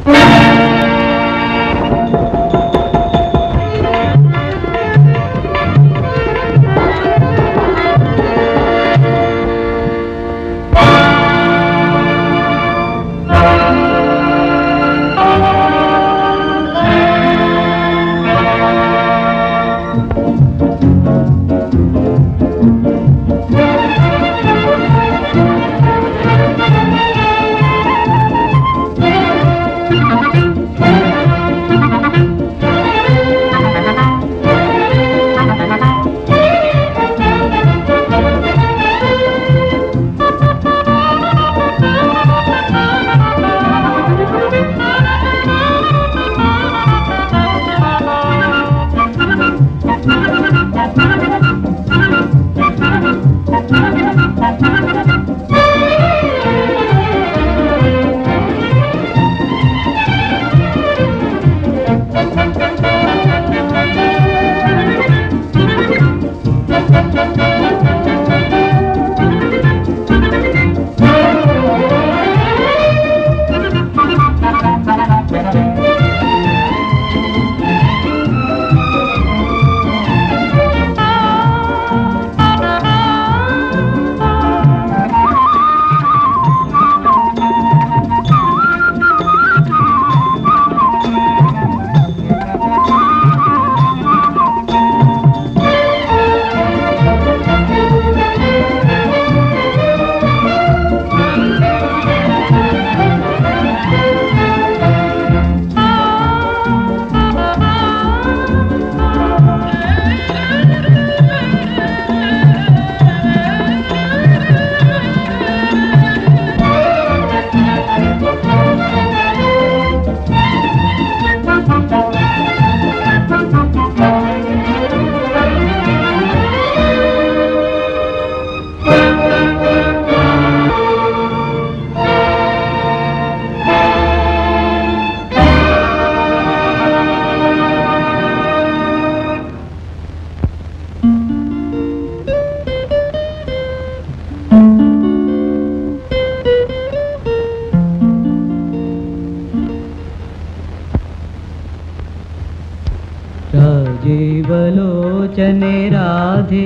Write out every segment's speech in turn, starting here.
രാജീവലോചനെ രാധേ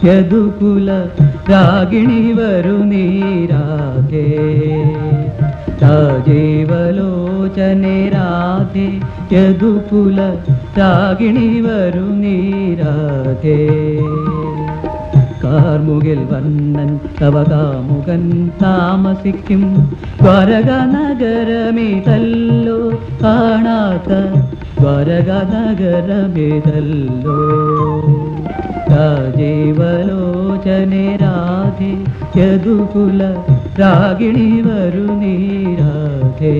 യദുകുല രാഗിണി വരു നീരാധേ രാജീവലോചനെ രാധേ യദുകുല രാഗിണി വരു നീരാധേ കാർമുകിൽ വർണ്ണൻ തവകാമുകൻ താമസിക്കും ദ്വാരക നഗരമിതല്ലോ കാണാത്ത ദ്വാരക നഗരമിതല്ലോ രാജീവലോചനെ രാധേ യദുകുല രാഗിണി വരു നീരാധേ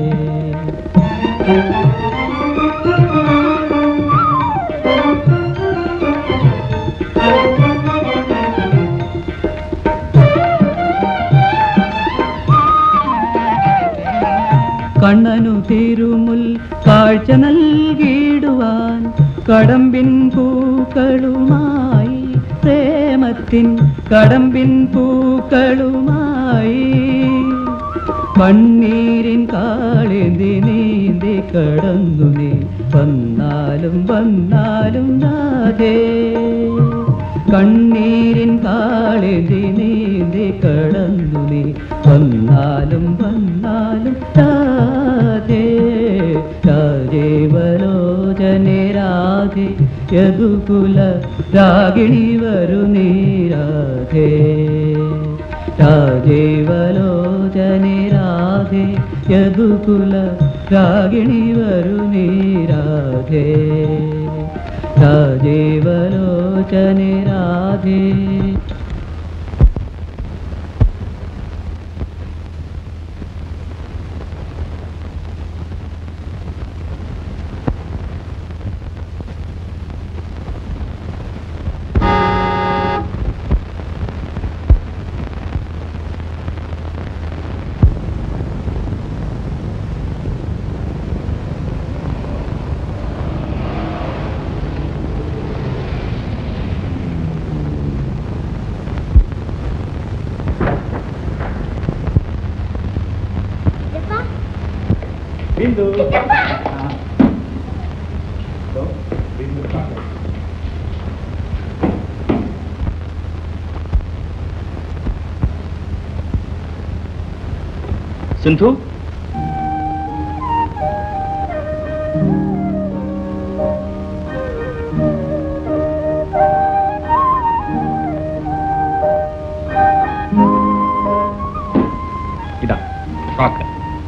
കണ്ണനു തിരുമുൽ കാഴ്ച നൽകിയിടുവാൻ കടമ്പിൻ പൂക്കളുമായി പ്രേമത്തിൻ കടമ്പിൻ പൂക്കളുമായി കണ്ണീരിൻ കാളേന്തി നീന്തി കടന്നു നീ വന്നാലും വന്നാലും നാഥേ കണ്ണീരിൻ കാളേന്തി നീന്തി കടന്നു നീ വന്നാലും വന്നാലും രാധേ രാജേവലോചനെ രാധേ യദുകുല രാഗിണി വരു നീരാധേ രാജേവലോചനെ രാധേ യദുകുല രാഗിണി വരു നീരാധേ രാജേവലോചനെ രാധേ ബിന്ദു ചിറ്റപ്പ. ആ. ഇതോ, ബിന്ദു കാണാം. സിന്ധു ഇതാ ഫ്രോക്ക്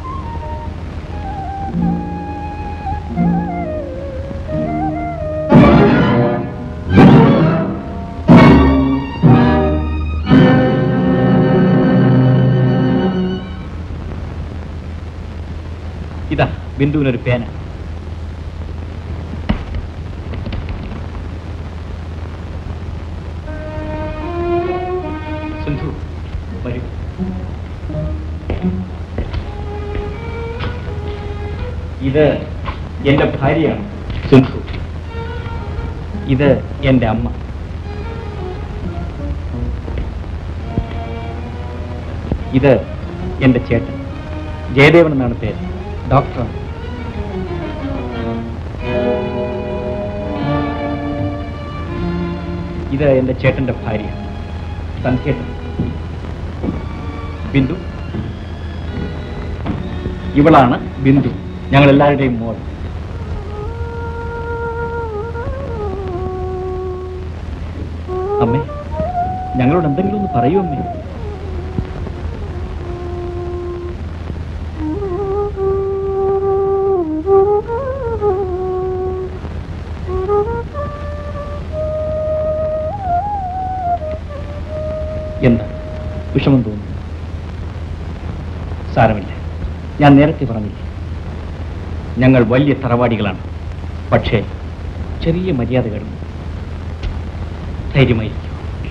ഇതാ ബിന്ദുവിനൊരു പേന സിന്ധു വരൂ ഇത് എന്റെ ഭാര്യയാണ് സിന്ധു ഇത് എന്റെ അമ്മ ഇത് എന്റെ ചേട്ടൻ ജയദേവൻ എന്നാണ് പേര് ഡോക്ടറാണ് ഇത് എന്റെ ചേട്ടന്റെ ഭാര്യ സന്ധ്യേട്ടൻ ബിന്ദു ഇവളാണ് ബിന്ദു ഞങ്ങൾ എല്ലാവരുടെയും മോൾ അമ്മേ ഞങ്ങളോട് എന്തെങ്കിലും ഒന്ന് പറയൂ അമ്മേ എന്താ വിഷമം തോന്നുന്നു സാരമില്ല ഞാൻ നേരത്തെ പറഞ്ഞില്ലേ ഞങ്ങൾ വലിയ തറവാടികളാണ് പക്ഷേ ചെറിയ മര്യാദകളും ധൈര്യമായിരിക്കും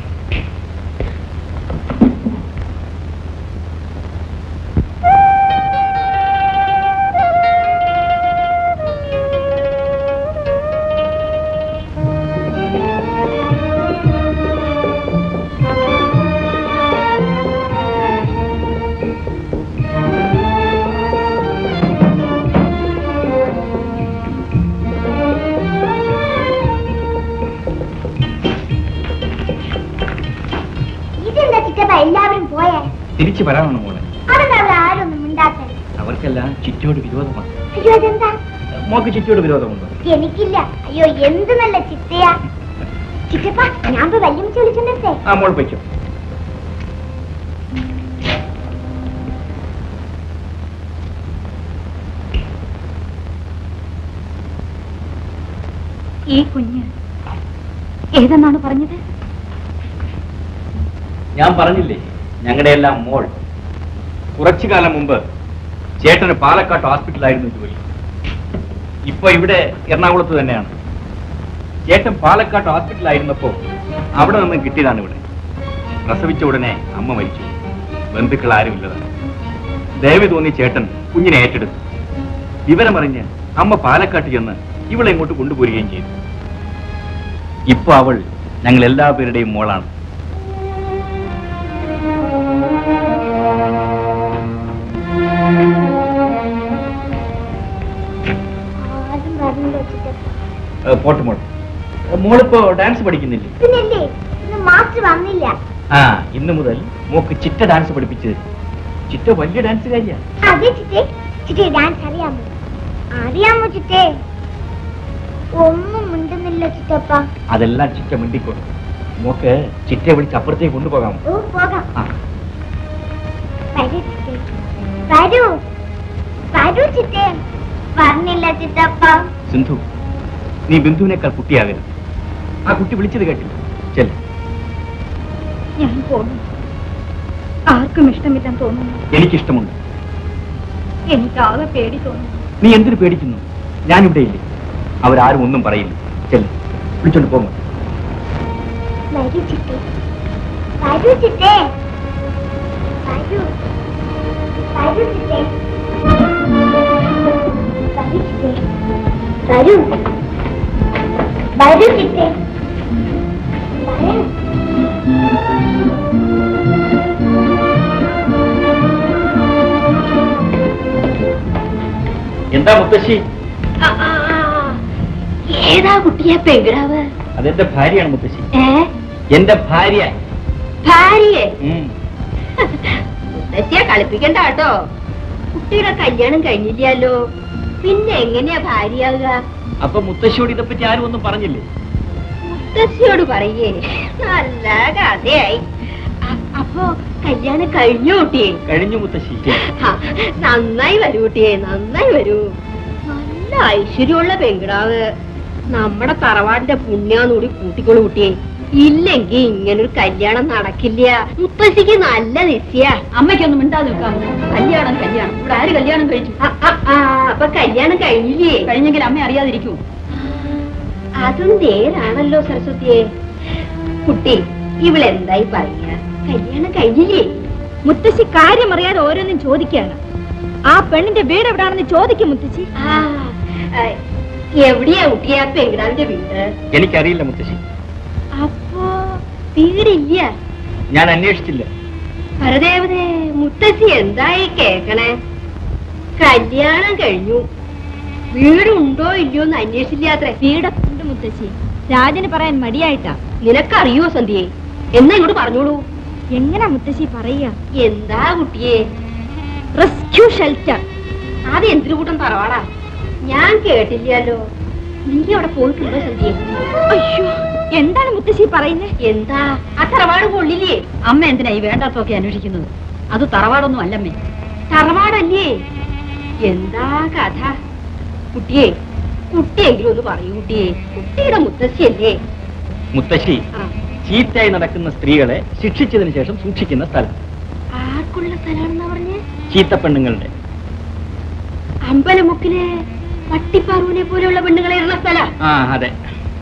ഇതെന്താ ചിറ്റപ്പ എല്ലാവരും പോയേ തിരിച്ചു വരാനാണ് മോളെ അതെന്താ അവിടെ ആരൊന്നും മിണ്ടാത്തത് അവർക്കെല്ലാം ചിറ്റയോട് വിരോധമാണ് അയ്യോ അതെന്താ മോക്ക് ചിറ്റയോട് വിരോധമുണ്ടോ എനിക്കില്ല അയ്യോ എന്ത് നല്ല ചിത്തയാ ചിറ്റപ്പ ഞാൻ പോയി വല്യമ്മച്ച് വിളിച്ചിട്ടേ ആ മോൾ പറ്റും ഈ കുഞ്ഞ് ഏതെന്നാണ് പറഞ്ഞത് ഞാൻ പറഞ്ഞില്ലേ ഞങ്ങളുടെ എല്ലാം മോൾ കുറച്ചു കാലം മുമ്പ് ചേട്ടന് പാലക്കാട്ട് ഹോസ്പിറ്റലായിരുന്നു ജോലി ഇപ്പൊ ഇവിടെ എറണാകുളത്ത് തന്നെയാണ് ചേട്ടൻ പാലക്കാട്ട് ഹോസ്പിറ്റലായിരുന്നപ്പോ അവിടെ നിന്ന് കിട്ടിയതാണ് ഇവിടെ പ്രസവിച്ച ഉടനെ അമ്മ മരിച്ചു ബന്ധുക്കൾ ആരുമില്ലതാണ് ദയവ് തോന്നി ചേട്ടൻ കുഞ്ഞിനെ ഏറ്റെടുത്തു വിവരമറിഞ്ഞ് അമ്മ പാലക്കാട്ട് ചെന്ന് ഇവളെ ഇങ്ങോട്ട് കൊണ്ടുപോരുകയും ചെയ്തു ഇപ്പൊ അവൾ ഞങ്ങൾ എല്ലാവരുടെയും മോളാണ് ആരും വരില്ല ചിറ്റപ്പ ഏ, പോട്ടെ മോൾ ഏ, മോളിപ്പോ ഡാൻസ് പഠിക്കുന്നില്ലേ പിന്നല്ലേ ഇന്ന് മാസ്റ്റർ വന്നില്ല ആ ഇന്ന് മുതൽ മോക്ക് ചിറ്റ ഡാൻസ് പഠിപ്പിച്ചു തരും ചിറ്റ വലിയ ഡാൻസുകാരിയാ അതെ ചിറ്റേ ചിറ്റേ ഡാൻസ് അറിയാമോ അറിയാമോ ചിറ്റേ ഒന്നും മിണ്ടുന്നില്ല ചിറ്റപ്പ അതെല്ലാം ചിറ്റ മിണ്ടിക്കോളും മോക്ക് ചിറ്റയെ വിളിച്ച് അപ്പുറത്തേക്ക് കൊണ്ടുപോകാമോ ഓ പോകാം ആ വരൂ ചിറ്റേ വരൂ വരൂ ചിറ്റേ പറഞ്ഞില്ല ചിറ്റപ്പ സിന്ധു നീ ബിന്ദുവിനേക്കാൾ കുട്ടിയാകരുത് ആ കുട്ടി വിളിച്ചത് കേട്ടില്ല ചെല്ല ഞാൻ പോകുന്നു ആർക്കും ഇഷ്ടമില്ലെന്ന് തോന്നുന്നു എനിക്കിഷ്ടമുണ്ട് എനിക്കാകെ പേടി തോന്നുന്നു നീ എന്തിനു പേടിക്കുന്നു ഞാനിവിടെ ഇല്ലേ അവരാരും ഒന്നും പറയില്ല ചെല്ല വിളിച്ചോണ്ട് പോകുന്നു വരൂ ചിറ്റേ വരൂ ചിറ്റേ വരൂ വരൂ ചിറ്റേ വരൂ ചിറ്റേ വരൂ വരൂ ചിറ്റേ വരൂ എന്താ മുത്തശ്ശി ആ, ആ, ആ. ഏതാ കുട്ടിയെ പെങ്കിടാവ് അതെന്റെ ഭാര്യയാണ് മുത്തശ്ശി ഏ എന്റെ ഭാര്യ ഭാര്യയെ ഉം. മുത്തശ്ശിയെ കളിപ്പിക്കണ്ട കേട്ടോ കുട്ടിയുടെ കല്യാണം കഴിഞ്ഞില്ലല്ലോ പിന്നെ എങ്ങനെയാ ഭാര്യയാകുക അപ്പൊ മുത്തശ്ശിയോട് ഇതെപ്പറ്റി ആരും ഒന്നും പറഞ്ഞില്ലേ മുത്തശ്ശിയോട് പറയേ നല്ല കഥയായി അ- അപ്പൊ കല്യാണം കഴിഞ്ഞു കുട്ടിയെ കഴിഞ്ഞു മുത്തശ്ശി ആ, നന്നായി വരൂ കുട്ടിയെ നന്നായി വരൂ നല്ല ഐശ്വര്യമുള്ള പെങ്കിടാവ് നമ്മുടെ തറവാടിന്റെ പുണ്യാന്നൂടി കൂട്ടിക്കോളൂ കുട്ടിയെ ഇല്ലെങ്കി ഇങ്ങനൊരു കല്യാണം നടക്കില്ല മുത്തശ്ശിക്ക് നല്ല നിശ്ചയ അമ്മയ്ക്കൊന്നും മിണ്ടാതെ നിൽക്കാമോ കല്യാണം കല്യാണം ഇവിടെ ആര് കല്യാണം കഴിച്ചു ആ, ആ, ആ, അപ്പൊ കല്യാണം കഴിഞ്ഞില്ലേ കഴിഞ്ഞെങ്കിൽ അമ്മ അറിയാതിരിക്കൂ അതും നേരാണല്ലോ സരസ്വതിയെ കുട്ടി ഇവളെന്തായി പറയാ കല്യാണം കഴിഞ്ഞില്ലേ മുത്തശ്ശി കാര്യം അറിയാതെ ഓരോന്നും ചോദിക്കുകയാണ് ആ പെണ്ണിന്റെ വീട് എവിടാണെന്ന് ചോദിക്കും മുത്തശ്ശി ആ ആ, എവിടെയാ കുട്ടിയാ പെങ്കിടാവിന്റെ വീട് എനിക്കറിയില്ല മുത്തശ്ശി അപ്പോ വീടില്ല ഞാൻ അന്വേഷിച്ചില്ല പരദേവതേ മുത്തശ്ശി എന്തായി കേക്കണേ കല്യാണം കഴിഞ്ഞു വീടുണ്ടോ ഇല്ലയോ എന്ന് അന്വേഷിച്ചില്ലാത്രേ വീടൊക്കെ ഉണ്ട് മുത്തശ്ശി രാജന് പറയാൻ മടിയായിട്ടാ നിനക്കറിയോ സന്ധ്യയെ എന്നാ ഇങ്ങോട്ട് പറഞ്ഞോളൂ എങ്ങനാ മുത്തശ്ശി പറയുക എന്താ കുട്ടിയെ റെസ്ക്യൂ ഷെൽറ്റർ അത് എന്തിനു കൂട്ടം തറവാടാ ഞാൻ കേട്ടില്ലല്ലോ നീ അവിടെ പോയിട്ടുണ്ടോ സന്ധ്യയെ അയ്യോ എന്താണ് മുത്തശ്ശി പറയുന്നത് എന്താ ആ തറവാട് കൊള്ളില്ലേ അമ്മ എന്തിനാ ഈ വേണ്ടാത്തൊക്കെ അന്വേഷിക്കുന്നത് അത് തറവാടൊന്നും അല്ലമ്മേ തറവാടല്ലേ എന്താ കഥ കുട്ടിയെ കുട്ടിയെങ്കിലും ഒന്ന് പറയൂ കുട്ടിയെ കുട്ടിയുടെ മുത്തശ്ശിയല്ലേ മുത്തശ്ശി ആ ചീത്തയായി നടക്കുന്ന സ്ത്രീകളെ ശിക്ഷിച്ചതിന് ശേഷം സൂക്ഷിക്കുന്ന സ്ഥലം ആർക്കുള്ള സ്ഥലമാണെന്നാ പറഞ്ഞേ ചീത്ത പെണ്ണുങ്ങളുടെ അമ്പലമുക്കിലെ പട്ടിപ്പാറുവിനെ പോലെയുള്ള പെണ്ണുങ്ങളെ ഇടുന്ന സ്ഥല ആ അതെ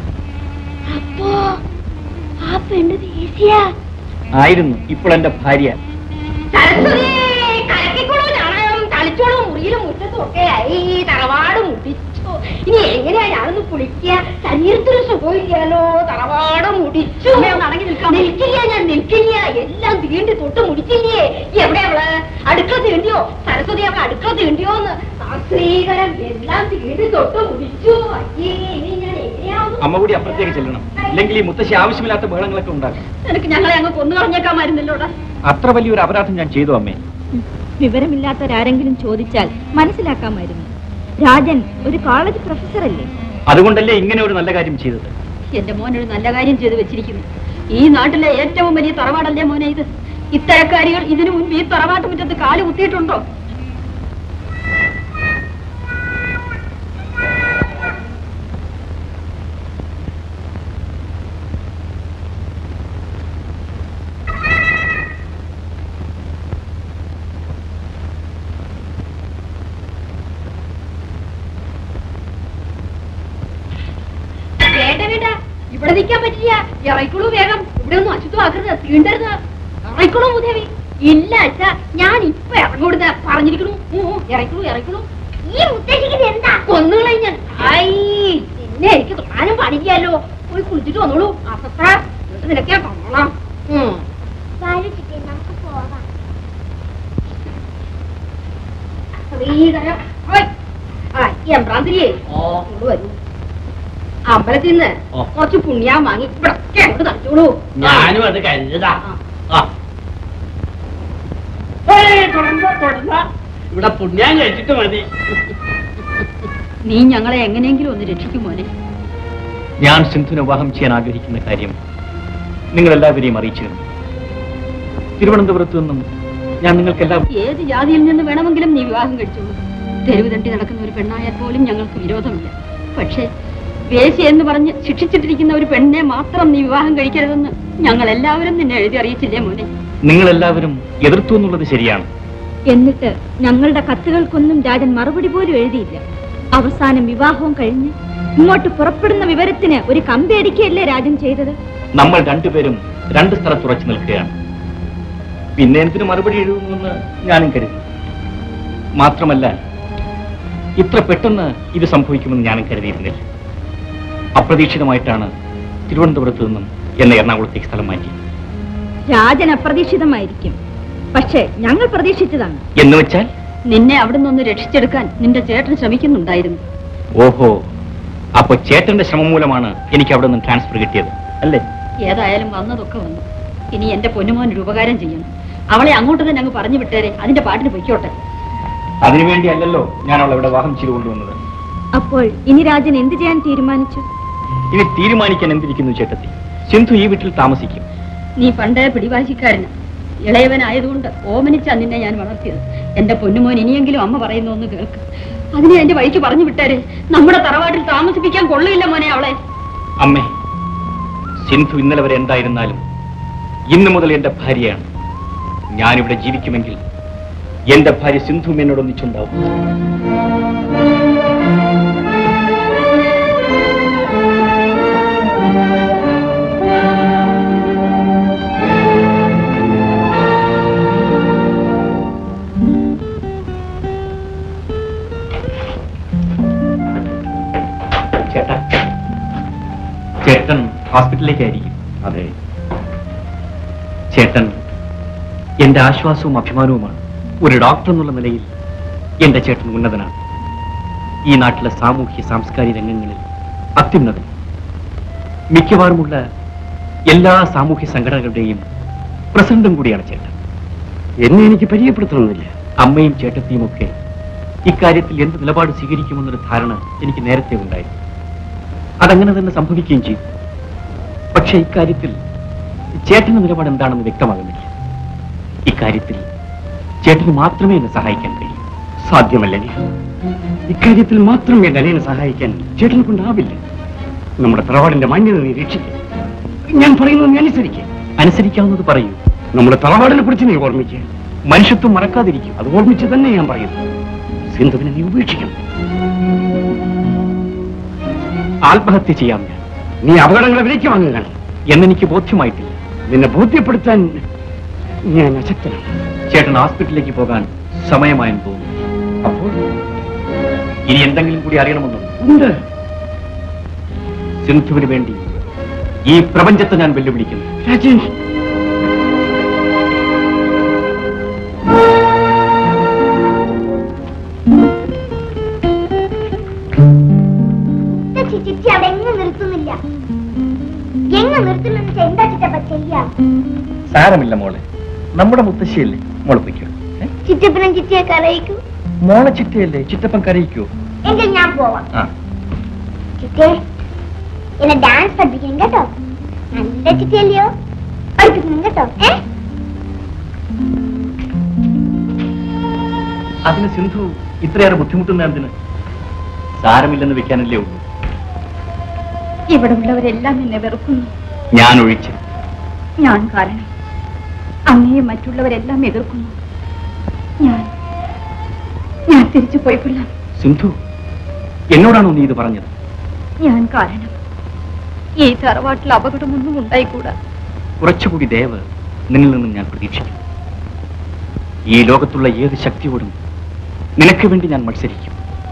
അപ്പോ ആ പെണ്ണ് ദേശീയ ആയിരുന്നു ഇപ്പോൾ എന്റെ ഭാര്യ സരസ്വതി കലക്കിക്കോളൂ ഞാനും തളിച്ചോളും മുറിയിലും മുറ്റത്തും ഒക്കെ ആയി തറവാട് മുടിച്ചു ഇനി എങ്ങനെയാ ഞാനൊന്ന് കുളിക്കുക ശരീരത്തിന് സുഖമില്ലല്ലോ തറവാട് മുടിച്ചു അമ്മേ, ഒന്ന് അടങ്ങി നിൽക്കാമോ? നിൽക്കില്ല ഞാൻ നിൽക്കില്ല എല്ലാം തീണ്ടി തൊട്ട് മുടിച്ചില്ലേ എവിടെ അവള് അടുക്കള തീണ്ടിയോ സരസ്വതി അവൾ അടുക്കള തീണ്ടിയോന്ന് സ്ത്രീകരം എല്ലാം തീണ്ടി തൊട്ട് മുടിച്ചു അയ്യേ ഇനി ഞാൻ എങ്ങനെയാവുന്നു അമ്മ കൂടി അപ്പുറത്തേക്ക് ചെല്ലണം ഇല്ലെങ്കിൽ ഈ മുത്തശ്ശി ആവശ്യമില്ലാത്ത ബഹളങ്ങളൊക്കെ ഉണ്ടാകും നിനക്ക് ഞങ്ങളെ അങ്ങ് കൊന്നു കളഞ്ഞേക്കാമായിരുന്നല്ലോടാ അത്ര വലിയൊരു അപരാധം ഞാൻ ചെയ്തു അമ്മേ വിവരമില്ലാത്തവരാരെങ്കിലും ചോദിച്ചാൽ മനസ്സിലാക്കാമായിരുന്നു രാജൻ ഒരു കോളേജ് പ്രൊഫസറല്ലേ അതുകൊണ്ടല്ലേ ഇങ്ങനെ ഒരു നല്ല കാര്യം ചെയ്തത് എന്റെ മോൻ ഒരു നല്ല കാര്യം ചെയ്തു വെച്ചിരിക്കുന്നു ഈ നാട്ടിലെ ഏറ്റവും വലിയ തറവാടല്ലേ മോനെ ഇത് ഇത്തരക്കാരികൾ ഇതിനു മുൻപ് ഈ തറവാട്ട് മുറ്റത്ത് കാല് കുത്തിയിട്ടുണ്ടോ വേണ്ട വേണ്ട ഇവിടെ നിൽക്കാൻ പറ്റില്ല ഇറയിക്കോളൂ വേഗം ഇവിടെ ഒന്നും അശുദ്ധമാക്കരുത് തീണ്ടരുത് ഇറയിക്കോളൂ മുദേവി ഇല്ല അച്ഛ ഞാൻ ഇപ്പൊ ഇറങ്ങൂടുന്ന പറഞ്ഞിരിക്കണു ഇറയിക്കോളൂ ഇറയിക്കോളൂ ഈ മുത്തശ്ശിക്ക് എന്താ കൊന്നുകളെ ഞാൻ ഐ പിന്നെ എനിക്ക് തൊടാനും പാടില്ലല്ലോ പോയി കുളിച്ചിട്ട് വന്നോളൂ അസത്ത എന്നിട്ട് നിനക്ക് ഞാൻ തന്നോളാം ഉം. നമുക്ക് പോവാം ശ്രീധരം ഓയ്. ആ ഈ എംബ്രാന്തിരിയേ ഇങ്ങോട്ട് വരൂ അമ്പലത്തിൽ നിന്ന് ഓ. കുറച്ച് പുണ്യാൻ വാങ്ങി ഇവിടെ അങ്ങോട്ട് തളിച്ചോളൂ ഞാനും അത് കരുതാ ആ. ഇവിടെ പുണ്യാൻ കഴിച്ചിട്ട് മതി നീ ഞങ്ങളെ എങ്ങനെയെങ്കിലും ഒന്ന് രക്ഷിക്കും മോനെ ഞാൻ സിന്ധുവിനെ വിവാഹം ചെയ്യാൻ ആഗ്രഹിക്കുന്ന കാര്യം നിങ്ങൾ എല്ലാവരെയും അറിയിച്ചിരുന്നു തിരുവനന്തപുരത്ത് നിന്നും ഞാൻ നിങ്ങൾക്ക് എല്ലാവരും ഏത് ജാതിയിൽ നിന്ന് വേണമെങ്കിലും നീ വിവാഹം കഴിച്ചോളൂ തെരുവ് തട്ടി നടക്കുന്ന ഒരു പെണ്ണായാൽ പോലും ഞങ്ങൾക്ക് വിരോധമില്ല പക്ഷേ വേശി എന്ന് പറഞ്ഞ് ശിക്ഷിച്ചിട്ടിരിക്കുന്ന ഒരു പെണ്ണിനെ മാത്രം നീ വിവാഹം കഴിക്കരുതെന്ന് ഞങ്ങൾ എല്ലാവരും നിന്നെ എഴുതി അറിയിച്ചില്ലേ മോനെ നിങ്ങൾ എല്ലാവരും എതിർത്തു എന്നുള്ളത് ശരിയാണ് എന്നിട്ട് ഞങ്ങളുടെ കത്തുകൾക്കൊന്നും രാജൻ മറുപടി പോലും എഴുതിയില്ല അവസാനം വിവാഹവും കഴിഞ്ഞ് ഇങ്ങോട്ട് പുറപ്പെടുന്ന വിവരത്തിന് ഒരു കമ്പി അടിക്കുകയല്ലേ രാജൻ ചെയ്തത് നമ്മൾ രണ്ടുപേരും രണ്ട് സ്ഥലത്ത് ഉറച്ചു നിൽക്കുകയാണ് പിന്നെ എന്തിനു മറുപടി എഴുതുമെന്ന് ഞാനും കരുതി മാത്രമല്ല ഇത്ര പെട്ടെന്ന് ഇത് സംഭവിക്കുമെന്ന് ഞാനും കരുതിയിരുന്നില്ല അപ്രതീക്ഷിതമായിട്ടാണ് തിരുവനന്തപുരത്ത് നിന്നും എന്നെ എറണാകുളത്തേക്ക് സ്ഥലം മാറ്റി രാജൻ അപ്രതീക്ഷിതമായിരിക്കും പക്ഷേ ഞങ്ങൾ പ്രതീക്ഷിച്ചതാണ് എന്ന് വെച്ചാൽ നിന്നെ അവിടെ നിന്ന് രക്ഷിച്ചെടുക്കാൻ നിന്റെ ചേട്ടൻ ശ്രമിക്കുന്നുണ്ടായിരുന്നു ഓഹോ അപ്പൊ ചേട്ടന്റെ ശ്രമം മൂലമാണ് എനിക്ക് അവിടെ നിന്ന് ട്രാൻസ്ഫർ കിട്ടിയത് അല്ലേ ഏതായാലും വന്നതൊക്കെ വന്നു ഇനി എന്റെ പൊന്നുമോൻ ഒരു ഉപകാരം ചെയ്യണം അവളെ അങ്ങോട്ട് തന്നെ അങ്ങ് പറഞ്ഞു വിട്ടേരെ അതിന്റെ പാട്ടിന് പൊയ്ക്കോട്ടെ അതിനുവേണ്ടി അല്ലല്ലോ ഞാൻ അവളെ ഇവിടെ വാഹനം ചെയ്തു കൊണ്ടുവന്നത് അപ്പോൾ ഇനി രാജൻ എന്ത് ചെയ്യാൻ തീരുമാനിച്ചു ഇനി തീരുമാനിക്കാൻ എന്തിരിക്കുന്നു ചേട്ടത്തി സിന്ധു ഈ വീട്ടിൽ താമസിക്കും നീ പണ്ടേ പിടിവാശിക്കാരന് ഇളയവനായതുകൊണ്ട് ഓമനിച്ചാ നിന്നെ ഞാൻ വളർത്തിയത് എന്റെ പൊന്നുമോൻ ഇനിയെങ്കിലും അമ്മ പറയുന്നു ഒന്ന് കേൾക്ക് അതിനെ എന്റെ വഴിക്ക് പറഞ്ഞു വിട്ടേരെ നമ്മുടെ തറവാട്ടിൽ താമസിപ്പിക്കാൻ കൊള്ളില്ല മോനെ അവളെ അമ്മേ സിന്ധു ഇന്നലെ വരെ എന്തായിരുന്നാലും ഇന്നു മുതൽ എന്റെ ഭാര്യയാണ് ഞാനിവിടെ ജീവിക്കുമെങ്കിൽ എന്റെ ഭാര്യ സിന്ധു എന്നോടൊന്നിച്ചുണ്ടാവും ചേട്ടാ ചേട്ടൻ ഹോസ്പിറ്റലിലേക്കായിരിക്കും അതെ ചേട്ടൻ എന്റെ ആശ്വാസവും അഭിമാനവുമാണ് ഒരു ഡോക്ടർ എന്നുള്ള നിലയിൽ എന്റെ ചേട്ടൻ ഉന്നതനാണ് ഈ നാട്ടിലെ സാമൂഹ്യ സാംസ്കാരിക രംഗങ്ങളിൽ അത്യുന്നതൻ മിക്കവാറുമുള്ള എല്ലാ സാമൂഹ്യ സംഘടനകളുടെയും പ്രസിഡന്റും കൂടിയാണ് ചേട്ടൻ എന്നെ എനിക്ക് പരിചയപ്പെടുത്തണമെന്നില്ല അമ്മയും ചേട്ടത്തിയും ഒക്കെ ഇക്കാര്യത്തിൽ എന്ത് നിലപാട് സ്വീകരിക്കുമെന്നൊരു ധാരണ എനിക്ക് നേരത്തെ ഉണ്ടായിരുന്നു അതങ്ങനെ തന്നെ സംഭവിക്കുകയും ചെയ്തു പക്ഷെ ഇക്കാര്യത്തിൽ ചേട്ടന്റെ നിലപാട് എന്താണെന്ന് വ്യക്തമാകുന്നില്ല ഇക്കാര്യത്തിൽ ചേട്ടന് മാത്രമേ എന്നെ സഹായിക്കാൻ കഴിയൂ സാധ്യമല്ലേ ഇക്കാര്യത്തിൽ മാത്രം എന്റെ അനിയനെ സഹായിക്കാൻ ചേട്ടനെ കൊണ്ടാവില്ല നമ്മുടെ തറവാടിന്റെ മാന്യത നീ രക്ഷിക്കുക ഞാൻ പറയുന്നത് നീ അനുസരിക്കുക അനുസരിക്കാവുന്നത് പറയൂ നമ്മുടെ തറവാടിനെ കുറിച്ച് നീ ഓർമ്മിക്കുക മനുഷ്യത്വം മറക്കാതിരിക്കും അത് ഓർമ്മിച്ച് തന്നെ ഞാൻ പറയുന്നു സിന്ധുവിനെ നീ ഉപേക്ഷിക്കണം ആത്മഹത്യ ചെയ്യാം ഞാൻ നീ അപകടങ്ങളെ വിലയ്ക്ക് വാങ്ങുകയാണ് എന്നെനിക്ക് ബോധ്യമായിട്ടില്ല നിന്നെ ബോധ്യപ്പെടുത്താൻ ഞാൻ അശക്തനാണ് ചേട്ടൻ ഹോസ്പിറ്റലിലേക്ക് പോകാൻ സമയമായെന്ന് തോന്നുന്നു അപ്പോൾ ഇനി എന്തെങ്കിലും കൂടി അറിയണമെന്നുണ്ട് ഉണ്ട് സിന്ധുവിന് വേണ്ടി ഈ പ്രപഞ്ചത്തെ ഞാൻ വെല്ലുവിളിക്കുന്നു രാജൻ ചിറ്റ ചിറ്റി അവിടെ എങ്ങും നിർത്തുന്നില്ല എങ്ങും നിർത്തുന്നെന്ന് വെച്ചാ എന്താ ചിറ്റപ്പ ചെയ്യാ സാരമില്ല മോളെ നമ്മുടെ മുത്തശ്ശിയല്ലേ മോളെ പൊയ്ക്കോ ഏ? ചിറ്റപ്പനും ചിറ്റിയെ കരയിക്കും മോളെ ചിറ്റയല്ലേ ചിറ്റപ്പൻ കരയിക്കോ എങ്കിൽ ഞാൻ പോവാം ആ ചിറ്റേ എന്നെ ഡാൻസ് പഠിപ്പിക്കണം കേട്ടോ നല്ല ചിറ്റിയല്ലയോ പഠിപ്പിക്കണം കേട്ടോ ഏ അതിന് സിന്ധു ഇത്രയേറെ ബുദ്ധിമുട്ടുന്ന എന്തിന് സാരമില്ലെന്ന് വെക്കാനല്ലേ ഉള്ളൂ ഇവിടെ ഉള്ളവരെല്ലാം എന്നെ വെറുക്കുന്നു ഞാൻ ഒഴിച്ച് ഞാൻ കാരണം അങ്ങയെ മറ്റുള്ളവരെല്ലാം എതിർക്കുന്നു ഞാൻ ഞാൻ തിരിച്ചു പോയിക്കൊള്ളാം സിന്ധു എന്നോടാണോ നീ ഇത് പറഞ്ഞത് ഞാൻ കാരണം ഈ തറവാട്ടിൽ അപകടമൊന്നും ഉണ്ടായിക്കൂടാ കുറച്ചുകൂടി ദയവ് നിന്നിൽ നിന്നും ഞാൻ പ്രതീക്ഷിക്കുന്നു ഈ ലോകത്തുള്ള ഏത് ശക്തിയോടും നിനക്ക് വേണ്ടി ഞാൻ മത്സരിക്കും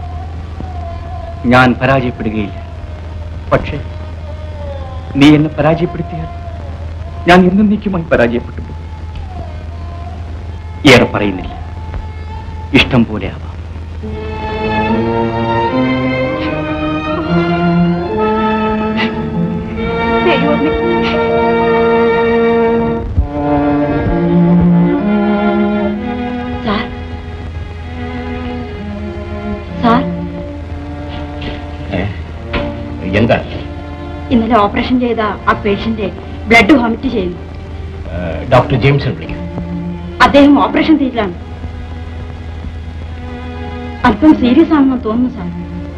ഞാൻ പരാജയപ്പെടുകയില്ല പക്ഷേ നീ എന്നെ പരാജയപ്പെടുത്തിയാൽ ഞാൻ എന്നേക്കുമായി പരാജയപ്പെട്ടു പോകും. ഏറെ പറയുന്നില്ല ഇഷ്ടം പോലെ ആവാം ദൈവമേ സാർ സാർ എന്താ ഇന്നലെ ഓപ്പറേഷൻ ചെയ്ത ആ പേഷ്യന്റ് ബ്ലഡ് വോമിറ്റ് ചെയ്യുന്നു ഡോക്ടർ ജെയിംസൺ വിളിക്കും അദ്ദേഹം ഓപ്പറേഷൻ ചെയ്തിലാണ് അല്പം സീരിയസ് ആണെന്ന് തോന്നുന്നു സാർ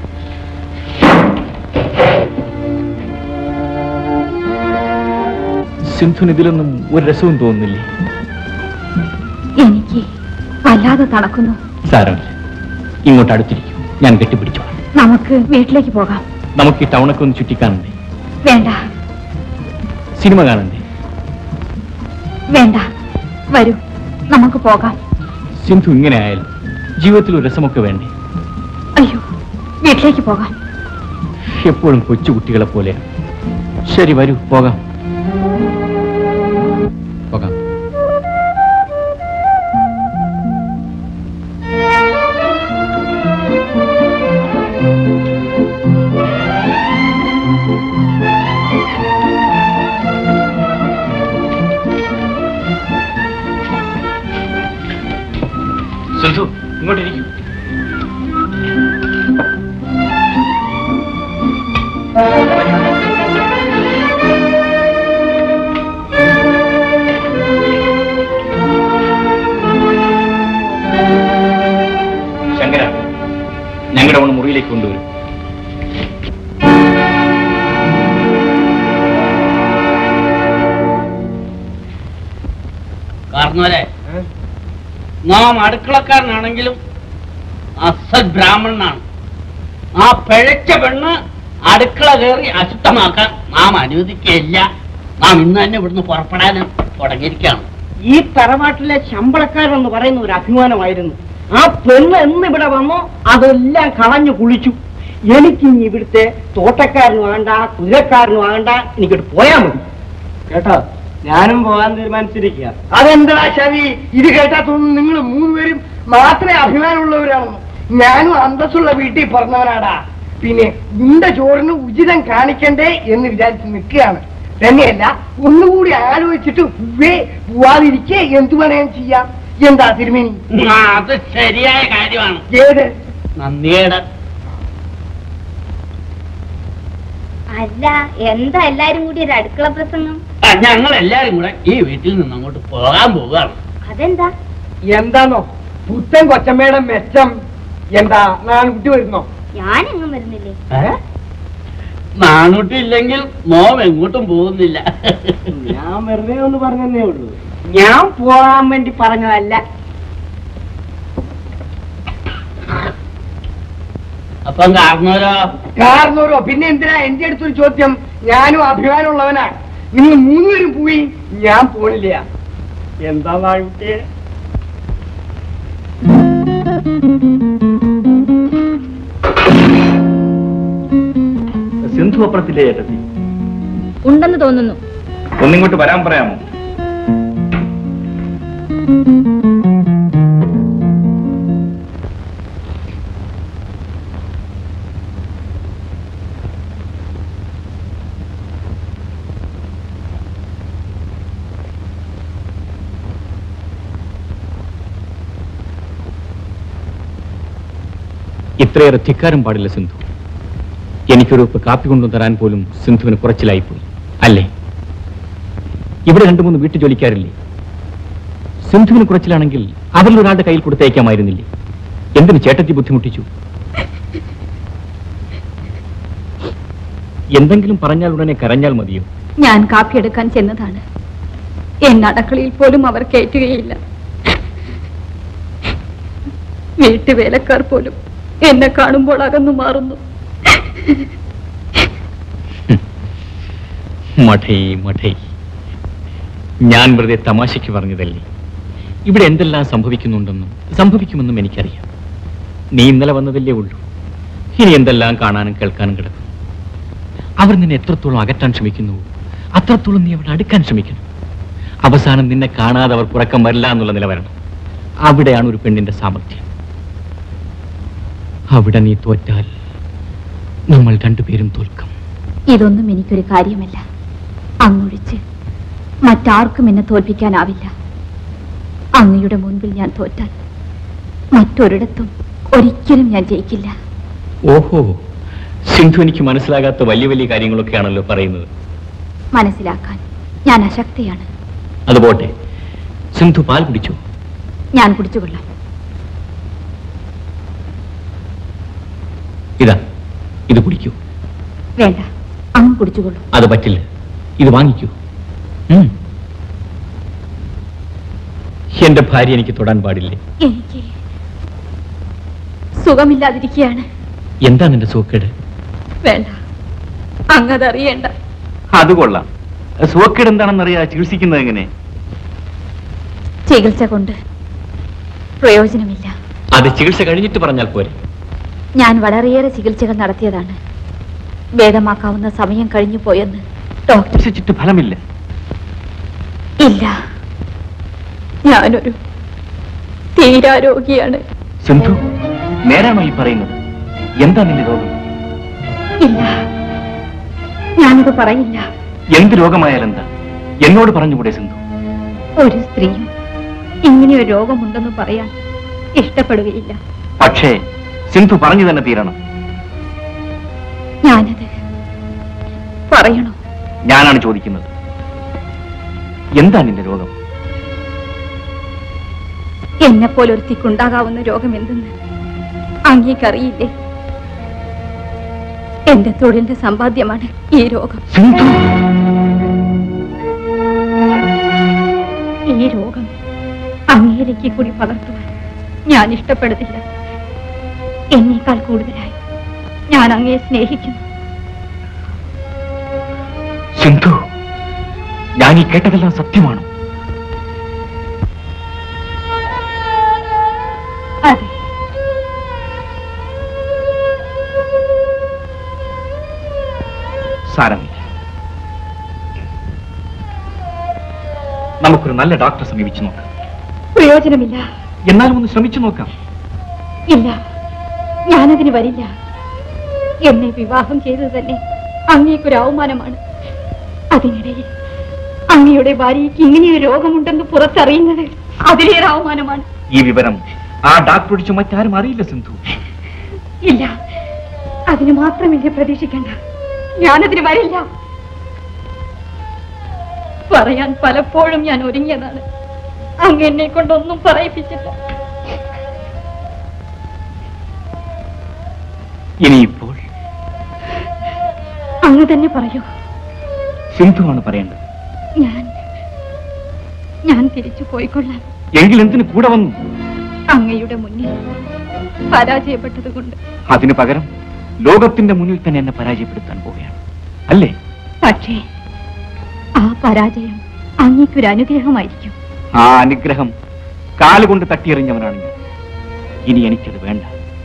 സിന്ധുന് ഇതിലൊന്നും ഒരു രസവും തോന്നുന്നില്ലേ എനിക്ക് വല്ലാതെ തണക്കുന്നു സാരമില്ല ഇങ്ങോട്ട് അടുത്തിരിക്കും ഞാൻ കെട്ടിപ്പിടിച്ചോളാം നമുക്ക് വീട്ടിലേക്ക് പോകാം നമുക്ക് ഈ ടൗണൊക്കെ ഒന്ന് ചുറ്റിക്കാണണ്ടേ വേണ്ട സിനിമ കാണണ്ടേ വേണ്ട വരൂ നമുക്ക് പോകാം സിന്ധു ഇങ്ങനെ ആയാലും ജീവിതത്തിൽ ഒരു രസമൊക്കെ വേണ്ടേ അയ്യോ വീട്ടിലേക്ക് പോകാം എപ്പോഴും കൊച്ചു കുട്ടികളെ പോലെയാണ് ശരി വരൂ പോകാം പോകാം ആ സിന്ധു ഇങ്ങോട്ടിരിക്കും ശങ്കര ഞങ്ങളുടെ ഒന്ന് മുറിയിലേക്ക് കൊണ്ടുവരും കാരണവരെ നാം അടുക്കളക്കാരനാണെങ്കിലും അസൽ ബ്രാഹ്മണനാണ് ആ പിഴച്ച പെണ്ണ് അടുക്കള കയറി അശുദ്ധമാക്കാൻ നാം അനുവദിക്കുകയില്ല നാം ഇന്ന് തന്നെ ഇവിടുന്ന് പുറപ്പെടാനും തുടങ്ങിയിരിക്കുകയാണ് ഈ തറവാട്ടിലെ ശമ്പളക്കാരെന്ന് പറയുന്ന ഒരു അഭിമാനമായിരുന്നു ആ പെണ്ണ് എന്ന് ഇവിടെ വന്നോ അതെല്ലാം കളഞ്ഞു കുളിച്ചു എനിക്കിനി ഇവിടുത്തെ തോട്ടക്കാരനും ആകണ്ട കുതിരക്കാരനും ആകണ്ട എനിക്കിട്ട് പോയാ മതി കേട്ടോ ഞാനും പോകാൻ തീരുമാനിച്ചിരിക്കുക അതെന്താ ശവി ഇത് കേട്ടാ തോന്നുന്നു നിങ്ങൾ മൂന്നുപേരും മാത്രമേ അഭിമാനമുള്ളവരാണെന്ന് ഞാനും അന്തസ്സുള്ള വീട്ടിൽ പറഞ്ഞവനാടാ പിന്നെ നിന്റെ ചോറിന് ഉചിതം കാണിക്കണ്ടേ എന്ന് വിചാരിച്ച് നിൽക്കുകയാണ് തന്നെയല്ല ഒന്നുകൂടി ആലോചിച്ചിട്ട് പൂവേ പോവാതിരിക്കേ എന്തു വേണേലും ചെയ്യാം എന്താ തിരുമേനി ആ, അത് ശരിയായ കാര്യമാണ് ഏത് നന്ദിയേട് അല്ല എന്താ എല്ലാരും കൂടി ഒരു അടുക്കള പ്രസംഗം ഞങ്ങൾ എല്ലാരും കൂടെ ഈ വീട്ടിൽ നിന്ന് അങ്ങോട്ട് പോകാൻ പോവുകയാണ് അതെന്താ എന്താന്നോ പുത്തൻ കൊച്ചമ്മയുടെ മെച്ചം എന്താ നാൺകുട്ടി വരുന്നോ ഞാനെങ്ങും വരുന്നില്ലേ നാണൂട്ടി ഇല്ലെങ്കിൽ മോം എങ്ങോട്ടും പോകുന്നില്ല ഞാൻ വെറുതെ ഒന്ന് പറഞ്ഞതേ ഉള്ളൂ ഞാൻ പോകാൻ വേണ്ടി പറഞ്ഞതല്ല അപ്പം കാരണവരോ കാരണോരോ പിന്നെ എന്തിനാ എന്റെ അടുത്തൊരു ചോദ്യം ഞാനും അഭിമാനമുള്ളവനാ നിങ്ങൾ മൂന്നുപേരും പോയി ഞാൻ പോണില്ല എന്താ നാൺകുട്ടിയെ സിന്ധു അപ്പുറത്തില്ലേ ചേട്ടത്തി ഉണ്ടെന്ന് തോന്നുന്നു ഒന്നിങ്ങോട്ട് വരാൻ പറയാമോ ഇത്രയേറെ ധിക്കാരം പാടില്ല സിന്ധു എനിക്കൊരു ഉപ്പ് കാപ്പി കൊണ്ടു തരാൻ പോലും സിന്ധുവിന് കുറച്ചിലായിപ്പോയി അല്ലേ ഇവിടെ രണ്ടു മൂന്ന് വീട്ടു ജോലിക്കാരില്ലേ സിന്ധുവിന് കുറച്ചിലാണെങ്കിൽ അവരിൽ ഒരാളുടെ കയ്യിൽ കൊടുത്തയക്കാമായിരുന്നില്ലേ എന്തിന് ചേട്ടത്തി ബുദ്ധിമുട്ടിച്ചു എന്തെങ്കിലും പറഞ്ഞാൽ ഉടനെ കരഞ്ഞാൽ മതിയോ ഞാൻ കാപ്പിയെടുക്കാൻ ചെന്നതാണ് എന്നടക്കളയിൽ പോലും അവർ കയറ്റുകയില്ല വീട്ടുവേലക്കാർ പോലും എന്നെ കാണുമ്പോൾ അകന്നു മാറുന്നു മഠൈ മഠൈ ഞാൻ വെറുതെ തമാശയ്ക്ക് പറഞ്ഞതല്ലേ ഇവിടെ എന്തെല്ലാം സംഭവിക്കുന്നുണ്ടെന്നും സംഭവിക്കുമെന്നും എനിക്കറിയാം നീ ഇന്നലെ വന്നതല്ലേ ഉള്ളൂ ഇനി എന്തെല്ലാം കാണാനും കേൾക്കാനും കിടക്കും അവർ നിന്നെ എത്രത്തോളം അകറ്റാൻ ശ്രമിക്കുന്നുവോ അത്രത്തോളം നീ അവിടെ അടുക്കാൻ ശ്രമിക്കണം അവസാനം നിന്നെ കാണാതെ അവർ പുറക്കം വരില്ല എന്നുള്ള നില വരണം അവിടെയാണ് ഒരു പെണ്ണിന്റെ സാമർഥ്യം അവിടെ നീ തോറ്റാൽ നമ്മൾ രണ്ടുപേരും തോൽക്കും ഇതൊന്നും എനിക്കൊരു കാര്യമല്ല അങ്ങൊഴിച്ച് മറ്റാർക്കും എന്നെ തോൽപ്പിക്കാനാവില്ല അങ്ങയുടെ മുൻപിൽ ഞാൻ തോറ്റാൽ മറ്റൊരിടത്തും ഒരിക്കലും ഞാൻ ജയിക്കില്ല ഓഹോ സിന്ധു എനിക്ക് മനസ്സിലാകാത്ത വലിയ വലിയ കാര്യങ്ങളൊക്കെയാണല്ലോ പറയുന്നത് മനസ്സിലാക്കാൻ ഞാൻ അശക്തിയാണ് അത് പോട്ടെ സിന്ധു പാൽ കുടിച്ചു ഞാൻ കുടിച്ചുകൊള്ളാം ഇതാ ഇത് കുടിക്കൂ വേണ്ട അങ്ങ് കുടിച്ചുകൊള്ളൂ അത് പറ്റില്ല ഇത് വാങ്ങിക്കൂ ഉം. എന്റെ ഭാര്യ എനിക്ക് തൊടാൻ പാടില്ലേ എനിക്ക് സുഖമില്ലാതിരിക്കുകയാണ് എന്താ നിന്റെ സൂക്കേട് വേണ്ട അങ്ങതറിയേണ്ട അത് കൊള്ളാം സൂക്കേട് എന്താണെന്നറിയാ ചികിത്സിക്കുന്നത് എങ്ങനെ ചികിത്സ കൊണ്ട് പ്രയോജനമില്ല അത് ചികിത്സ കഴിഞ്ഞിട്ട് പറഞ്ഞാൽ പോരെ ഞാൻ വളരെയേറെ ചികിത്സകൾ നടത്തിയതാണ് ഭേദമാക്കാവുന്ന സമയം കഴിഞ്ഞു പോയെന്ന് ഡോക്ടർ ചികിത്സിച്ചിട്ട് ഫലമില്ല ഇല്ല ഞാനൊരു തീരാരോഗിയാണ് സിന്ധു നേരാണോ ഈ പറയുന്നത് എന്താ നിന്റെ രോഗം ഇല്ല ഞാനത് പറയില്ല എന്ത് രോഗമായാലെന്താ എന്നോട് പറഞ്ഞുകൂടെ സിന്ധു ഒരു സ്ത്രീയും ഇങ്ങനെ ഒരു രോഗമുണ്ടെന്ന് പറയാൻ ഇഷ്ടപ്പെടുകയില്ല പക്ഷേ സിന്ധു പറഞ്ഞു തന്നെ തീരണം ഞാനത് പറയണോ ഞാനാണ് ചോദിക്കുന്നത് എന്താ നിന്റെ രോഗം എന്നെ പോലൊരുത്തിക്കുണ്ടാകാവുന്ന രോഗം എന്തെന്ന് അങ്ങേക്കറിയില്ലേ എന്റെ തൊഴിലിന്റെ സമ്പാദ്യമാണ് ഈ രോഗം സിന്ധു ഈ രോഗം അങ്ങേലേക്ക് കൂടി പകർത്തുവാൻ ഞാൻ ഇഷ്ടപ്പെടുന്നില്ല എന്നേക്കാൾ കൂടുതലായി ഞാൻ അങ്ങയെ സ്നേഹിക്കുന്നു സിന്ധു ഞാൻ ഈ കേട്ടതെല്ലാം സത്യമാണോ അതെ സാരമില്ല നമുക്കൊരു നല്ല ഡോക്ടറെ സമീപിച്ചു നോക്കാം പ്രയോജനമില്ല എന്നാലും ഒന്ന് ശ്രമിച്ചു നോക്കാം ഇല്ല ഞാനതിന് വരില്ല എന്നെ വിവാഹം ചെയ്തത് തന്നെ അങ്ങേക്കൊരു അവമാനമാണ് അതിനിടയിൽ അങ്ങയുടെ ഭാര്യയ്ക്ക് ഇങ്ങനെയൊരു രോഗമുണ്ടെന്ന് പുറത്തറിയുന്നത് അതിലേറെ അവമാനമാണ് ഈ വിവരം ആ ഡോക്ടർ ഒഴിച്ച് മറ്റാരും അറിയില്ല സിന്ധു ഇല്ല അതിന് മാത്രം എന്നെ പ്രതീക്ഷിക്കണ്ട ഞാനതിന് വരില്ല പറയാൻ പലപ്പോഴും ഞാൻ ഒരുങ്ങിയതാണ് അങ്ങ് എന്നെ കൊണ്ടൊന്നും പറയിപ്പിച്ചില്ല ഇനിയിപ്പോൾ അങ്ങ് തന്നെ പറയൂ സിന്ധുവാണ് പറയേണ്ടത് ഞാൻ ഞാൻ തിരിച്ചു പോയിക്കൊള്ളാം എങ്കിൽ എന്തിനു കൂടെ വന്നു അങ്ങയുടെ മുന്നിൽ പരാജയപ്പെട്ടത് കൊണ്ട് അതിനു പകരം ലോകത്തിന്റെ മുന്നിൽ തന്നെ എന്നെ പരാജയപ്പെടുത്താൻ പോവുകയാണ് അല്ലേ പക്ഷേ ആ പരാജയം അങ്ങേക്കൊരു അനുഗ്രഹമായിരിക്കും ആ അനുഗ്രഹം കാലുകൊണ്ട് തട്ടിയെറിഞ്ഞവനാണ് ഞാൻ ഇനി എനിക്കത് വേണ്ട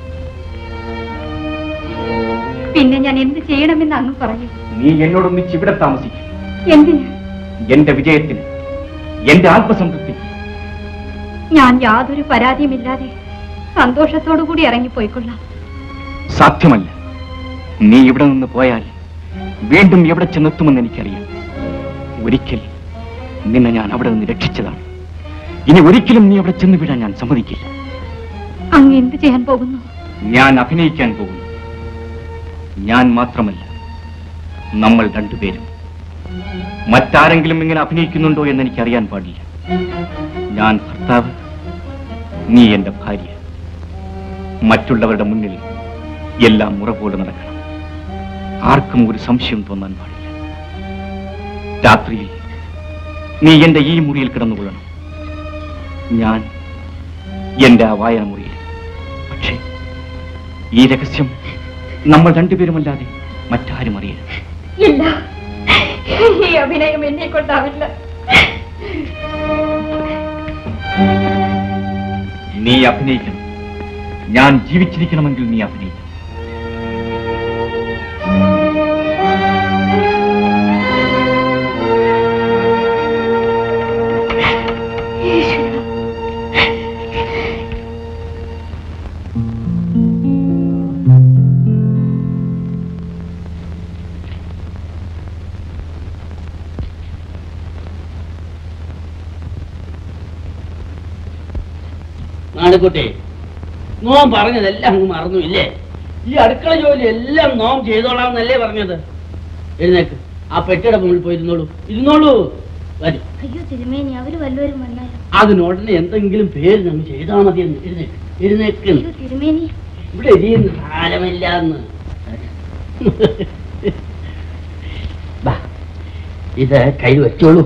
പിന്നെ ഞാൻ എന്ത് ചെയ്യണമെന്ന് അങ്ങ് പറയൂ നീ എന്നോടൊന്നിച്ച് ഇവിടെ താമസിക്കും എന്തിന് എന്റെ വിജയത്തിന് എന്റെ ആത്മസംതൃപ്തിക്ക് ഞാൻ യാതൊരു പരാതിയുമില്ലാതെ സന്തോഷത്തോടു കൂടി ഇറങ്ങിപ്പോയിക്കൊള്ളാം സാധ്യമല്ല നീ ഇവിടെ നിന്ന് പോയാൽ വീണ്ടും എവിടെ ചെന്നെത്തുമെന്ന് എനിക്കറിയാം ഒരിക്കൽ നിന്നെ ഞാൻ അവിടെ നിന്ന് രക്ഷിച്ചതാണ് ഇനി ഒരിക്കലും നീ അവിടെ ചെന്ന് വിടാൻ ഞാൻ സമ്മതിക്കില്ല അങ്ങ് എന്ത് ചെയ്യാൻ പോകുന്നു ഞാൻ അഭിനയിക്കാൻ പോകുന്നു ഞാൻ മാത്രമല്ല നമ്മൾ രണ്ടുപേരും മറ്റാരെങ്കിലും ഇങ്ങനെ അഭിനയിക്കുന്നുണ്ടോ എന്ന് എനിക്ക് അറിയാൻ പാടില്ല ഞാൻ ഭർത്താവ് നീ എന്റെ ഭാര്യ മറ്റുള്ളവരുടെ മുന്നിൽ എല്ലാം മുറ പോലെ നടക്കണം ആർക്കും ഒരു സംശയം തോന്നാൻ പാടില്ല രാത്രിയിൽ നീ എന്റെ ഈ മുറിയിൽ കിടന്നുകൊള്ളണം ഞാൻ എന്റെ ആ വായന മുറിയിൽ പക്ഷേ ഈ രഹസ്യം നമ്മൾ രണ്ടുപേരുമല്ലാതെ മറ്റാരും അറിയരുത് ഇല്ല ഈ അഭിനയം എന്നെ കൊണ്ടാവില്ല നീ അഭിനയിക്കണം ഞാൻ ജീവിച്ചിരിക്കണമെങ്കിൽ നീ അഭിനയിക്കണം നാണിക്കുട്ടി നോം പറഞ്ഞതെല്ലാം അങ്ങ് മറന്നു ഇല്ലേ ഈ അടുക്കള ജോലി എല്ലാം നോം ചെയ്തോളാം എന്നല്ലേ പറഞ്ഞത് എഴുന്നേക്ക് ആ പെട്ടിയുടെ മുകളിൽ പോയി ഇരുന്നോളൂ ഇരുന്നോളൂ വരി അയ്യോ തിരുമേനി അവര് വല്ലവരും വന്നാലോ അതിനുടനെ എന്തെങ്കിലും പേര് നമ്മൾ ചെയ്താൽ മതി എന്ന് എഴുന്നേക്ക് എഴുന്നേക്ക് അയ്യോ തിരുമേനി ഇവിടെ എരിയുന്ന സാരമില്ല എന്ന് ബാ, ഇത് കൈ വെച്ചോളൂ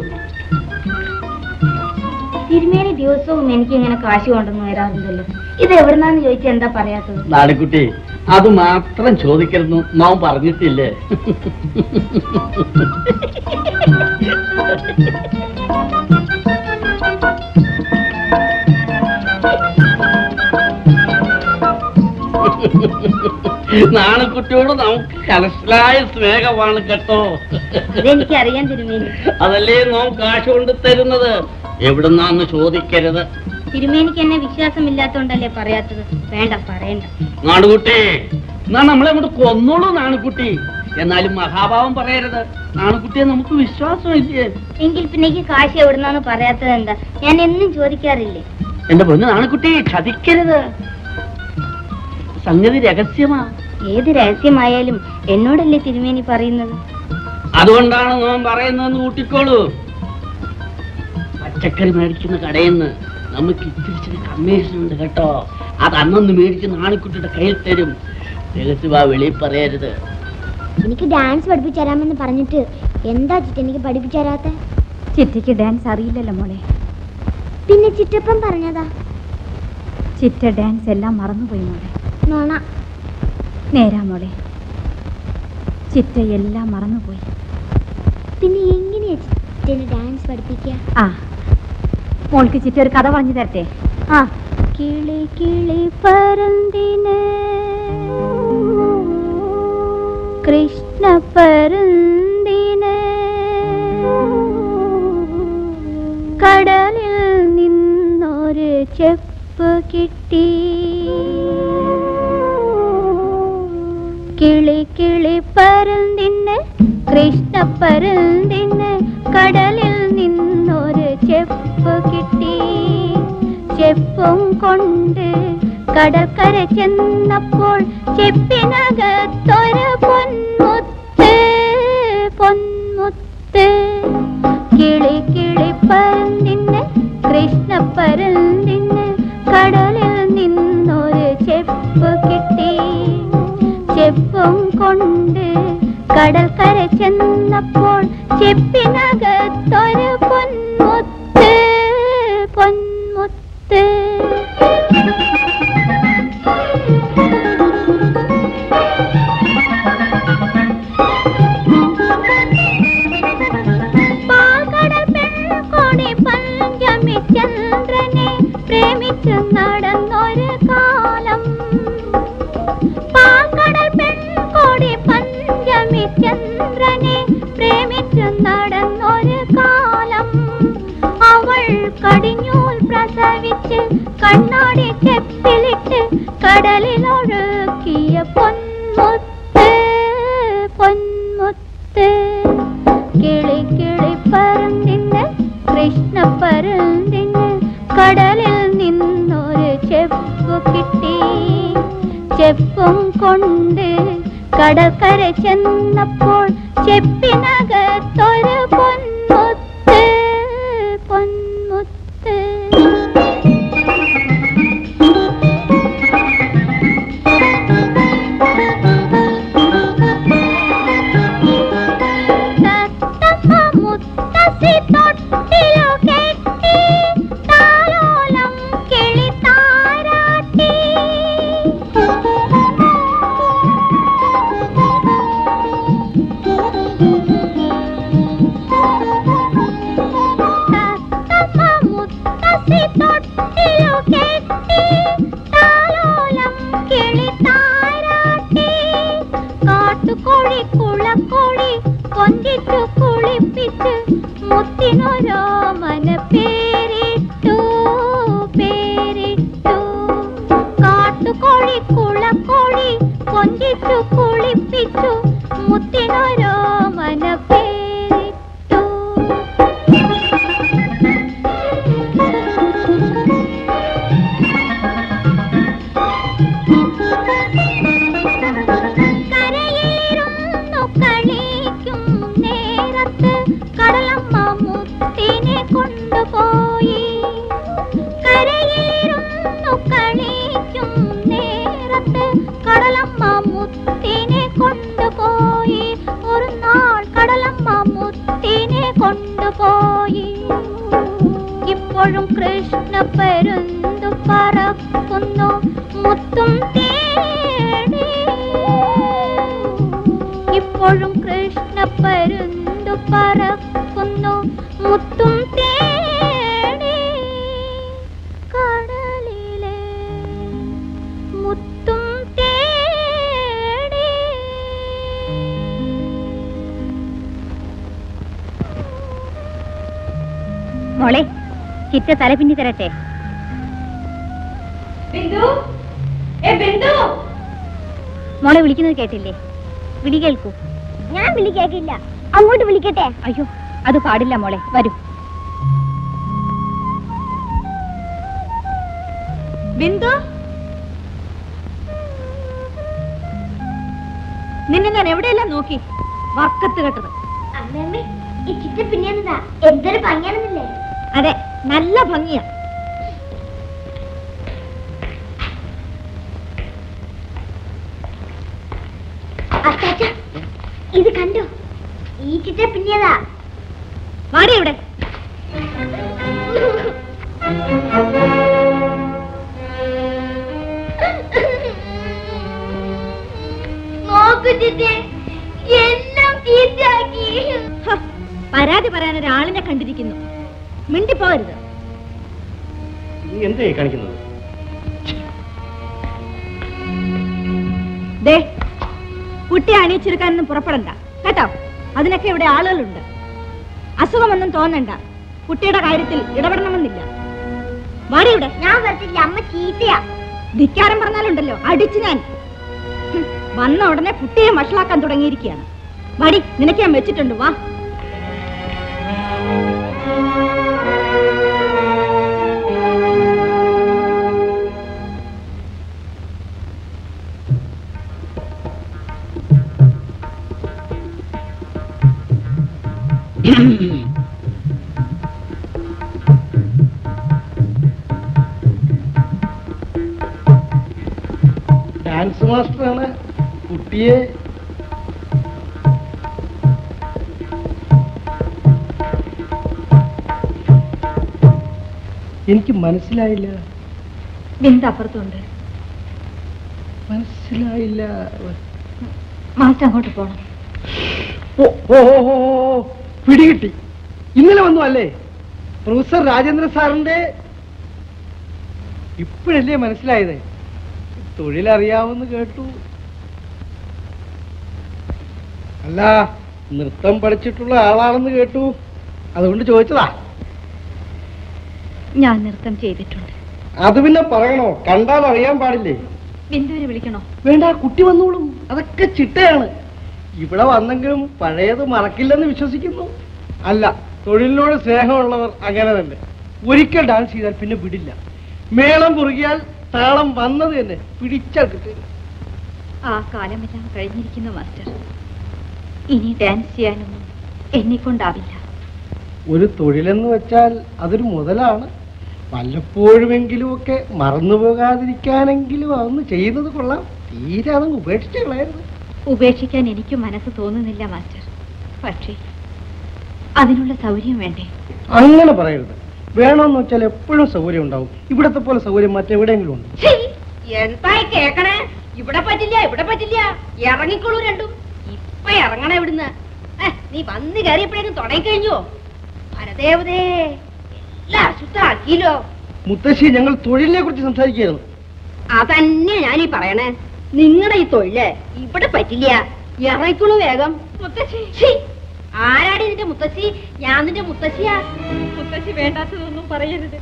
തിരുമേനി ദിവസവും എനിക്ക് ഇങ്ങനെ കാശ് കൊണ്ടൊന്നും വരാറുണ്ടല്ലോ ഇത് എവിടുന്നാന്ന് ചോദിച്ചാൽ എന്താ പറയാത്തത് നാടിക്കുട്ടി അത് മാത്രം ചോദിക്കരുന്നു നാം പറഞ്ഞിട്ടില്ലേ നാണക്കുട്ടിയോട് നമുക്ക് കലശലായ സ്നേഹമാണ് കേട്ടോ ഇതെനിക്ക് അറിയാൻ തിരുമേനി അതല്ലേ നാം കാശ് കൊണ്ട് തരുന്നത് എവിടുന്നാന്ന് ചോദിക്കരുത് തിരുമേനിക്ക് എന്നെ വിശ്വാസമില്ലാത്തോണ്ടല്ലേ പറയാത്തത് വേണ്ട പറയണ്ട നാണുകുട്ടി എന്നാ നമ്മളെ അങ്ങോട്ട് കൊന്നോളൂ നാണുകുട്ടി എന്നാലും മഹാഭാവം പറയരുത് നാണുകുട്ടിയെ നമുക്ക് വിശ്വാസമില്ലേ എങ്കിൽ പിന്നെ എനിക്ക് കാശ് എവിടുന്നാന്ന് പറയാത്തത് എന്താ ഞാൻ എന്നും ചോദിക്കാറില്ലേ എന്റെ പൊന്ന് നാണക്കുട്ടി ചതിക്കരുത് സംഗതി രഹസ്യമാ ഏത് രഹസ്യമായാലും എന്നോടല്ലേ തിരുമേനി പറയുന്നത് അതുകൊണ്ടാണ് നോൻ പറയുന്നതെന്ന് കൂട്ടിക്കോളൂ പച്ചക്കറി മേടിക്കുന്ന കടയിൽ നിന്ന് നമുക്ക് ഇത്തിരി കമ്മീഷൻ ഉണ്ട് കേട്ടോ അത് അന്നൊന്ന് മേടിച്ച് നാണിക്കുട്ടിയുടെ കയ്യിൽ തരും രഹസ്യമാ വെളിയിൽ പറയരുത് എനിക്ക് ഡാൻസ് പഠിപ്പിച്ചു തരാമെന്ന് പറഞ്ഞിട്ട് എന്താ ചിറ്റ എനിക്ക് പഠിപ്പിച്ചു തരാത്ത ചിറ്റയ്ക്ക് ഡാൻസ് അറിയില്ലല്ലോ മോളെ പിന്നെ ചിറ്റപ്പം പറഞ്ഞതാ ചിറ്റ ഡാൻസ് എല്ലാം മറന്നുപോയി മോളെ നോണ നേരാ മോളെ ചിറ്റ എല്ലാം മറന്നുപോയി പിന്നെ എങ്ങനെയാ ചിറ്റന് ഡാൻസ് പഠിപ്പിക്കുക ആ മോൾക്ക് ചിറ്റ ഒരു കഥ പറഞ്ഞു തരട്ടെ ആ കിളി കിളി പരന്തിന് കൃഷ്ണ പരന്തിന് കടലിൽ നിന്നൊരു ചെപ്പ് കിട്ടി കിളി കിളി പരുന്തിന് കൃഷ്ണ പരുന്തിന് കടലിൽ നിന്നൊരു ചെപ്പ് കിട്ടി ചെപ്പും കൊണ്ട് കടൽക്കര ചെന്നപ്പോൾ ചെപ്പിനകത്തൊരു പൊന്മുത്ത് പൊന്മുത്ത് കിളി കിളി പരുന്തിന് കൃഷ്ണ പരുന്തിന് കടലിൽ നിന്നൊരു ചെപ്പ് കിട്ടി ചെപ്പും കൊണ്ട് കടൽക്കര ചെന്നപ്പോൾ ചെപ്പിനകത്തൊരു പൊന്മുത്ത് പൊന്മുത്ത് പാൽക്കടൽ പെൺകൊടി പഞ്ചമി ചന്ദ്രനെ പ്രേമിച്ചു നടന്നൊരു കാലം പാൽക്കടൽ പെൺകൊടി പഞ്ചമി ചന്ദ്രനെ പ്രേമിച്ചു നടന്നൊരു കാലം അവൾ കടിഞ്ഞൂൽ പ്രസവിച്ച് കണ്ണാടി ചെപ്പിലിട്ട് കടലിലൊഴുക്കിയ പൊന്മുത്ത് പൊന്മുത്ത് കിളി കിളി പരുന്തിന് കൃഷ്ണ പരുന്തിന് കടലിൽ നിന്നൊരു ചെപ്പ് കിട്ടി ചെപ്പും കൊണ്ട് കടൽക്കര ചെന്നപ്പോൾ ചെപ്പിനകത്തൊരു പൊന്മുത്ത് പൊന്മുത്ത് തത്തമ്മ മുത്തശ്ശി തൊട്ടിലു കെട്ടി താലോലം കിളി താരാട്ടി തത്തമ്മ മുത്തശ്ശി തൊട്ടിലു കെട്ടി താലോലം കിളി താരാട്ടി കാട്ടുകോഴി കുളക്കോഴി കൊഞ്ചിച്ചു കുളിപ്പിച്ച് മുത്തിനൊരോ മന പേരിട്ടു പേരിട്ടു കാട്ടുകോഴി കുളക്കോഴി കൊഞ്ചിച്ചു കുളിപ്പിച്ചു മുത്തിനൊരോ മന പേരിട്ടു കരയിലിരുന്നു കളിക്കും നേരത്ത് കടലമ്മ മുത്തിനെ കൊണ്ടുപോയി കരയിലിരുന്നു കളിക്കും നേരത്ത് കടലമ്മ മുത്തിനെ കൊണ്ടുപോയി ഒരു നാൾ കടലമ്മ മുത്തിനെ കൊണ്ടുപോയി ഇപ്പോഴും കൃഷ്ണ പരുന്തു പറക്കുന്നു മുത്തും തേടി ഇപ്പോഴും കൃഷ്ണ പരുന്തു പറക്കുന്നു മുത്തും തേടി കടലിലെ മുത്തും തേടി മോളെ ചിറ്റ തല പിന്നി തരട്ടെ മോളെ വിളിക്കുന്നത് കേട്ടില്ലേ വിളി കേൾക്കൂ ഞാൻ വിളി കേക്കില്ല അങ്ങോട്ട് വിളിക്കട്ടെ അയ്യോ അത് പാടില്ല മോളെ വരൂ ബിന്ദു നിന്നെ ഞാൻ എവിടെയെല്ലാം നോക്കി വക്കത്ത് കെട്ടത് അമ്മയമ്മേ ഈ ചിറ്റ പിന്നെന്താ എന്തൊരു ഭംഗിയാണെന്നില്ലേ അതെ നല്ല ഭംഗിയാ അച്ചാച്ച ഇത് കണ്ടോ ഈ ചിറ്റ പിന്നെതാ വാടി ഇവിടെ നോക്കു ചിറ്റേ എല്ലാം ചീത്തയാക്കി ഹ, പരാതി പറയാൻ ഒരാളിനെ കണ്ടിരിക്കുന്നു മിണ്ടിപ്പോകരുത് നീ എന്തേ കാണിക്കുന്നത് ദേ കുട്ടിയെ അണിയിച്ചെടുക്കാനൊന്നും പുറപ്പെടണ്ട കേട്ടോ അതിനൊക്കെ ഇവിടെ ആളുകളുണ്ട് അസുഖമൊന്നും തോന്നണ്ട കുട്ടിയുടെ കാര്യത്തിൽ ഇടപെടണമെന്നില്ല വാടി ഇവിടെ ഞാൻ വരത്തില്ല അമ്മ ചീത്തയാ ധിക്കാരം പറഞ്ഞാലുണ്ടല്ലോ അടിച്ചു ഞാൻ ഹും, വന്ന ഉടനെ കുട്ടിയെ വഷളാക്കാൻ തുടങ്ങിയിരിക്കുകയാണ് വാടി നിനക്ക് ഞാൻ വെച്ചിട്ടുണ്ട് വാ ഡാൻസ് മാസ്റ്ററാണ് കുട്ടിയെ എനിക്ക് മനസ്സിലായില്ല ബിന്ദ അപ്പുറത്തുണ്ട് മനസ്സിലായില്ല മാസ്റ്റർ അങ്ങോട്ട് പോണം ഓ ഓ ഓ, ഓ, ഓ, പിടികിട്ടി ഇന്നലെ വന്നു അല്ലേ പ്രൊഫസർ രാജേന്ദ്ര സാറിന്റെ ഇപ്പോഴല്ലേ മനസ്സിലായത് തൊഴിലറിയാമെന്ന് കേട്ടു അല്ല നൃത്തം പഠിച്ചിട്ടുള്ള ആളാണെന്ന് കേട്ടു അതുകൊണ്ട് ചോദിച്ചതാ ഞാൻ നൃത്തം ചെയ്തിട്ടുണ്ട് അത് പിന്നെ പറയണോ കണ്ടാൽ അറിയാൻ പാടില്ലേ ബിന്ദുവിനെ വിളിക്കണോ വേണ്ട കുട്ടി വന്നോളും അതൊക്കെ ചിട്ടയാണ് ഇവിടെ വന്നെങ്കിലും പഴയത് മറക്കില്ലെന്ന് വിശ്വസിക്കുന്നു അല്ല തൊഴിലിനോട് സ്നേഹമുള്ളവർ അങ്ങനെ തന്നെ ഒരിക്കൽ ഡാൻസ് ചെയ്താൽ പിന്നെ വിടില്ല മേളം കുറുകിയാൽ താളം വന്നത് തന്നെ പിടിച്ചാൽ കിട്ടില്ല ആ കാലമെല്ലാം കഴിഞ്ഞിരിക്കുന്നു മാസ്റ്റർ ഇനി ഡാൻസ് ചെയ്യാനൊന്നും എന്നെ കൊണ്ടാവില്ല ഒരു തൊഴിലെന്ന് വെച്ചാൽ അതൊരു മുതലാണ് വല്ലപ്പോഴുമെങ്കിലും ഒക്കെ മറന്നു പോകാതിരിക്കാനെങ്കിലും അതൊന്ന് ചെയ്യുന്നത് കൊള്ളാം തീരെ അതങ്ങ് ഉപേക്ഷിച്ച് കളയരുത് ഉപേക്ഷിക്കാൻ എനിക്ക് മനസ്സ് തോന്നുന്നില്ല മാസ്റ്റർ പക്ഷേ അതിനുള്ള സൗകര്യം വേണ്ടേ അങ്ങനെ പറയരുത് വേണമെന്ന് വെച്ചാൽ എപ്പോഴും സൗകര്യം ഉണ്ടാവും ഇവിടത്തെ പോലെ സൗകര്യം മറ്റെവിടെയെങ്കിലും ഉണ്ട് എന്തായി കേക്കണേ ഇവിടെ പറ്റില്ല ഇവിടെ പറ്റില്ല ഇറങ്ങിക്കോളൂ രണ്ടും ഇപ്പൊ ഇറങ്ങണ ഇവിടുന്ന് ഏ, നീ വന്ന് കയറിയപ്പോഴേക്കും തുടങ്ങി കഴിഞ്ഞോ പരദേവതേ എല്ലാം അശുദ്ധാക്കിയല്ലോ മുത്തശ്ശി ഞങ്ങൾ തൊഴിലിനെ കുറിച്ച് സംസാരിക്കുകയായിരുന്നു അതന്നെ ഞാനീ പറയണേ നിങ്ങളുടെ ഈ തൊഴില് ഇവിടെ പറ്റില്ല ഇറങ്ങിക്കോളൂ വേഗം മുത്തശ്ശി ഛീ, ആരാടി നിന്റെ മുത്തശ്ശി ഞാൻ നിന്റെ മുത്തശ്ശിയാ മുത്തശ്ശി വേണ്ടാത്തതൊന്നും പറയരുത്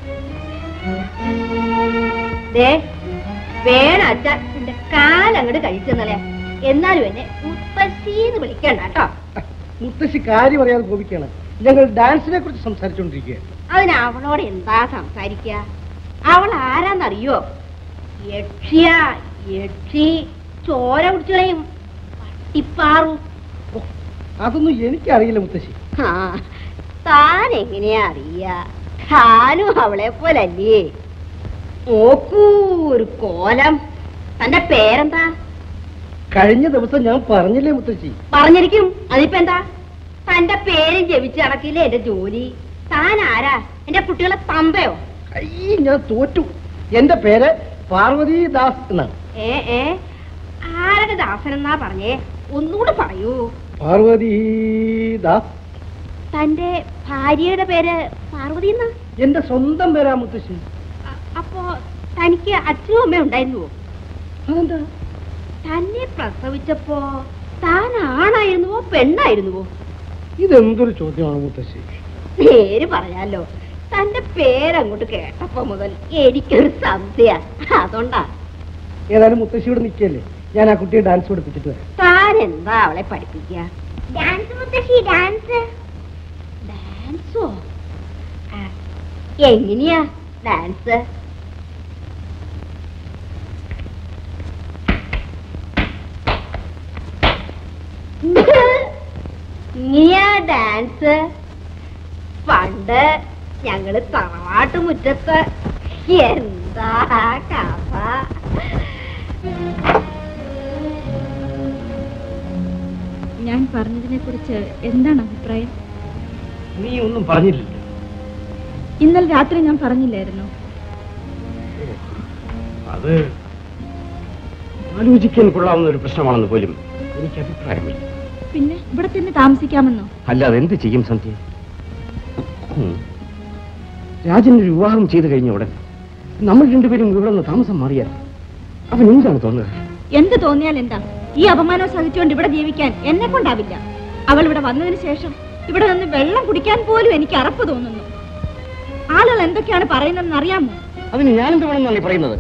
ദേ വേണം അച്ഛ നിന്റെ കാലങ്ങട് കഴിച്ചെന്നല്ലേ എന്നാലും എന്നെ മുത്തശ്ശീന്ന് വിളിക്കണ്ട കേട്ടോ മുത്തശ്ശി കാര്യം അറിയാതെ കോപിക്കുകയാണ് ഞങ്ങൾ ഡാൻസിനെ കുറിച്ച് സംസാരിച്ചുകൊണ്ടിരിക്കുകയാണ് അതിന് അവളോട് എന്താ സംസാരിക്ക അവൾ ആരാന്നറിയോ യക്ഷിയ യക്ഷി ചോര കുടിച്ചുകളയും പട്ടിപ്പാറു ഓ, അതൊന്നും എനിക്കറിയില്ല മുത്തശ്ശി ആ താൻ എങ്ങനെയാ അറിയ താനും അവളെ പോലല്ലേ നോക്കൂ ഒരു കോലം തന്റെ പേരെന്താ കഴിഞ്ഞ ദിവസം ഞാൻ പറഞ്ഞില്ലേ മുത്തശ്ശി പറഞ്ഞിരിക്കും അതിപ്പോ എന്താ തന്റെ പേരും ജപിച്ച് നടക്കില്ലേ എന്റെ ജോലി താൻ ആരാ എന്റെ കുട്ടികളെ തമ്പയോ അയ്യ ഞാൻ തോറ്റു എന്റെ പേര് പാർവതി ദാസ് എന്നാണ് ഏ ഏ ആരുടെ ദാസനെന്നാ പറഞ്ഞേ ഒന്നുകൂടെ പറയൂ പാർവതി ദാസ് തന്റെ ഭാര്യയുടെ പേര് പാർവതി എന്നാ എന്റെ സ്വന്തം പേരാ മുത്തശ്ശി അ- അപ്പോ തനിക്ക് അച്ഛനും അമ്മയും ഉണ്ടായിരുന്നുവോ അതെന്താ തന്നെ പ്രസവിച്ചപ്പോ താൻ ആണായിരുന്നുവോ പെണ്ണായിരുന്നുവോ ഇതെന്തൊരു ചോദ്യമാണ് മുത്തശ്ശി നേര് പറയാലോ തന്റെ പേരങ്ങോട്ട് കേട്ടപ്പോ മുതൽ എനിക്കൊരു സംശയ അതുകൊണ്ടാ ഏതായാലും മുത്തശ്ശി ഇവിടെ നിൽക്കല്ലേ ഞാൻ ആ കുട്ടിയെ ഡാൻസ് പഠിപ്പിച്ചിട്ട് വരാം താൻ എന്താ അവളെ പഠിപ്പിക്കുക ഡാൻസ് മുത്തശ്ശി ഡാൻസ് ഡാൻസോ ആ, എങ്ങനെയാ ഡാൻസ് ഇങ്ങനെയാ ഡാൻസ് പണ്ട് ഞങ്ങള് തറവാട്ട് മുറ്റത്ത് എന്താ കഥ ഞാൻ പറഞ്ഞതിനെ കുറിച്ച് എന്താണ് അഭിപ്രായം നീ ഒന്നും പറഞ്ഞില്ല ഇന്നലെ രാത്രി ഞാൻ പറഞ്ഞില്ലായിരുന്നു അത് ആലോചിക്കാൻ കൊള്ളാവുന്ന ഒരു പ്രശ്നമാണെന്ന് പോലും എനിക്ക് അഭിപ്രായമില്ല പിന്നെ ഇവിടെ തന്നെ താമസിക്കാമെന്നോ അല്ലാതെ എന്ത് ചെയ്യും സന്ധ്യ ഉം. രാജന് ഒരു വിവാഹം ചെയ്തു കഴിഞ്ഞ ഉടൻ നമ്മൾ രണ്ടുപേരും ഇവിടെ നിന്ന് താമസം മാറിയാൽ അവൻ എന്താണ് തോന്നുന്നത് എന്ത് തോന്നിയാൽ എന്താ ഈ അപമാനം സഹിച്ചുകൊണ്ട് ഇവിടെ ജീവിക്കാൻ എന്നെ കൊണ്ടാവില്ല അവൾ ഇവിടെ വന്നതിന് ശേഷം ഇവിടെ നിന്ന് വെള്ളം കുടിക്കാൻ പോലും എനിക്ക് അറപ്പ് തോന്നുന്നു ആളുകൾ എന്തൊക്കെയാണ് പറയുന്നതെന്ന് അറിയാമോ അതിന് ഞാനെന്ത് വേണമെന്നാണ് ഈ പറയുന്നത്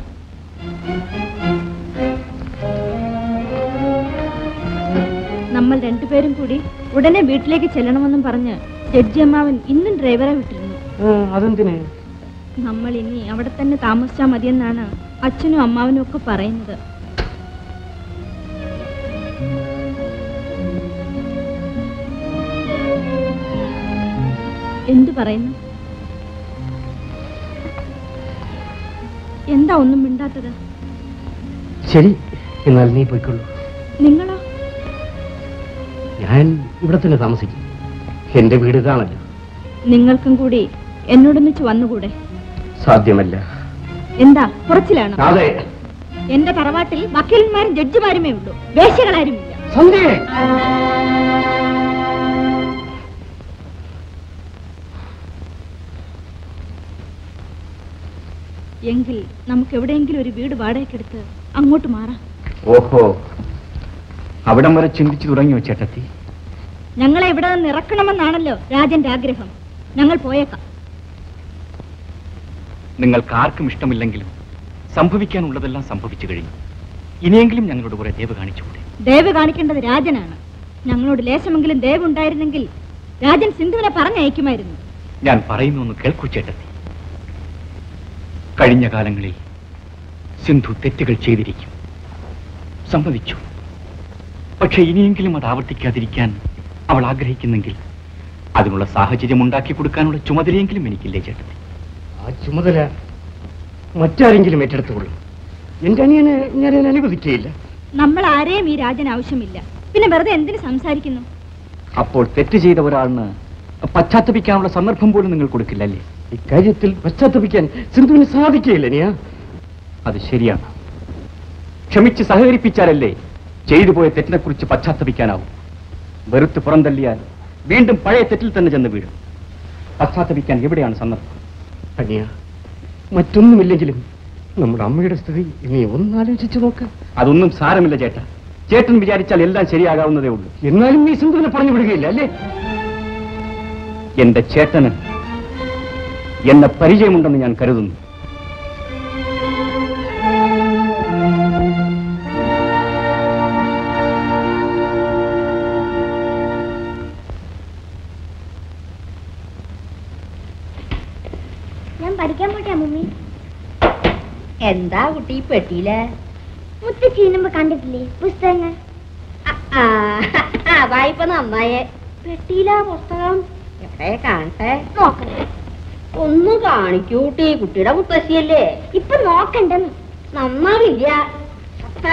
നമ്മൾ രണ്ടുപേരും കൂടി ഉടനെ വീട്ടിലേക്ക് ചെല്ലണമെന്നും പറഞ്ഞ് ജഡ്ജി അമ്മാവൻ ഇന്നും ഡ്രൈവറെ വിട്ടിരുന്നു അതെന്തിന് നമ്മൾ ഇനി അവിടെ തന്നെ താമസിച്ചാൽ മതിയെന്നാണ് അച്ഛനും അമ്മാവനും ഒക്കെ പറയുന്നത് എന്തു പറയുന്നു എന്താ ഒന്നും മിണ്ടാത്തത് ശരി എന്നാൽ നീ പോയിക്കൊള്ളൂ നിങ്ങളോ ഞാൻ ഇവിടെ തന്നെ താമസിക്കും എന്റെ വീട് ഇതാണല്ലോ നിങ്ങൾക്കും കൂടി എന്നോടൊന്നിച്ച് വന്നുകൂടെ സാധ്യമല്ല എന്താ കുറച്ചിലാണോ അതെ എന്റെ തറവാട്ടിൽ വക്കീലന്മാരും ജഡ്ജിമാരുമേ ഉള്ളൂ വേശ്യകളാരുമില്ല സന്ധ്യ എങ്കിൽ നമുക്ക് എവിടെയെങ്കിലും ഒരു വീട് വാടകയ്ക്കെടുത്ത് അങ്ങോട്ട് മാറാം ഓഹോ അവിടം വരെ ചിന്തിച്ചു തുടങ്ങിയോ ചേട്ടത്തി ഞങ്ങളെ ഇവിടെ നിന്ന് ഇറക്കണമെന്നാണല്ലോ രാജന്റെ ആഗ്രഹം ഞങ്ങൾ പോയേക്കാം നിങ്ങൾക്ക് ആർക്കും ഇഷ്ടമില്ലെങ്കിലും സംഭവിക്കാനുള്ളതെല്ലാം സംഭവിച്ചു കഴിഞ്ഞു ഇനിയെങ്കിലും ഞങ്ങളോട് കുറെ ദയവ് കാണിച്ചുകൂടെ ദയവ് കാണിക്കേണ്ടത് രാജനാണ് ഞങ്ങളോട് ലേശമെങ്കിലും ദയവ് ഉണ്ടായിരുന്നെങ്കിൽ രാജൻ സിന്ധുവിനെ പറഞ്ഞയക്കുമായിരുന്നു ഞാൻ പറയുന്നു ഒന്ന് കേൾക്കൂ ചേട്ടത്തി കഴിഞ്ഞ കാലങ്ങളിൽ സിന്ധു തെറ്റുകൾ ചെയ്തിരിക്കും സമ്മതിച്ചു പക്ഷെ ഇനിയെങ്കിലും അത് ആവർത്തിക്കാതിരിക്കാൻ അവൾ ആഗ്രഹിക്കുന്നെങ്കിൽ അതിനുള്ള സാഹചര്യം ഉണ്ടാക്കി കൊടുക്കാനുള്ള ചുമതലയെങ്കിലും എനിക്കില്ലേ ചേട്ടത്തി ആ ചുമതല മറ്റാരെങ്കിലും ഏറ്റെടുത്തുകൊള്ളും എന്റെ അനിയനെ ഞാൻ അനുവദിക്കുകയില്ല നമ്മൾ ആരെയും ഈ രാജൻ ആവശ്യമില്ല പിന്നെ വെറുതെ എന്തിനു സംസാരിക്കുന്നു അപ്പോൾ തെറ്റ് ചെയ്ത ഒരാളിന് പശ്ചാത്തപിക്കാനുള്ള സന്ദർഭം പോലും നിങ്ങൾ കൊടുക്കില്ലല്ലേ ഇക്കാര്യത്തിൽ പശ്ചാത്തപിക്കാൻ സിന്ധുവിന് സാധിക്കുകയില്ല നീയാ അത് ശരിയാണ് ക്ഷമിച്ച് സഹകരിപ്പിച്ചാലല്ലേ ചെയ്തു പോയ തെറ്റിനെ കുറിച്ച് പശ്ചാത്തപിക്കാനാവും വെറുത്ത് പുറന്തള്ളിയാൽ വീണ്ടും പഴയ തെറ്റിൽ തന്നെ ചെന്ന് വീഴും പശ്ചാത്തപിക്കാൻ എവിടെയാണ് സന്ദർഭം അനിയ മറ്റൊന്നുമില്ലെങ്കിലും നമ്മുടെ അമ്മയുടെ സ്ഥിതി നീ ഒന്നാലോചിച്ചു നോക്ക് അതൊന്നും സാരമില്ല ചേട്ടാ ചേട്ടൻ വിചാരിച്ചാൽ എല്ലാം ശരിയാകാവുന്നതേ ഉള്ളൂ എന്നാലും നീ സിന്ധുവിനെ പറഞ്ഞു വിടുകയില്ല അല്ലേ എന്റെ ചേട്ടന് എന്നെ പരിചയമുണ്ടെന്ന് ഞാൻ കരുതുന്നു ഞാൻ പഠിക്കാൻ പോട്ടെ മമ്മി എന്താ കുട്ടി ഈ പെട്ടിയില് മുത്ത് ചീനുമ്പോ കണ്ടിട്ടില്ലേ പുസ്തകങ്ങൾ ആ, ആ, അതായിപ്പോ നന്നായേ പെട്ടിയിലാ പുസ്തകം എവിടെ കാണട്ടെ നോക്കണ്ട ഒന്ന് കാണിക്കൂ കുട്ടി കുട്ടിയുടെ മുത്തശ്ശിയല്ലേ ഇപ്പൊ നോക്കണ്ടെന്ന് നന്നാവില്ല സത്ത.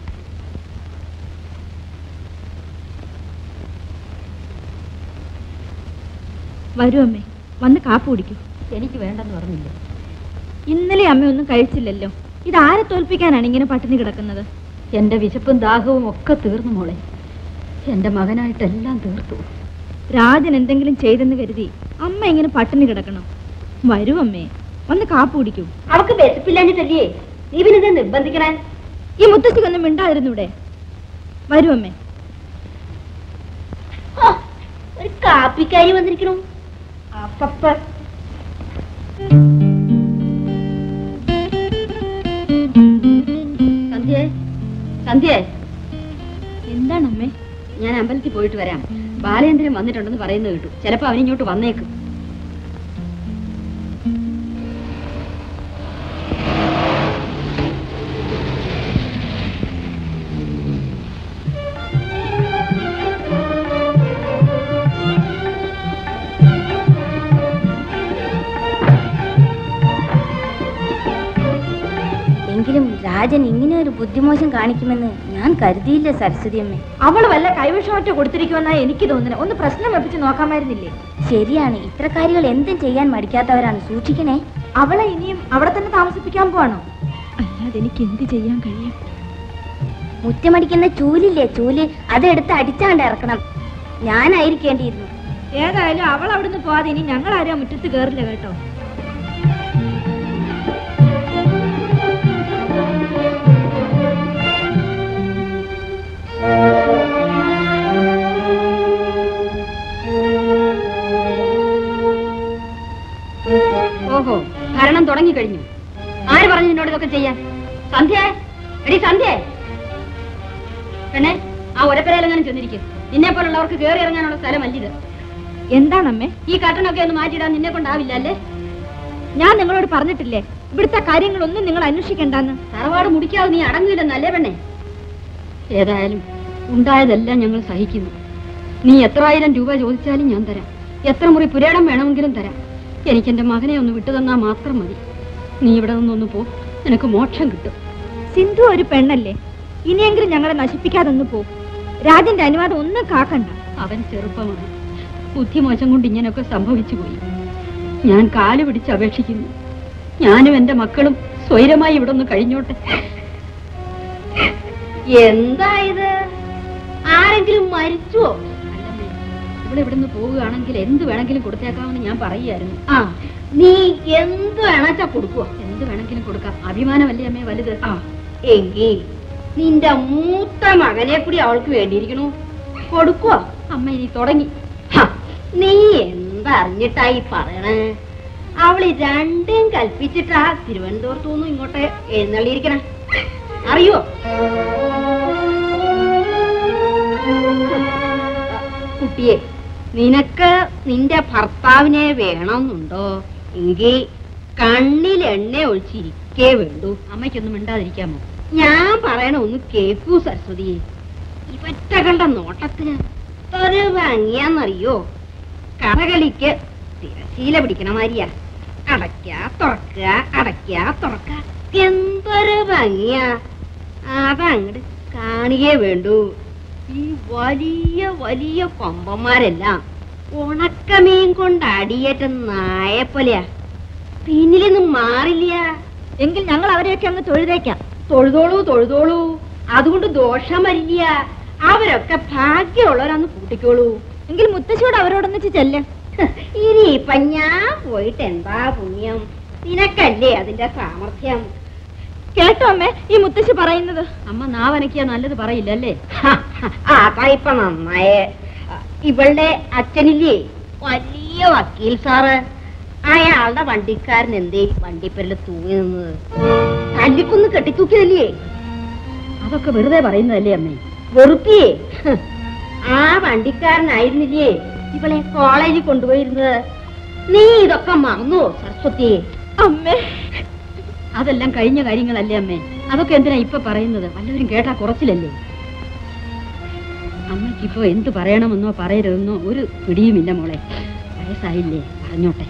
വരൂ അമ്മേ വന്ന് കാപ്പ് കുടിക്കൂ എനിക്ക് വേണ്ടെന്ന് പറഞ്ഞില്ല ഇന്നലെ അമ്മ ഒന്നും കഴിച്ചില്ലല്ലോ ഇത് ആരെ തോൽപ്പിക്കാനാണ് ഇങ്ങനെ പട്ടിണി കിടക്കുന്നത് എന്റെ വിശപ്പും ദാഹവും ഒക്കെ തീർന്നു മോളെ എന്റെ മകനായിട്ടെല്ലാം തീർത്തു രാജൻ എന്തെങ്കിലും ചെയ്തെന്ന് കരുതി അമ്മ ഇങ്ങനെ പട്ടിണി കിടക്കണം വരൂ അമ്മേ വന്ന് കാപ്പ് കുടിക്കൂ അവക്ക് വിശപ്പില്ലാഞ്ഞിട്ടല്ലേ നീ പിന്നെ ഇത് നിർബന്ധിക്കണേ ഈ മുത്തശ്ശിക്കൊന്നും മിണ്ടാതിരുന്നൂടെ വരൂ അമ്മേ ഹോ, ഒരു കാപ്പിക്കാരി വന്നിരിക്കണു അപ്പപ്പ സന്ധ്യേ സന്ധ്യേ എന്താണ് അമ്മേ ഞാൻ അമ്പലത്തിൽ പോയിട്ട് വരാം ബാലേന്ദ്രൻ വന്നിട്ടുണ്ടെന്ന് പറയുന്നത് കേട്ടു ചിലപ്പോ അവനിങ്ങോട്ട് വന്നേക്കും രാജൻ ഇങ്ങനെ ഒരു ബുദ്ധിമോശം കാണിക്കുമെന്ന് ഞാൻ കരുതിയില്ല സരസ്വതി അമ്മേ അവൾ വല്ല കൈവശമറ്റ കൊടുത്തിരിക്കുമെന്നാ എനിക്ക് തോന്നുന്നത് ഒന്ന് പ്രശ്നം വെപ്പിച്ച് നോക്കാമായിരുന്നില്ലേ ശരിയാണ് ഇത്രക്കാരികൾ എന്തും ചെയ്യാൻ മടിക്കാത്തവരാണ് സൂക്ഷിക്കണേ അവളെ ഇനിയും അവിടെ തന്നെ താമസിപ്പിക്കാൻ പോവാണോ അല്ലാതെ എനിക്ക് എന്ത് ചെയ്യാൻ കഴിയും മുറ്റമടിക്കുന്ന ചൂലില്ലേ ചൂല് അതെടുത്ത് അടിച്ചാണ്ട് ഇറക്കണം ഞാനായിരിക്കേണ്ടിയിരുന്നു ഏതായാലും അവൾ അവിടുന്ന് പോവാതെ ഇനി ഞങ്ങൾ ആരും ആ മുറ്റത്ത് കയറില്ല കേട്ടോ ഓഹോ ഭരണം തുടങ്ങിക്കഴിഞ്ഞു ആര് പറഞ്ഞു നിന്നോട് ഇതൊക്കെ ചെയ്യാൻ സന്ധ്യ എടി സന്ധ്യ പെണ്ണെ ആ ഒരപ്പരയിലെങ്ങനെ ചെന്നിരിക്കും നിന്നെ പോലുള്ളവർക്ക് കയറി ഇറങ്ങാനുള്ള സ്ഥലമല്ലിത് എന്താണമ്മേ ഈ കട്ടണൊക്കെ ഒന്ന് മാറ്റിയിടാൻ നിന്നെ കൊണ്ടാവില്ല അല്ലേ ഞാൻ നിങ്ങളോട് പറഞ്ഞിട്ടില്ലേ ഇവിടുത്തെ കാര്യങ്ങളൊന്നും നിങ്ങൾ അന്വേഷിക്കണ്ടെന്ന് തറവാട് മുടിക്കാതെ നീ അടങ്ങില്ലെന്നല്ലേ പെണ്ണെ ഏതായാലും ഉണ്ടായതെല്ലാം ഞങ്ങൾ സഹിക്കുന്നു നീ എത്ര ആയിരം രൂപ ചോദിച്ചാലും ഞാൻ തരാം എത്ര മുറി പുരേടം വേണമെങ്കിലും തരാം എനിക്ക് എന്റെ മകനെ ഒന്ന് വിട്ടു തന്നാൽ മാത്രം മതി നീ ഇവിടെ നിന്നൊന്ന് പോ നിനക്ക് മോക്ഷം കിട്ടും സിന്ധു ഒരു പെണ്ണല്ലേ ഇനിയെങ്കിലും ഞങ്ങളെ നശിപ്പിക്കാതൊന്നു പോ രാജന്റെ അനുവാദം ഒന്നും കാക്കണ്ട അവൻ ചെറുപ്പമാണ് ബുദ്ധിമോശം കൊണ്ട് ഇങ്ങനെയൊക്കെ സംഭവിച്ചു പോയി ഞാൻ കാല് പിടിച്ച് അപേക്ഷിക്കുന്നു ഞാനും എന്റെ മക്കളും സ്വൈരമായി ഇവിടെ ഒന്ന് കഴിഞ്ഞോട്ടെ എന്താ ഇത് ആരെങ്കിലും മരിച്ചുവോ ഇവിടെ ഇവിടുന്ന് പോവുകയാണെങ്കിൽ എന്ത് വേണമെങ്കിലും കൊടുത്തേക്കാമെന്ന് ഞാൻ പറയുമായിരുന്നു ആ നീ എന്ത് വേണാച്ചാ കൊടുക്കുവോ എന്ത് വേണമെങ്കിലും കൊടുക്കാം അഭിമാനമല്ലേ അമ്മേ വലുത് ആ എങ്കി നിന്റെ മൂത്ത മകനെ കൂടി അവൾക്ക് വേണ്ടിയിരിക്കണു കൊടുക്കുവോ അമ്മ ഇനി തുടങ്ങി ഹ, നീ എന്തറിഞ്ഞിട്ടായി പറയണേ അവള് രണ്ടും കൽപ്പിച്ചിട്ടാ തിരുവനന്തപുരത്തുനിന്ന് ഇങ്ങോട്ട് എഴുന്നള്ളിയിരിക്കണേ അറിയോ കുട്ടിയെ നിനക്ക് നിന്റെ ഭർത്താവിനെ വേണമെന്നുണ്ടോ എങ്കിൽ കണ്ണിൽ എണ്ണ ഒഴിച്ചിരിക്കേ വേണ്ടൂ അമ്മയ്ക്കൊന്നും മിണ്ടാതിരിക്കാമോ ഞാൻ പറയണ ഒന്ന് കേക്കൂ സരസ്വതി ഇവറ്റ കണ്ട നോട്ടത്തിന് ഒരു ഭംഗിയാന്നറിയോ കഥകളിക്ക് തിരശീല പിടിക്കണ മാതിരിയാ അടയ്ക്ക തുറക്ക അടയ്ക്ക തുറക്ക എന്തൊരു ഭംഗിയാ അതങ്ങട് കാണുകയേ വേണ്ടൂ ഈ വലിയ വലിയ കൊമ്പന്മാരെല്ലാം ഉണക്കമീൻ കൊണ്ട് അടിയേറ്റ നായപ്പോലെയാ പിന്നിലൊന്നും മാറില്ല എങ്കിൽ ഞങ്ങൾ അവരെയൊക്കെ അങ്ങ് തൊഴുതേക്കാം തൊഴുതോളൂ തൊഴുതോളൂ അതുകൊണ്ട് ദോഷം വരില്ല അവരൊക്കെ ഭാഗ്യമുള്ളവരാന്ന് കൂട്ടിക്കോളൂ എങ്കിൽ മുത്തശ്ശിയോട് അവരോടൊന്നിച്ച് ചെല്ല് ഇനി ഇപ്പൊ ഞാൻ പോയിട്ട് എന്താ പുണ്യം നിനക്കല്ലേ അതിന്റെ സാമർഥ്യം കേട്ടോ അമ്മേ ഈ മുത്തശ്ശി പറയുന്നത് അമ്മ നാവനക്കിയാ നല്ലത് പറയില്ല അല്ലേ അതാ ഇപ്പൊ നന്നായേ ഇവളുടെ അച്ഛനില്ലേ വലിയ വക്കീൽ സാറ് അയാളുടെ വണ്ടിക്കാരൻ എന്തേ വണ്ടിപ്പരല് തൂങ്ങി നിന്നത് തല്ലിക്കൊന്ന് കെട്ടിത്തൂക്കിയതല്ലേ അതൊക്കെ വെറുതെ പറയുന്നതല്ലേ അമ്മേ വെറുപ്പിയേ ഹ്. ആ വണ്ടിക്കാരനായിരുന്നില്ലേ ഇവളെ കോളേജിൽ കൊണ്ടുപോയിരുന്നത് നീ ഇതൊക്കെ മറന്നോ സരസ്വതി അമ്മേ അതെല്ലാം കഴിഞ്ഞ കാര്യങ്ങളല്ലേ അമ്മേ അതൊക്കെ എന്തിനാ ഇപ്പൊ പറയുന്നത് വല്ലവരും കേട്ടാ കുറച്ചിലല്ലേ അമ്മയ്ക്കിപ്പോ എന്ത് പറയണമെന്നോ പറയരുതെന്നോ ഒരു പിടിയുമില്ല മോളെ വയസ്സായില്ലേ പറഞ്ഞോട്ടെ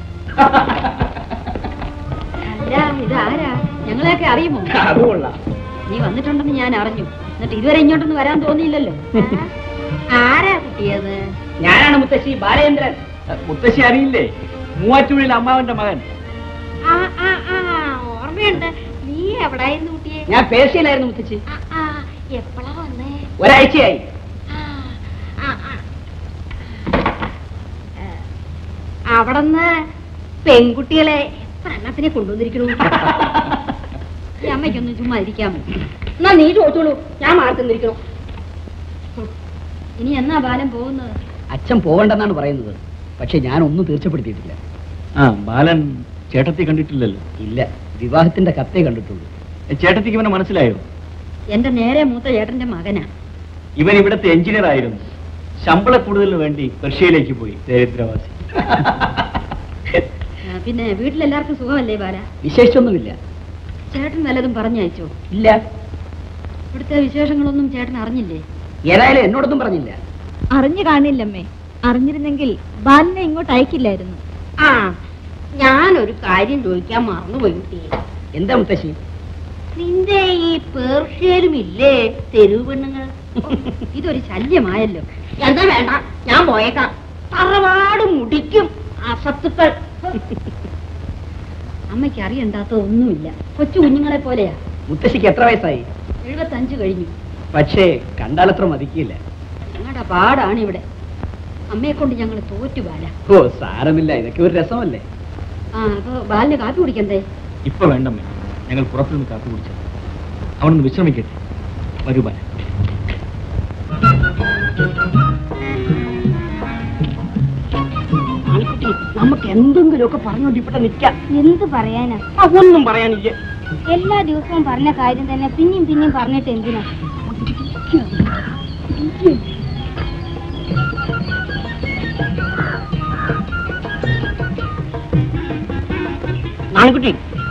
അല്ല ഇതാരാ ഞങ്ങളെയൊക്കെ അറിയുമോ അത് കൊള്ളാം നീ വന്നിട്ടുണ്ടെന്ന് ഞാൻ അറിഞ്ഞു എന്നിട്ട് ഇതുവരെ ഇങ്ങോട്ടൊന്നും വരാൻ തോന്നിയില്ലല്ലോ ആരാ കുട്ടിയത് ഞാനാണ് മുത്തശ്ശി ബാലേന്ദ്രൻ മുത്തശ്ശി അറിയില്ലേ മൂവാറ്റുപുഴയിൽ അമ്മാവന്റെ മകൻ ആ ആ ആ ഓർമ്മയുണ്ട് നീ എവിടായിരുന്നു കുട്ടിയെ ഞാൻ പേർഷ്യയിലായിരുന്നു മുത്തശ്ശി ആ, ആ, എപ്പളാ വന്നേ ഒരാഴ്ചയായി ആ, ആ, ആ. ഏ, അവിടുന്ന് പെൺകുട്ടികളെ എത്ര എണ്ണത്തിനെ കൊണ്ടുവന്നിരിക്കണു ഈ അമ്മയ്ക്കൊന്നും ചുമ്മാ ഇരിക്കാമോ എന്നാ നീ ചോദിച്ചോളൂ ഞാൻ മാറി തന്നിരിക്കണു ഇനി എന്നാ ബാലൻ പോകുന്നത് അച്ഛൻ പോകണ്ടെന്നാണ് പറയുന്നത് പക്ഷെ ഞാൻ ഒന്നും തീർച്ചപ്പെടുത്തിയിട്ടില്ല ആ ബാലൻ ചേട്ടത്തി കണ്ടിട്ടില്ലല്ലോ ഇല്ല വിവാഹത്തിന്റെ കത്തേ കണ്ടിട്ടുള്ളൂ ചേട്ടത്തിക്ക് ഇവനെ മനസ്സിലായോ എന്റെ നേരെ മൂത്ത ചേട്ടന്റെ മകനാ ഇവൻ ഇവിടുത്തെ എഞ്ചിനീയർ ആയിരുന്നു ശമ്പള കൂടുതലിന് വേണ്ടി പെർഷ്യയിലേക്ക് പോയി ദരിദ്രവാസി ആ, പിന്നെ വീട്ടിലെല്ലാവർക്കും സുഖമല്ലേ ബാല വിശേഷിച്ചൊന്നുമില്ല ചേട്ടൻ വല്ലതും പറഞ്ഞയച്ചോ ഇല്ല ഇവിടുത്തെ വിശേഷങ്ങളൊന്നും ചേട്ടൻ അറിഞ്ഞില്ലേ ഏതായാലും എന്നോടൊന്നും പറഞ്ഞില്ല അറിഞ്ഞു കാണില്ലമ്മേ അറിഞ്ഞിരുന്നെങ്കിൽ ബാലിനെ ഇങ്ങോട്ട് അയക്കില്ലായിരുന്നു ആ ഞാനൊരു കാര്യം ചോദിക്കാൻ മറന്നുപോയി കുട്ടിയെ എന്താ മുത്തശ്ശി നിന്റെ ഈ പേർഷ്യയിലും ഇല്ലേ തെരുവ് പെണ്ണുങ്ങൾ ഇതൊരു ശല്യമായല്ലോ എന്താ വേണ്ട ഞാൻ പോയേക്കാം തറവാട് മുടിക്കും അസത്തുക്കൾ അമ്മയ്ക്ക് അറിയണ്ടാത്ത ഒന്നുമില്ല കൊച്ചു കുഞ്ഞുങ്ങളെ പോലെയാ മുത്തശ്ശിക്ക് എത്ര വയസ്സായി എഴുപത്തഞ്ച് കഴിഞ്ഞു പക്ഷേ കണ്ടാലത്ര മതിക്കില്ല ഞങ്ങളുടെ പാടാണ് ഇവിടെ അമ്മയെ കൊണ്ട് ഞങ്ങൾ തോറ്റു ബാല ഓ സാരമില്ല ഇതൊക്കെ ഒരു രസമല്ലേ ആ അപ്പൊ ബാലിന് കാപ്പി കുടിക്കണ്ടേ ഇപ്പൊ വേണ്ടമ്മേ ഞങ്ങൾ പുറത്തുനിന്ന് കാപ്പി കുടിച്ചത് അവനൊന്ന് വിശ്രമിക്കട്ടെ വരൂ ബാല ആൺകുട്ടി നമുക്ക് എന്തെങ്കിലുമൊക്കെ പറഞ്ഞോണ്ട് ഇവിടെ നിൽക്കാം എന്ത് പറയാനാ ആ, ഒന്നും പറയാനില്ല എല്ലാ ദിവസവും പറഞ്ഞ കാര്യം തന്നെ പിന്നെയും പിന്നെയും പറഞ്ഞിട്ട് എന്തിനാ നാണുകുട്ടി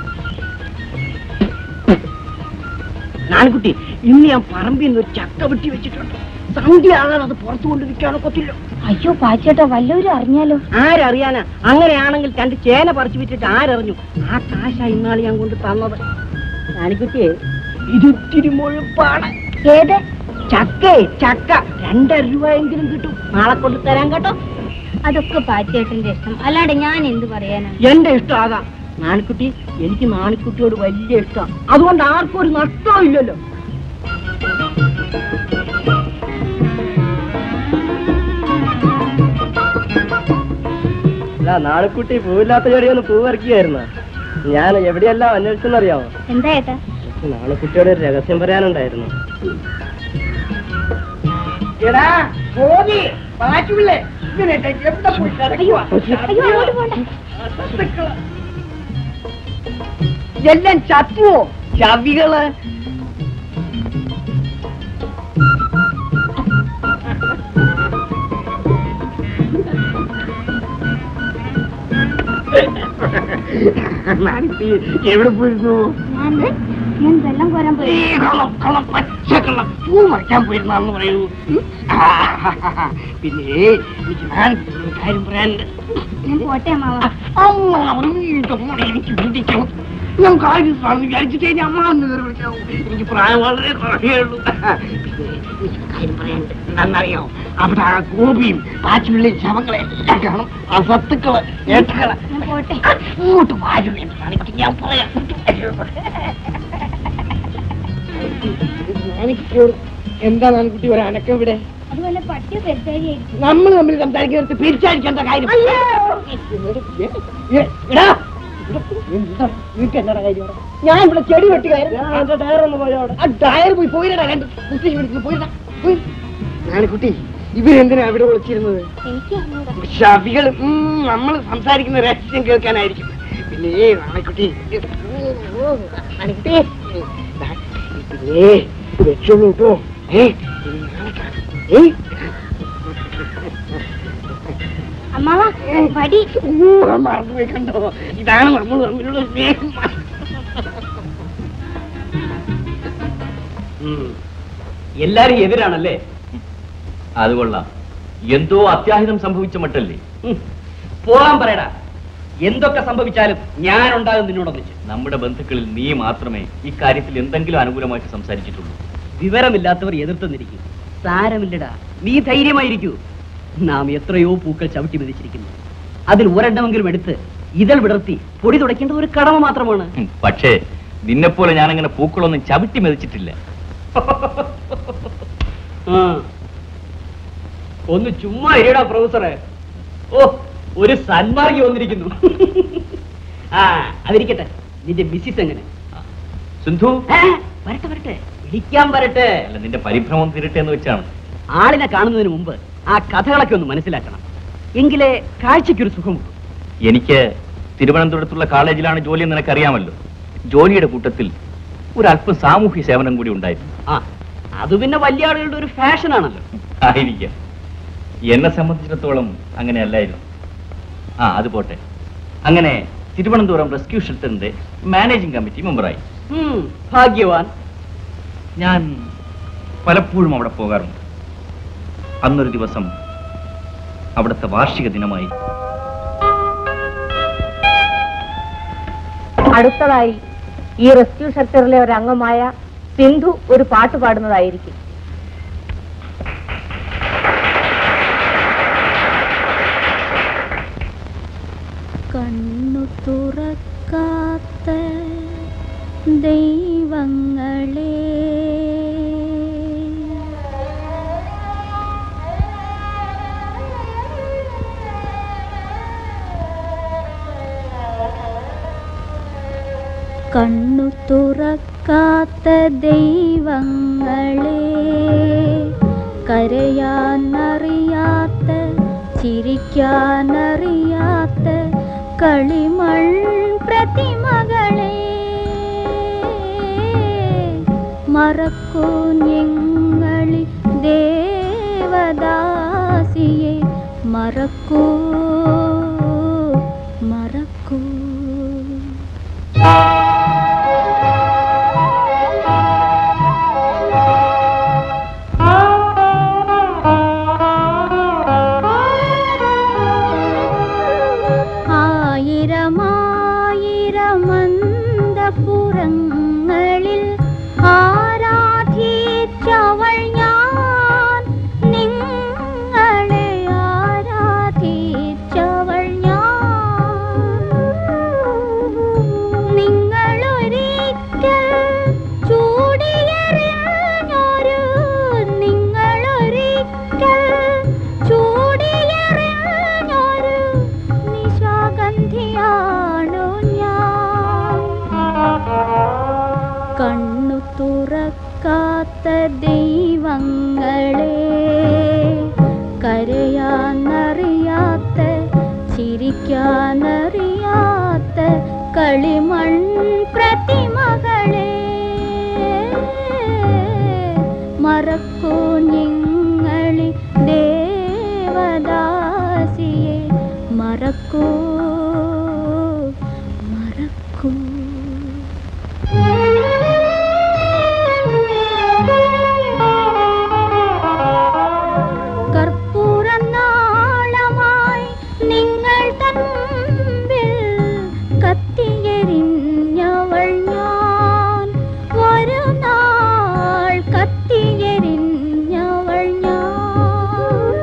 നാണുകുട്ടി ഇന്ന് ഞാൻ പറമ്പിൽ നിന്ന് ഒരു ചക്ക വെട്ടി വെച്ചിട്ടുണ്ട് സന്ധ്യ ആകാൻ അത് പുറത്തു കൊണ്ടിരിക്കാനോ കൊത്തില്ല അയ്യോ പാച്ചേട്ടാ വല്ലവരും അറിഞ്ഞാലോ ആരറിയാനാ അങ്ങനെയാണെങ്കിൽ രണ്ട് ചേന പറിച്ചു വിറ്റിട്ട് ആരറിഞ്ഞു ആ കാശ ഇന്നാൾ ഞാൻ കൊണ്ട് തന്നത് നാണിക്കുട്ടിയെ ഇത് ഇത്തിരി മുഴുപ്പാണ് ഏത് ചക്കേ ചക്ക രണ്ടര രൂപയെങ്കിലും കിട്ടും നാളെ കൊണ്ട് തരാൻ കേട്ടോ അതൊക്കെ പാച്ചേട്ടന്റെ ഇഷ്ടം അല്ലാണ്ട് ഞാൻ എന്ത് പറയാനാ എന്റെ ഇഷ്ടം അതാ നാണിക്കുട്ടി എനിക്ക് നാണിക്കുട്ടിയോട് വലിയ ഇഷ്ടം അതുകൊണ്ട് ആർക്കും ഒരു നഷ്ടവും ഇല്ലല്ലോ നാണിക്കുട്ടി പൂവില്ലാത്ത ചെടിയൊന്ന് പൂ പറിക്കുകയായിരുന്നു ഞാൻ എവിടെയെല്ലാം അന്വേഷിച്ചെന്നറിയാമോ എന്താ ഏട്ടാ നാണക്കുട്ടിയോട് ഒരു രഹസ്യം പറയാനുണ്ടായിരുന്നു എടാ പോതി പാച്ചുള്ളേ ഇങ്ങനെ എവിടെ പോയി അയ്യോ അങ്ങോട്ട് പോണ്ട എല്ലാം ചത്തുവോ ചവികള് എവിടെ പോയിരുന്നു ഞാൻ ഞാൻ വെള്ളം കോരാൻ പോയി ഈ കള്ളം കള്ളം പച്ചക്കള്ളം പൂ മറിക്കാൻ പോയിരുന്നാന്ന് പറയൂ പിന്നെ എനിക്ക് ഞാൻ ഒരു കാര്യം പറയാനുണ്ട് ഞാൻ പോട്ടെ അമ്മാവ അമ്മ വീണ്ടും കൂടെ എനിക്ക് പിടിക്കണം ഞാൻ കാര്യം സാറിന് വിചാരിച്ചിട്ടേ ഞാൻ അമ്മ എന്ന് കയറി വിളിക്കാവൂ എനിക്ക് പ്രായം വളരെ കുറവേ ഉള്ളൂ പിന്നെ എനിക്ക് കാര്യം പറയാനുണ്ട് എന്താണെന്നറിയാമോ അവിടെ ആ ഗോപിയും പാച്ചുള്ളിയും ശവങ്ങളെ എല്ലാം കാണും ആ സത്തുക്കള് ഏട്ടകള് ഞാൻ പോട്ടെ അങ്ങോട്ട് വാരും എന്ന് കാണിക്കട്ടെ ഞാൻ പറയാം എന്താ നാൻകുട്ടി ഒരു അനക്കം ഇവിടെ അതുപോലെ പട്ടിയോ പെരുത്താരിയായിരിക്കും നമ്മൾ തമ്മിൽ സംസാരിക്കുന്നത് പിരിച്ചടിക്കേണ്ട കാര്യം ഏ, എടാ, എന്താ, നിനക്ക് എന്നടാ കാര്യം അവിടെ? ഞാൻ ഇവിടെ ചെടി വെട്ടുകാരൻ ടയർ ഒന്ന് പോയോ ആ ടയർ പോയി പോയിരടാ രണ്ട് മുത്തശ്ശി വിളിക്കുന്നു പോയിരടാ പോയി നാണിക്കുട്ടി ഇവരെന്തിനാ ഇവിടെ വിളിച്ചിരുന്നത് എനിക്ക് അറിഞ്ഞൂടാ ഷവികൾ നമ്മൾ സംസാരിക്കുന്ന രഹസ്യം കേൾക്കാനായിരിക്കും പിന്നെ ഏ നാണിക്കുട്ടി നാണിക്കുട്ടി ദാ, പിന്നെ ഇത് വെച്ചോളൂ കേട്ടോ ഏ ഇത് നാളെ കാണാം. ഏ അമ്മാവ വടി ഊ, മറന്നുപോയി കണ്ടോ ഇതാണ് നമ്മൾ തമ്മിലുള്ള സ്നേഹം എല്ലാരും എതിരാണല്ലേ അത് കൊള്ളാം എന്തോ അത്യാഹിതം സംഭവിച്ച മട്ടല്ലേ ഉം. പോകാൻ പറയടാ എന്തൊക്കെ സംഭവിച്ചാലും ഞാൻ ഉണ്ടാകും നിന്നോടൊന്നിച്ച് നമ്മുടെ ബന്ധുക്കളിൽ നീ മാത്രമേ ഇക്കാര്യത്തിൽ എന്തെങ്കിലും അനുകൂലമായിട്ട് സംസാരിച്ചിട്ടുള്ളൂ വിവരമില്ലാത്തവർ എതിർത്തുന്നിരിക്കും സാരമില്ലടാ നീ ധൈര്യമായിരിക്കൂ നാം എത്രയോ പൂക്കൾ ചവിട്ടി മെതിച്ചിരിക്കുന്നു അതിൽ ഒരെണ്ണമെങ്കിലും എടുത്ത് ഇതൾ വിടർത്തി പൊടി തുടയ്ക്കേണ്ടത് ഒരു കടമ മാത്രമാണ് ഉം, പക്ഷേ നിന്നെപ്പോലെ ഞാനങ്ങനെ പൂക്കളൊന്നും ചവിട്ടി മെതിച്ചിട്ടില്ല ആ. ഒന്ന് ചുമ്മാ ഇരിയടാ പ്രൊഫസറെ ഓ ഒരു സന്മാർഗി വന്നിരിക്കുന്നു ആ അതിരിക്കട്ടെ നിന്റെ മിസ്സിസ് എങ്ങനെ സിന്ധു ഏ, വരട്ടെ വരട്ടെ വിളിക്കാൻ വരട്ടെ അല്ല നിന്റെ പരിഭ്രമം തീരട്ടെ എന്ന് വെച്ചാണ് ആളിനെ കാണുന്നതിന് മുമ്പ് ആ കഥകളൊക്കെ ഒന്ന് മനസ്സിലാക്കണം എങ്കിലേ കാഴ്ചയ്ക്കൊരു സുഖം കിട്ടൂ. എനിക്ക് തിരുവനന്തപുരത്തുള്ള കോളേജിലാണ് ജോലി എന്ന് നിനക്കറിയാമല്ലോ ജോലിയുടെ കൂട്ടത്തിൽ ഒരല്പം സാമൂഹ്യ സേവനം കൂടി ഉണ്ടായിരുന്നു ആ അത് പിന്നെ വലിയ ആളുകളുടെ ഒരു ഫാഷനാണല്ലോ ആയിരിക്കാം എന്നെ സംബന്ധിച്ചിടത്തോളം അങ്ങനെ അല്ലായിരുന്നു ആ അത് പോട്ടെ അങ്ങനെ തിരുവനന്തപുരം റെസ്ക്യൂ ഷെൽട്ടറിന്റെ മാനേജിംഗ് കമ്മിറ്റി മെമ്പറായി ഉം, ഭാഗ്യവാൻ ഞാൻ പലപ്പോഴും അവിടെ പോകാറുണ്ട് അന്നൊരു ദിവസം അവിടുത്തെ വാർഷിക ദിനമായി അടുത്തതായി ഈ റെസ്ക്യൂ ഷെൽട്ടറിലെ ഒരു അംഗമായ സിന്ധു ഒരു പാട്ട് പാടുന്നതായിരിക്കും കണ്ണു തുറക്കാത്ത ദൈവങ്ങളെ കണ്ണു തുറക്കാത്ത ദൈവങ്ങളെ കരയാനറിയാത്ത ചിരിക്കാനറിയാത്ത കളിമൺ പ്രതിമകളെ മറക്കൂ ഞങ്ങളി ദേവദാസിയെ മറക്കൂ മറക്കൂ ആയിരമായിരമന്തപുരങ്ങളിൽ ആരാധിച്ചവൾ ഞാൻ നിങ്ങളെ ആരാധിച്ചവൾ ഞാൻ നിങ്ങളൊരിക്കൽ ചൂടിയെറിഞ്ഞൊരു നിങ്ങളൊരിക്കൽ ചൂടിയെറിഞ്ഞൊരു നിശാഗന്ധിയാണു ഞാൻ കണ്ണു തുറക്കാത്ത ദൈവങ്ങളെ കരയാനറിയാത്ത ചിരിക്കാനറിയാത്ത കളിമൺ പ്രതിമകളെ മറക്കൂ നിങ്ങളി ദേവദാസിയെ മറക്കൂ മറക്കൂ കർപ്പൂരനാളമായി നിങ്ങൾ തമ്മിൽ കത്തിയെരിഞ്ഞവൾ ഞാൻ ഒരു നാൾ കത്തിയെരിഞ്ഞവൾ ഞാൻ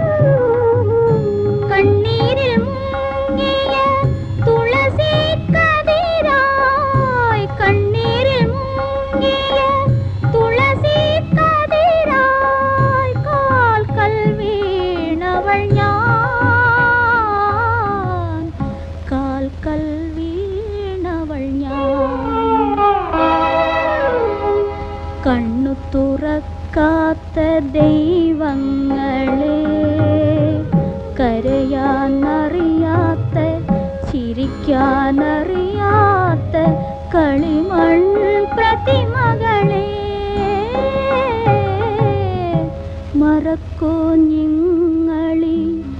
കണ്ണീരിൽ മുങ്ങിയ തുളസി കതിരായി കണ്ണീരിൽ മുങ്ങിയ തുളസി കതിരായി കാൽക്കൽ വീണവൾ ഞാൻ കാൽക്കൽ വീണവൾ ഞാൻ കണ്ണു തുറക്കാത്ത ദൈവങ്ങളെ കരയാനറിയാത്ത ചിരിക്കാനറിയാത്ത കളിമൺ പ്രതിമകളെ മറക്കൂ നിങ്ങളി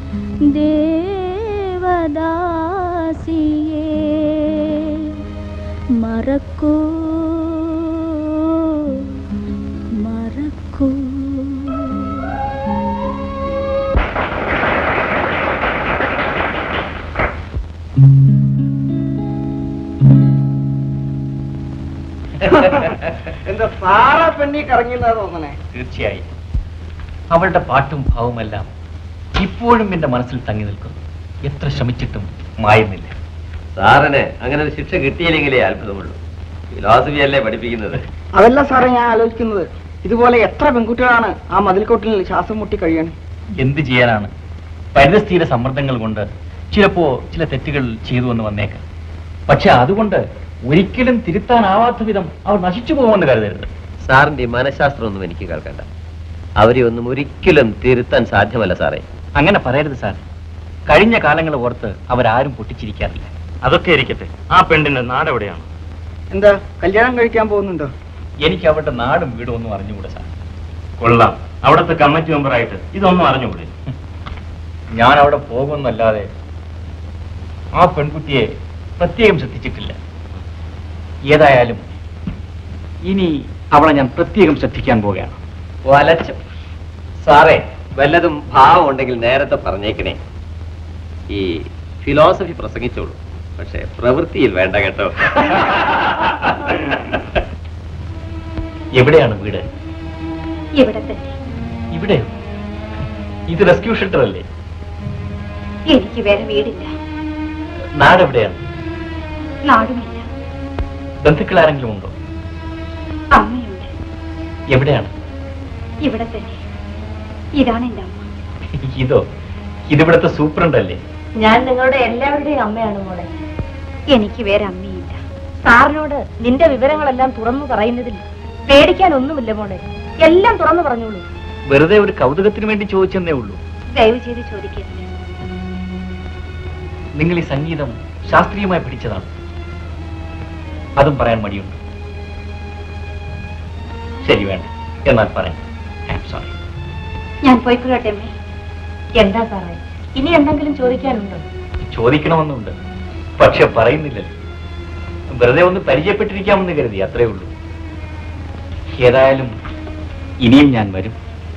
ദേവദാസിയെ മറക്കൂ മറക്കൂ എന്താ സാറ പെണ്ണി കറങ്ങിയെന്നാ തോന്നണേ തീർച്ചയായും അവളുടെ പാട്ടും ഭാവമെല്ലാം ഇപ്പോഴും എന്റെ മനസ്സിൽ തങ്ങി നിൽക്കുന്നു എത്ര ശ്രമിച്ചിട്ടും മായുന്നില്ല സാറിന് അങ്ങനെ ഒരു ശിക്ഷ കിട്ടിയില്ലെങ്കിലേ അത്ഭുതമുള്ളൂ ഫിലോസഫി അല്ലേ പഠിപ്പിക്കുന്നത് അതല്ല സാറേ ഞാൻ ആലോചിക്കുന്നത് ഇതുപോലെ എത്ര പെൺകുട്ടികളാണ് ആ മതിൽക്കോട്ടിൽ ശ്വാസം മുട്ടി കഴിയണേ എന്ത് ചെയ്യാനാണ് പരിതസ്ഥിതിയുടെ സമ്മർദ്ദങ്ങൾ കൊണ്ട് ചിലപ്പോ ചില തെറ്റുകൾ ചെയ്തു എന്ന് വന്നേക്കാം പക്ഷെ അതുകൊണ്ട് ഒരിക്കലും തിരുത്താനാവാത്ത വിധം അവർ നശിച്ചു പോകുമെന്ന് കരുതരുത് സാറിന്റെ ഈ മനഃശാസ്ത്രം ഒന്നും എനിക്ക് കേൾക്കണ്ട അവരെ ഒന്നും ഒരിക്കലും തിരുത്താൻ സാധ്യമല്ല സാറേ അങ്ങനെ പറയരുത് സാർ കഴിഞ്ഞ കാലങ്ങൾ ഓർത്ത് അവരാരും പൊട്ടിച്ചിരിക്കാറില്ല അതൊക്കെ ഇരിക്കട്ടെ ആ പെണ്ണിന്റെ നാടെവിടെയാണ് എന്താ കല്യാണം കഴിക്കാൻ പോകുന്നുണ്ടോ എനിക്ക് അവരുടെ നാടും വീടും ഒന്നും അറിഞ്ഞുകൂടെ സാർ കൊള്ളാം അവിടുത്തെ കമ്മിറ്റി മെമ്പറായിട്ട് ഇതൊന്നും അറിഞ്ഞുകൂടെ ഞാൻ അവിടെ പോകുമെന്നല്ലാതെ ആ പെൺകുട്ടിയെ പ്രത്യേകം ശ്രദ്ധിച്ചിട്ടില്ല ഏതായാലും ഇനി അവളെ ഞാൻ പ്രത്യേകം ശ്രദ്ധിക്കാൻ പോവുകയാണ് വലച്ചു സാറേ വല്ലതും ഭാവം ഉണ്ടെങ്കിൽ നേരത്തെ പറഞ്ഞേക്കണേ ഈ ഫിലോസഫി പ്രസംഗിച്ചോളൂ പക്ഷെ പ്രവൃത്തിയിൽ വേണ്ട കേട്ടോ എവിടെയാണ് വീട് ഇവിടെ തന്നെ ഇവിടെ ഇത് റെസ്ക്യൂ ഷെൽട്ടർ അല്ലേ എനിക്ക് വേറെ വീടില്ല നാട് എവിടെയാണ് നാടുമില്ല ബന്ധുക്കൾ ആരെങ്കിലും ഉണ്ടോ അമ്മയുണ്ട് എവിടെയാണ് ഇവിടെ തന്നെ ഇതാണ് എന്റെ അമ്മ ഇതോ ഇതിവിടുത്തെ സൂപ്രണ്ട് അല്ലേ ഞാൻ നിങ്ങളുടെ എല്ലാവരുടെയും അമ്മയാണ് മോളെ എനിക്ക് വേറെ അമ്മയില്ല സാറിനോട് നിന്റെ വിവരങ്ങളെല്ലാം തുറന്നു പറയുന്നതിൽ പേടിക്കാൻ ഒന്നുമില്ല മോളെ എല്ലാം തുറന്നു പറഞ്ഞോളൂ വെറുതെ ഒരു കൗതുകത്തിന് വേണ്ടി ചോദിച്ചെന്നേ ഉള്ളൂ ദയവ് ചെയ്ത് ചോദിക്കരുത് നിങ്ങൾ ഈ സംഗീതം ശാസ്ത്രീയമായി പഠിച്ചതാണ് അതും പറയാൻ മടിയുണ്ട് ശരി വേണ്ട എന്നാൽ പറയാം ഐ എം സോറി ഞാൻ പോയിക്കൊള്ളട്ടെ അമ്മേ എന്താ സാറേ ഇനി എന്തെങ്കിലും ചോദിക്കാനുണ്ടോ ചോദിക്കണമെന്നുണ്ട് പക്ഷെ പറയുന്നില്ലല്ലോ വെറുതെ ഒന്ന് പരിചയപ്പെട്ടിരിക്കാമെന്ന് കരുതി അത്രേ ഉള്ളൂ ഏതായാലും ഇനിയും ഞാൻ വരും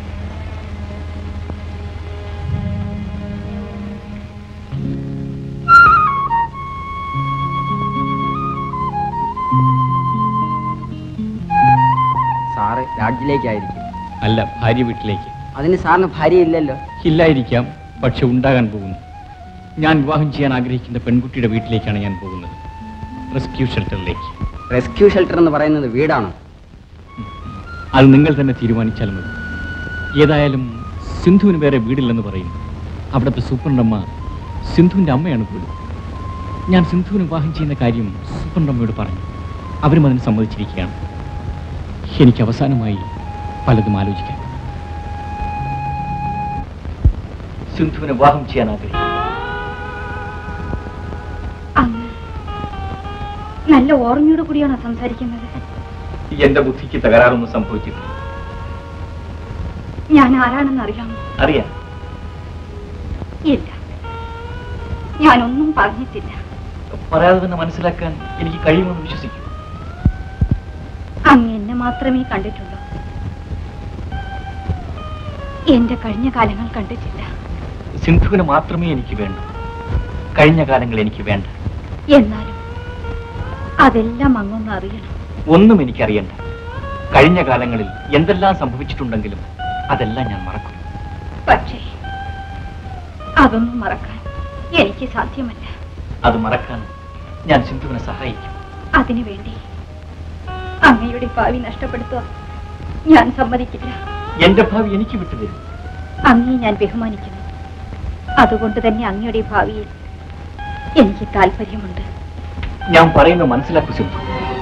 സാറ് രാജ്യത്തിലേക്കായിരിക്കും അല്ല ഭാര്യ വീട്ടിലേക്ക് അതിന് സാറിന് ഭാര്യ ഇല്ലല്ലോ ഇല്ലായിരിക്കാം പക്ഷെ ഉണ്ടാകാൻ പോകുന്നു ഞാൻ വിവാഹം ചെയ്യാൻ ആഗ്രഹിക്കുന്ന പെൺകുട്ടിയുടെ വീട്ടിലേക്കാണ് ഞാൻ പോകുന്നത് റെസ്ക്യൂ ഷെൽട്ടറിലേക്ക് റെസ്ക്യൂ ഷെൽട്ടർ എന്ന് പറയുന്നത് വീടാണോ അത് നിങ്ങൾ തന്നെ തീരുമാനിച്ചാൽ മതി ഏതായാലും സിന്ധുവിന് വേറെ വീടില്ലെന്ന് പറയുന്നു അവിടുത്തെ സൂപ്രണ്ടമ്മ സിന്ധുവിൻ്റെ അമ്മയാണ് വീട് ഞാൻ സിന്ധുവിന് വിവാഹം ചെയ്യുന്ന കാര്യം സൂപ്രണ്ടമ്മയോട് പറഞ്ഞു അവരും അതിന് സമ്മതിച്ചിരിക്കുകയാണ് എനിക്ക് അവസാനമായി പലതും ആലോചിക്കാൻ സിന്ധുവിനെ വിവാഹം ചെയ്യാൻ ആഗ്രഹിക്കുന്നു അങ്ങ് നല്ല ഓർമ്മയോട് കൂടിയാണോ സംസാരിക്കുന്നത് എന്റെ ബുദ്ധിക്ക് തകരാറൊന്നും സംഭവിച്ചിട്ടില്ല ഞാൻ ആരാണെന്ന് അറിയാമോ അറിയാം ഇല്ല ഞാനൊന്നും പറഞ്ഞിട്ടില്ല പറയാതെ തന്നെ മനസ്സിലാക്കാൻ എനിക്ക് കഴിയുമെന്ന് വിശ്വസിക്കും അങ്ങ് എന്നെ മാത്രമേ കണ്ടിട്ടുള്ളൂ എന്റെ കഴിഞ്ഞ കാലങ്ങൾ കണ്ടിട്ടില്ല സിന്ധുവിന് മാത്രമേ എനിക്ക് വേണ്ടൂ കഴിഞ്ഞ കാലങ്ങൾ എനിക്ക് വേണ്ട എന്നാലും അതെല്ലാം അങ്ങൊന്ന് അറിയണം ഒന്നും എനിക്കറിയണ്ട കഴിഞ്ഞ കാലങ്ങളിൽ എന്തെല്ലാം സംഭവിച്ചിട്ടുണ്ടെങ്കിലും അതെല്ലാം ഞാൻ മറക്കും പക്ഷേ അതൊന്നും മറക്കാൻ എനിക്ക് സാധ്യമല്ല അത് മറക്കാൻ ഞാൻ സിന്ധുവിനെ സഹായിക്കും അതിനു വേണ്ടി അങ്ങയുടെ ഭാവി നഷ്ടപ്പെടുത്തുക ഞാൻ സമ്മതിക്കില്ല എന്റെ ഭാവി എനിക്ക് വിട്ടുതരും അങ്ങയെ ഞാൻ ബഹുമാനിക്കുന്നു അതുകൊണ്ട് തന്നെ അങ്ങയുടെ ഭാവിയിൽ എനിക്ക് താല്പര്യമുണ്ട് ഞാൻ പറയുന്നത് മനസ്സിലാക്കൂ സിന്ധു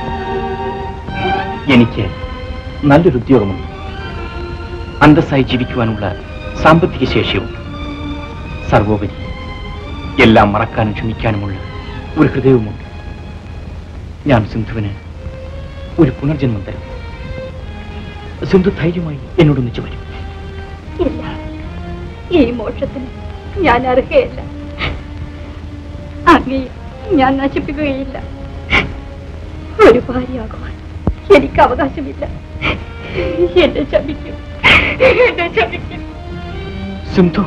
എനിക്ക് നല്ലൊരു ഉദ്യോഗമുണ്ട് അന്തസ്സായി ജീവിക്കുവാനുള്ള സാമ്പത്തിക ശേഷിയുണ്ട് സർവോപരി എല്ലാം മറക്കാനും ക്ഷമിക്കാനുമുള്ള ഒരു ഹൃദയവുമുണ്ട് ഞാൻ സിന്ധുവിന് ഒരു പുനർജന്മം തരും സിന്ധു ധൈര്യമായി എന്നോടൊന്നിച്ചു വരും ഇല്ല ഈ മോക്ഷത്തിന് ഞാൻ അർഹയല്ല അങ്ങയെ ഞാൻ നശിപ്പിക്കുകയില്ല ഒരു ഭാര്യയാകുവാൻ എനിക്ക് അവകാശമില്ല എന്നെ ശപിക്കും എന്നെ ശപിക്കും സിന്ധു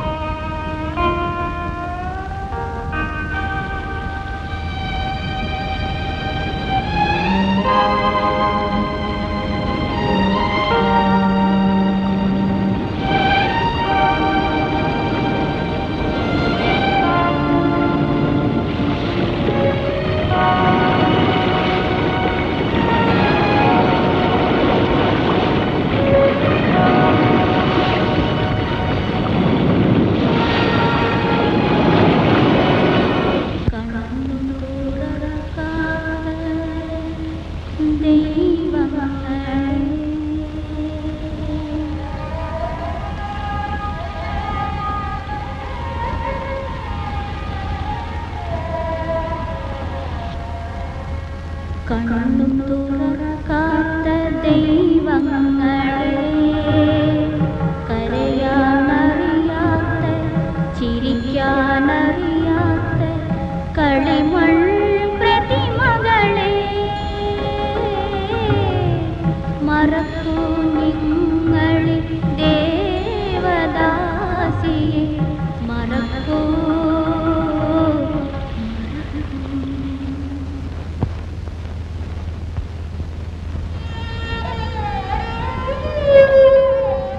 കണ്ണും തുറക്കാത്ത ദൈവങ്ങളെ കരയാനറിയാത്ത ചിരിക്കാനറിയാത്ത കളിമൺ പ്രതിമകളെ മറക്കൂ നിങ്ങളിൽ ദേവദാസിയെ മറക്കൂ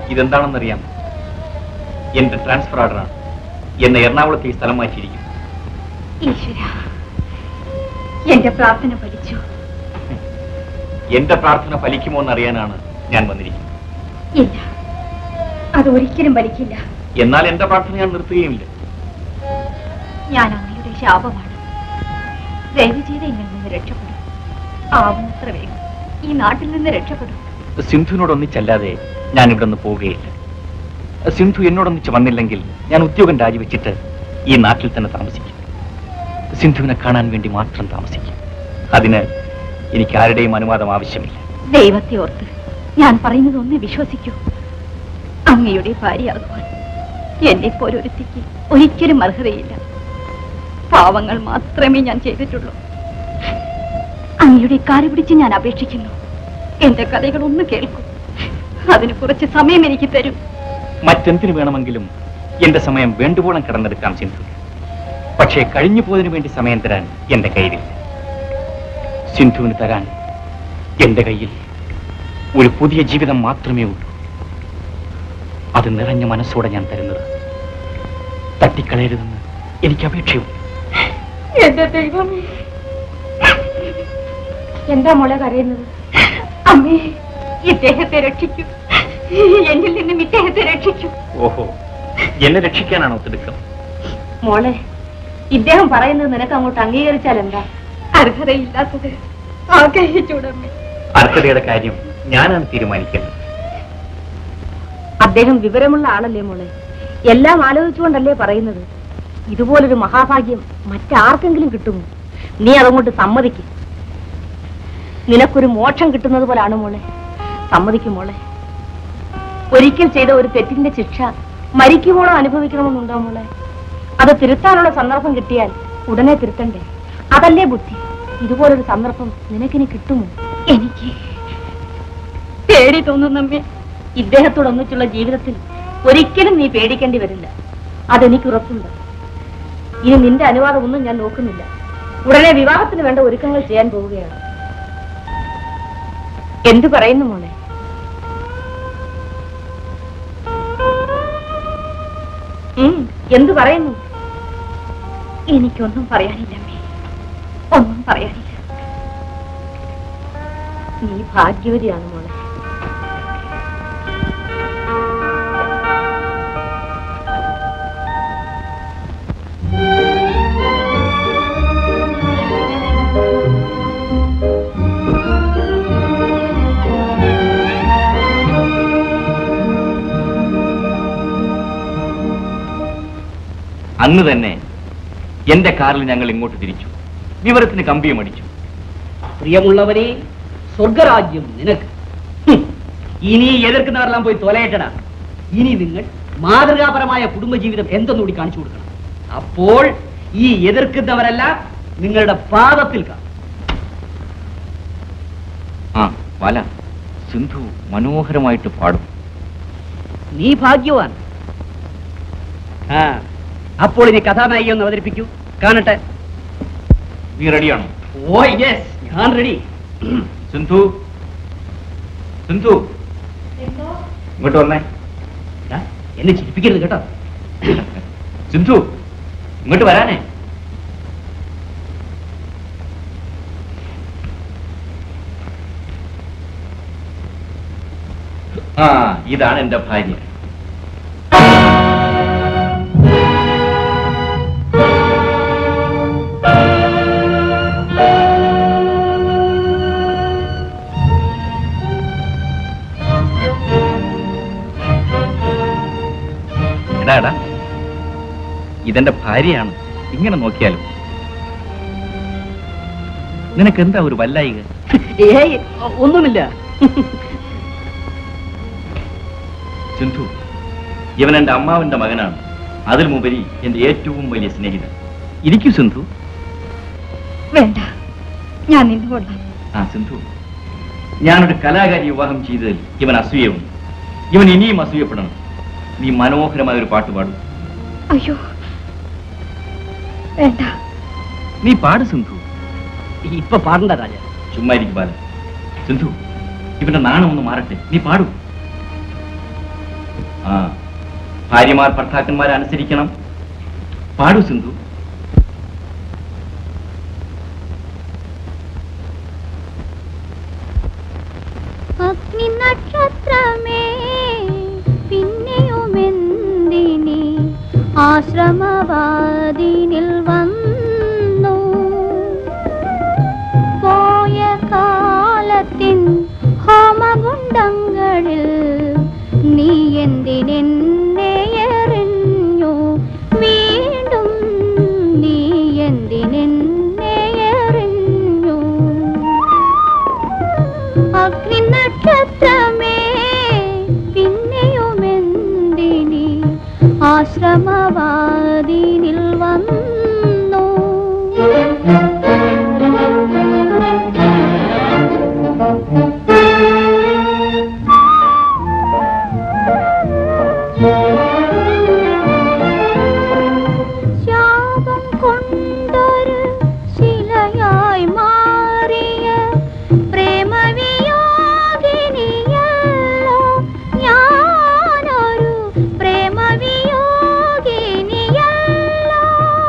ഇതെന്താണെന്നറിയാം എന്റെ ട്രാൻസ്ഫർ ഓർഡറാണ് എന്നെ എറണാകുളത്തേക്ക് സ്ഥലം മാറ്റിയിരിക്കും ഈശ്വര എന്റെ പ്രാർത്ഥന പഠിച്ചു എന്റെ പ്രാർത്ഥന ഫലിക്കുമോ എന്നറിയാനാണ് ഞാൻ വന്നിരിക്കുന്നത് ഇല്ല അത് ഒരിക്കലും വലിക്കില്ല എന്നാൽ എന്റെ പ്രാർത്ഥന ഞാൻ നിർത്തുകയുമില്ല ഞാൻ അങ്ങയുടെ ശാപമാണ് ദയവ് ചെയ്ത് എന്നിൽ നിന്ന് രക്ഷപ്പെടും ആവുന്നത്ര വേഗം ഈ നാട്ടിൽ നിന്ന് രക്ഷപ്പെടും സിന്ധുവിനോടൊന്നിച്ചല്ലാതെ ഞാൻ ഇവിടെ നിന്ന് പോവുകയില്ല സിന്ധു എന്നോടൊന്നിച്ച് വന്നില്ലെങ്കിൽ ഞാൻ ഉദ്യോഗം രാജിവെച്ചിട്ട് ഈ നാട്ടിൽ തന്നെ താമസിക്കും സിന്ധുവിനെ കാണാൻ വേണ്ടി മാത്രം താമസിക്കും അതിന് എനിക്ക് ആരുടെയും അനുവാദം ആവശ്യമില്ല ദൈവത്തെ ഓർത്ത് ഞാൻ പറയുന്നത് ഒന്ന് വിശ്വസിക്കൂ അങ്ങയുടെ ഭാര്യയാകുവാൻ എന്നെ പോലൊരുത്തിക്ക് ഒരിക്കലും അർഹതയില്ല പാവങ്ങൾ മാത്രമേ ഞാൻ ചെയ്തിട്ടുള്ളൂ അങ്ങയുടെ കാല് പിടിച്ച് ഞാൻ അപേക്ഷിക്കുന്നു എന്റെ കഥകൾ ഒന്ന് കേൾക്കൂ അതിന് കുറച്ച് സമയം എനിക്ക് തരും മറ്റെന്തിനു വേണമെങ്കിലും എന്റെ സമയം വേണ്ടുവോളം കിടന്നെടുക്കാം സിന്ധു പക്ഷേ കഴിഞ്ഞു പോയതിനു വേണ്ടി സമയം തരാൻ എന്റെ കയ്യിലില്ല സിന്ധുവിന് തരാൻ എന്റെ കയ്യിൽ ഒരു പുതിയ ജീവിതം മാത്രമേ ഉള്ളൂ അത് നിറഞ്ഞ മനസ്സോടെ ഞാൻ തരുന്നത് തട്ടിക്കളയരുതെന്ന് എനിക്ക് അപേക്ഷയുണ്ട് എന്റെ ദൈവമേ എന്താ മോളെ കരയുന്നത് അമ്മേ ഇദ്ദേഹത്തെ രക്ഷിക്കൂ എന്നിൽ നിന്നും ഇദ്ദേഹത്തെ രക്ഷിക്കൂ ഓഹോ എന്നെ രക്ഷിക്കാനാണോ തിടുക്കം മോളെ ഇദ്ദേഹം പറയുന്നത് നിനക്ക് അങ്ങോട്ട് അംഗീകരിച്ചാൽ എന്താ അർഹതയില്ലാത്തത് ആഗ്രഹിച്ചൂടമ്മേ അർഹതയുടെ കാര്യം ഞാനാണ് തീരുമാനിക്കുന്നത് അദ്ദേഹം വിവരമുള്ള ആളല്ലേ മോളെ എല്ലാം ആലോചിച്ചുകൊണ്ടല്ലേ പറയുന്നത് ഇതുപോലൊരു മഹാഭാഗ്യം മറ്റാർക്കെങ്കിലും കിട്ടുമോ നീ അതങ്ങോട്ട് സമ്മതിക്ക് നിനക്കൊരു മോക്ഷം കിട്ടുന്നത് പോലാണ് മോളെ സമ്മതിക്കും മോളെ ഒരിക്കൽ ചെയ്ത ഒരു തെറ്റിന്റെ ശിക്ഷ മരിക്കുമ്പോഴോ അനുഭവിക്കണമെന്നുണ്ടോ മോളെ അത് തിരുത്താനുള്ള സന്ദർഭം കിട്ടിയാൽ ഉടനെ തിരുത്തണ്ടേ അതല്ലേ ബുദ്ധി ഇതുപോലൊരു സന്ദർഭം നിനക്കിനി കിട്ടുമോ എനിക്ക് പേടി തോന്നുന്നമ്മേ ഇദ്ദേഹത്തോടൊന്നിച്ചുള്ള ജീവിതത്തിൽ ഒരിക്കലും നീ പേടിക്കേണ്ടി വരില്ല അതെനിക്ക് ഉറപ്പുണ്ട് ഇനി നിന്റെ അനുവാദം ഒന്നും ഞാൻ നോക്കുന്നില്ല ഉടനെ വിവാഹത്തിന് വേണ്ട ഒരുക്കങ്ങൾ ചെയ്യാൻ പോവുകയാണ് എന്തു പറയുന്നു മോളെ ഉം, എന്തു പറയുന്നു എനിക്കൊന്നും പറയാനില്ലമ്മേ ഒന്നും പറയാനില്ല നീ ഭാഗ്യവതിയാണ് മോളെ അന്ന് തന്നെ എന്റെ കാറിൽ ഞങ്ങൾ ഇങ്ങോട്ട് തിരിച്ചു വിവരത്തിന് കമ്പിയും അടിച്ചു പ്രിയമുള്ളവരെ സ്വർഗരാജ്യം നിനക്ക് ഹും, ഇനി എതിർക്കുന്നവരെല്ലാം പോയി തൊലയട്ടടാ ഇനി നിങ്ങൾ മാതൃകാപരമായ കുടുംബജീവിതം എന്തെന്നുകൂടി കാണിച്ചു കൊടുക്കണം അപ്പോൾ ഈ എതിർക്കുന്നവരെല്ലാം നിങ്ങളുടെ പാദത്തിൽ കാണും ആ വല സിന്ധു മനോഹരമായിട്ട് പാടും നീ ഭാഗ്യവാൻ ആ അപ്പോൾ ഇനി കഥാനായിക ഒന്ന് അവതരിപ്പിക്കൂ കാണട്ടെ നീ റെഡിയാണോ ഓ യെസ് ഞാൻ റെഡി സിന്ധു സിന്ധു ഇങ്ങോട്ട് വന്നേ എന്നെ ചിരിപ്പിക്കരുത് കേട്ടോ സിന്ധു ഇങ്ങോട്ട് വരാനേ ആ ഇതാണ് എന്റെ ഭാര്യ എടാ എടാ ഇതെന്റെ ഭാര്യയാണ് ഇങ്ങനെ നോക്കിയാലും നിനക്ക് എന്താ ഒരു വല്ലായിക ഏയ് ഒന്നുമില്ല സിന്ധു ഇവൻ എന്റെ അമ്മാവന്റെ മകനാണ് അതിലുമുപരി എന്റെ ഏറ്റവും വലിയ സ്നേഹിതൻ ഇരിക്കൂ സിന്ധു വേണ്ട ഞാൻ നിന്നുകൊള്ളാം ആ സിന്ധു ഞാനൊരു കലാകാരി വിവാഹം ചെയ്തതിൽ ഇവൻ അസൂയവും ഇവൻ ഇനിയും അസൂയപ്പെടണം നീ മനോഹരമായ ഒരു പാട്ട് പാടും അയ്യോ വേണ്ട നീ പാട് സിന്ധു ഇപ്പൊ പാടണ്ട രാജ ചുമ്മാ ഇരിക്കും ബാല സിന്ധു ഇവന്റെ നാണം ഒന്ന് മാറട്ടെ നീ പാടൂ ആ ഭാര്യമാർ ഭർത്താക്കന്മാരെ അനുസരിക്കണം പാടു സിന്ധു അഗ്നി നക്ഷത്രമേ പിന്നെയുമെന്തിനി ആശ്രമവാദിനിൽ വന്നു പോയ കാലത്തിൻ ഹോമകുണ്ടങ്ങളിൽ നീ എന്തിനെന്നെ എറിഞ്ഞു വീണ്ടും നീ എന്തിനെന്നെ എറിഞ്ഞു അഗ്നി നക്ഷത്രമേ പിന്നെയുമെന്തിനി ആശ്രമവാദിനിൽ വന്നു ശാപം കൊണ്ടൊരു ശിലയായി മാറിയ പ്രേമവിയോഗിനിയല്ലോ ഞാനൊരു പ്രേമവിയോഗിനിയല്ലോ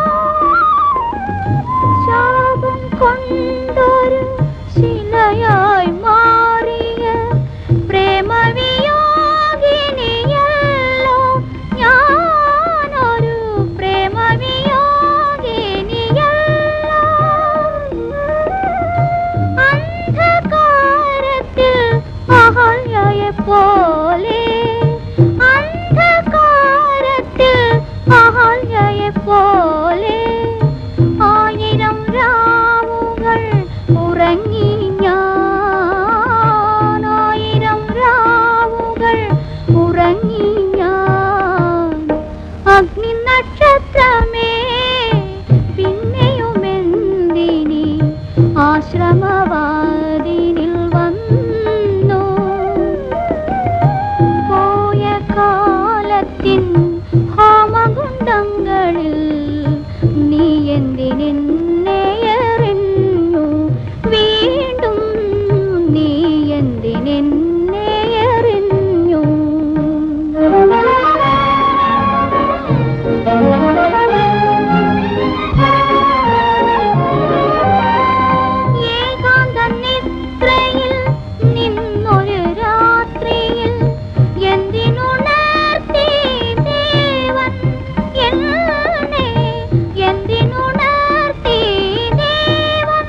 ശാപം കൊണ്ടൊരു ശിലയായി മാറിയ പ്രേമവിയോഗിനിയല്ലോ ഞാനൊരു പ്രേമവിയോഗിനിയല്ലോ അന്ധകാരത്തിൽ അഹല്യയെ പോലെ അന്ധകാരത്തിൽ അഹല്യയെ പോലെ ആയിരം രാവുകൾ ഉറങ്ങി ഞാൻ ആയിരം രാവുകൾ ഉറങ്ങി ഞാൻ അഗ്നി നക്ഷത്രമേ പിന്നെയുമെന്തിനി ആശ്രമവാദിനിൽ വന്നു പോയ കാലത്തിൻ ഹോമകുണ്ടങ്ങളിൽ നീ എന്തിനെന്നെ എറിഞ്ഞു വീണ്ടും നീ എന്തിനെന്നെ എറിഞ്ഞു ഏകാന്ത നിദ്രയിൽ നിന്നൊരു രാത്രിയിൽ എന്തിനുണർത്തി ദേവൻ എന്നെ എന്തിനുണർത്തി ദേവൻ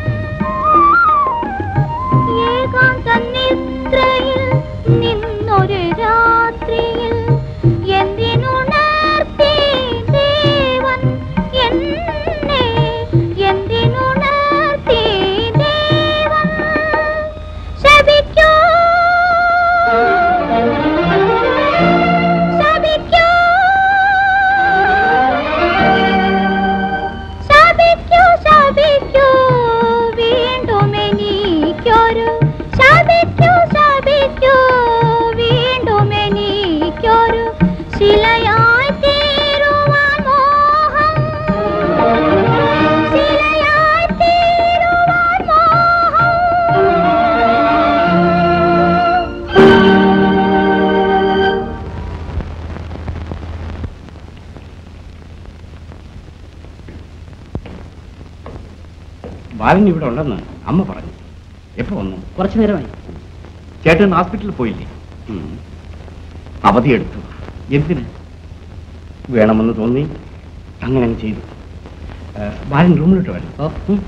ഏകാന്ത നിദ്രയിൽ നിന്നൊരു രാത്രിയിൽ എന്തിനുണർത്തി ദേവൻ എന്നെ എന്തിനുണർത്തി ദേവൻ ശപിക്കൂ ശപിക്കൂ ശപിക്കൂ ശപിക്കൂ വീണ്ടും എനിക്കൊരു ശപിക്കൂ ശപിക്കൂ വീണ്ടും എനിക്കൊരു ശിലയായി തീരുവാൻ മോഹം ശിലയായി തീരുവാൻ മോഹം ബാലൻ ഇവിടെ ഉണ്ടെന്ന് അമ്മ പറഞ്ഞു എപ്പോ വന്നു കുറച്ചു നേരമായി ചേട്ടൻ ഹോസ്പിറ്റലിൽ പോയില്ലേ അവധിയെടുത്തു എന്തിന് വേണമെന്ന് തോന്നി അങ്ങനെ അങ്ങ് ചെയ്തു ഏ, ബാലൻ റൂമിലോട്ട് വരണം ഓ ഉം.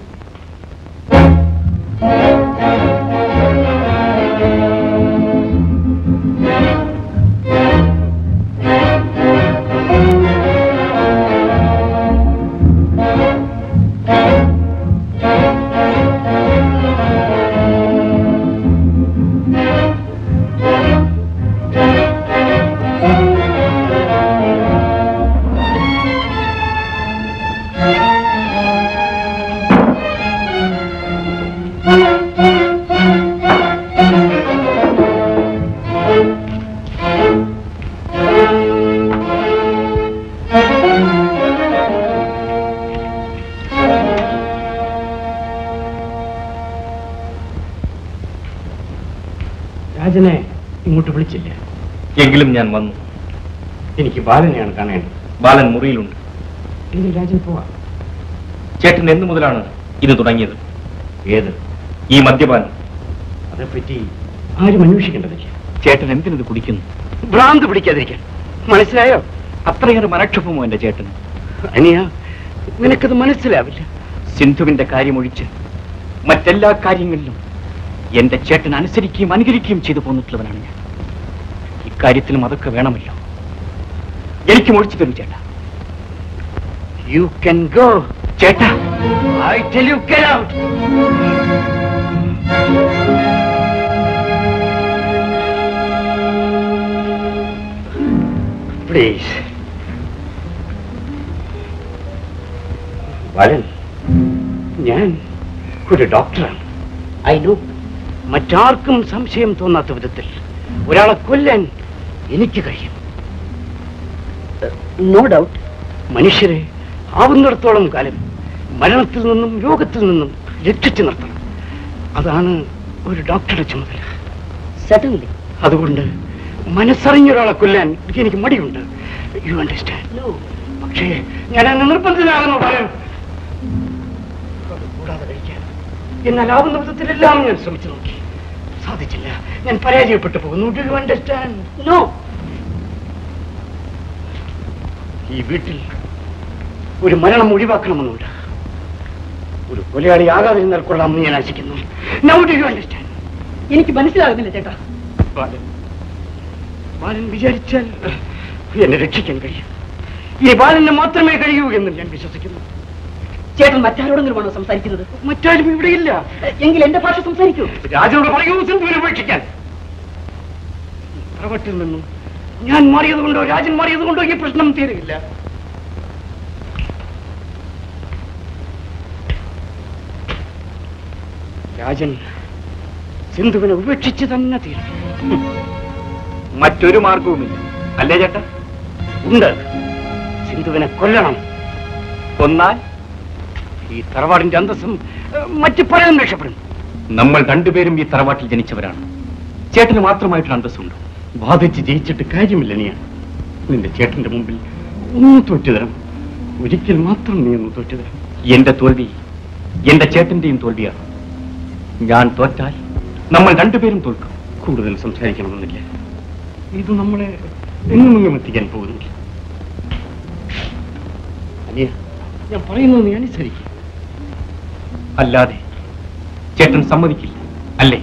രാജനെ ഇങ്ങോട്ട് വിളിച്ചില്ല എങ്കിലും ഞാൻ വന്നു എനിക്ക് ബാലനെയാണ് കാണേണ്ടത് ബാലൻ മുറിയിലുണ്ട് എങ്കിൽ രാജൻ പോവാം ചേട്ടൻ എന്നു മുതലാണ് ഇത് തുടങ്ങിയത് ഏത് ഈ മദ്യപാനം അതേപ്പറ്റി ആരും അന്വേഷിക്കേണ്ടതില്ല ചേട്ടൻ എന്തിനത് കുടിക്കുന്നു ഭ്രാന്ത് പിടിക്കാതിരിക്കാൻ മനസ്സിലായോ അത്രയേറെ മനക്ഷോഭമോ എന്റെ ചേട്ടൻ അനിയ നിനക്കത് മനസ്സിലാവില്ല സിന്ധുവിന്റെ കാര്യമൊഴിച്ച് മറ്റെല്ലാ കാര്യങ്ങളിലും എന്റെ ചേട്ടൻ അനുസരിക്കുകയും അനുകരിക്കുകയും ചെയ്തു പോന്നിട്ടുള്ളവനാണ് ഞാൻ ഇക്കാര്യത്തിലും അതൊക്കെ വേണമല്ലോ എനിക്കും ഒഴിച്ചു തരൂ ചേട്ടാ യു കൻ ഗോ ചേട്ടാ I tell you get out please Balan ഞാൻ ഒരു ഡോക്ടറാണ് ഐ നോ മറ്റാർക്കും സംശയം തോന്നാത്ത വിധത്തിൽ ഒരാളെ കൊല്ലാൻ എനിക്ക് കഴിയും നോ ഡൗട്ട് മനുഷ്യരെ ആവുന്നിടത്തോളം കാലം മരണത്തിൽ നിന്നും രോഗത്തിൽ നിന്നും രക്ഷിച്ചു നിർത്തണം അതാണ് ഒരു ഡോക്ടറുടെ ചുമതല സെറ്റൻലി അതുകൊണ്ട് മനസ്സറിഞ്ഞൊരാളെ കൊല്ലാൻ എനിക്ക് മടിയുണ്ട് യു അണ്ടർസ്റ്റാൻഡ് പക്ഷേ ഞാൻ അന്ന് നിർബന്ധിതനാകുന്നു പറയാൻ അത് കൂടാതെ കഴിക്കാൻ എന്നാൽ ആവുന്ന വിധത്തിലെല്ലാം ഞാൻ ശ്രമിച്ചു നോക്കി സാധിച്ചില്ല ഞാൻ പരാജയപ്പെട്ടു പോകുന്നു ഡു യു അണ്ടർസ്റ്റാൻഡ് നോ ഈ വീട്ടിൽ ഒരു മരണം ഒഴിവാക്കണമെന്നുണ്ട് ഒരു കൊലയാളി ആകാതിരുന്നാൽ കൊള്ളാമെന്ന് ഞാൻ ആശിക്കുന്നു നൗ ഡു യു അണ്ടർസ്റ്റാൻഡ് എനിക്ക് മനസ്സിലാകുന്നില്ല ചേട്ടാ ബാലൻ ബാലൻ വിചാരിച്ചാൽ എന്നെ രക്ഷിക്കാൻ കഴിയും ഈ ബാലന് മാത്രമേ കഴിയൂ എന്ന് ഞാൻ വിശ്വസിക്കുന്നു ചേട്ടൻ മറ്റാരോടെങ്കിലും ആണോ സംസാരിക്കുന്നത് മറ്റാരും ഇവിടെയില്ല എങ്കിൽ എന്റെ ഭാഷ സംസാരിക്കൂ രാജനോട് പറയൂ സിന്ധുവിനെ ഉപേക്ഷിക്കാൻ തറവട്ടിൽ നിന്നും ഞാൻ മാറിയത് കൊണ്ടോ രാജൻ മാറിയത് കൊണ്ടോ ഈ പ്രശ്നം തീരുകയില്ല രാജൻ സിന്ധുവിനെ ഉപേക്ഷിച്ച് തന്നെ തീരും മറ്റൊരു മാർഗവുമില്ല അല്ലേ ചേട്ടാ ഉണ്ട് സിന്ധുവിനെ കൊല്ലണം കൊന്നാൽ ഈ തറവാടിന്റെ അന്തസ്സും ഏഹ്, മറ്റ് പലതും രക്ഷപ്പെടും നമ്മൾ രണ്ടുപേരും ഈ തറവാട്ടിൽ ജനിച്ചവരാണ് ചേട്ടന് മാത്രമായിട്ടൊരു അന്തസ്സുണ്ട് ബാധിച്ച് ജയിച്ചിട്ട് കാര്യമില്ല നീ നിന്റെ ചേട്ടന്റെ മുമ്പിൽ ഒന്ന് തോറ്റുതരം ഒരിക്കൽ മാത്രം നീ ഒന്ന് തോറ്റുതരം എന്റെ തോൽവി എന്റെ ചേട്ടന്റെയും തോൽവിയാണ് ഞാൻ തോറ്റാൽ നമ്മൾ രണ്ടുപേരും തോൽക്കും കൂടുതൽ സംസാരിക്കണമെന്നില്ല ഇത് നമ്മളെ എങ്ങുമെങ്ങും എത്തിക്കാൻ പോകുന്നില്ല അനിയ ഞാൻ പറയുന്നത് നീ അനുസരിക്കും അല്ലാതെ ചേട്ടൻ സമ്മതിക്കില്ല അല്ലേ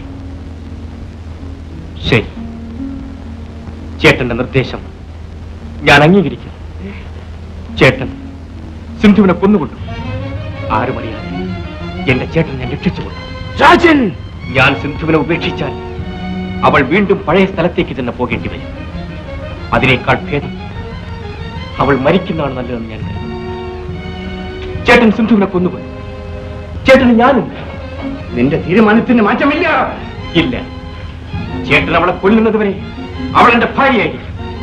ശരി ചേട്ടന്റെ നിർദ്ദേശം ഞാൻ അംഗീകരിക്കുന്നു ചേട്ടൻ സിന്ധുവിനെ കൊന്നുകൊണ്ടു ആരും അറിയാതെ എന്റെ ചേട്ടൻ ഞാൻ രക്ഷിച്ചുകൊണ്ടു രാജൻ ഞാൻ സിന്ധുവിനെ ഉപേക്ഷിച്ചാൽ അവൾ വീണ്ടും പഴയ സ്ഥലത്തേക്ക് തന്നെ പോകേണ്ടി വരും അതിനേക്കാൾ ഭേദം അവൾ മരിക്കുന്നതാണ് നല്ലതെന്ന് ഞാൻ കരുതുന്നു ചേട്ടൻ സിന്ധുവിനെ കൊന്നുപോയി ചേട്ടന് ഞാനും നിന്റെ തീരുമാനത്തിന് മാറ്റമില്ല ഇല്ല ചേട്ടൻ അവളെ കൊല്ലുന്നത് വരെ അവൾ എന്റെ ഭാര്യയായിരിക്കും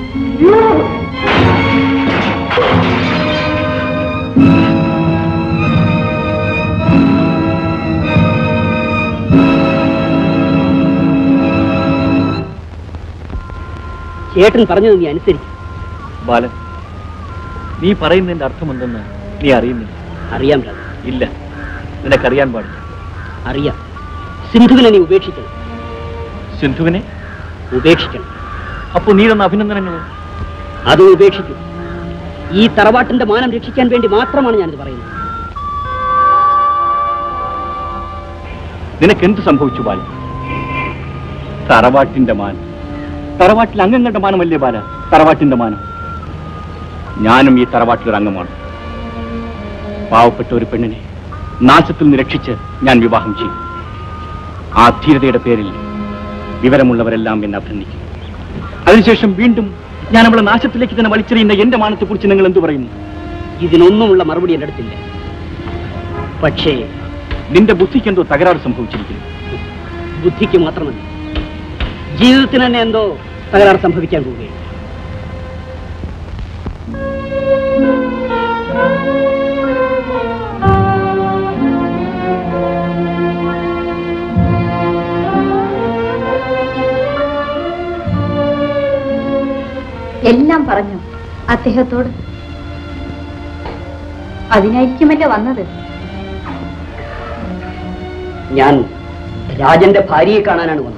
ചേട്ടൻ പറഞ്ഞത് നീ അനുസരിക്കും ബാലൻ നീ പറയുന്നതിന്റെ അർത്ഥമെന്തെന്ന് നീ അറിയുന്നില്ല അറിയാം രാജ ഇല്ല നിനക്കറിയാൻ പാടില്ല അറിയാം സിന്ധുവിനെ നീ ഉപേക്ഷിക്കണം സിന്ധുവിനെ ഉപേക്ഷിക്കണം അപ്പൊ നീ തന്ന അഭിനന്ദനങ്ങളോ അത് ഉപേക്ഷിക്കും ഈ തറവാട്ടിന്റെ മാനം രക്ഷിക്കാൻ വേണ്ടി മാത്രമാണ് ഞാനിത് പറയുന്നത് നിനക്ക് എന്ത് സംഭവിച്ചു ബാലൻ തറവാട്ടിന്റെ മാനം തറവാട്ടിൽ അംഗങ്ങളുടെ മാനമല്ലേ ബാല തറവാട്ടിന്റെ മാനം ഞാനും ഈ തറവാട്ടിലൊരു അംഗമാണ് പാവപ്പെട്ട ഒരു പെണ്ണിനെ നാശത്തിൽ നിന്ന് രക്ഷിച്ച് ഞാൻ വിവാഹം ചെയ്യും ആ ധീരതയുടെ പേരിൽ വിവരമുള്ളവരെല്ലാം എന്നെ അഭിനന്ദിക്കും അതിനുശേഷം വീണ്ടും ഞാൻ അവളെ നാശത്തിലേക്ക് തന്നെ വലിച്ചെറിയുന്ന എന്റെ മാനത്തെക്കുറിച്ച് നിങ്ങൾ എന്തു പറയുന്നു ഇതിനൊന്നുമുള്ള മറുപടി എൻ്റെ അടുത്തില്ല പക്ഷേ നിന്റെ ബുദ്ധിക്ക് എന്തോ തകരാറ് സംഭവിച്ചിരിക്കുന്നു ബുദ്ധിക്ക് മാത്രമല്ല ജീവിതത്തിന് തന്നെ എന്തോ തകരാറ് സംഭവിക്കാൻ പോവുകയാണ് എല്ലാം പറഞ്ഞു അദ്ദേഹത്തോട് അതിനായിരിക്കുമല്ലോ വന്നത് ഞാൻ രാജന്റെ ഭാര്യയെ കാണാനാണ് വന്നത്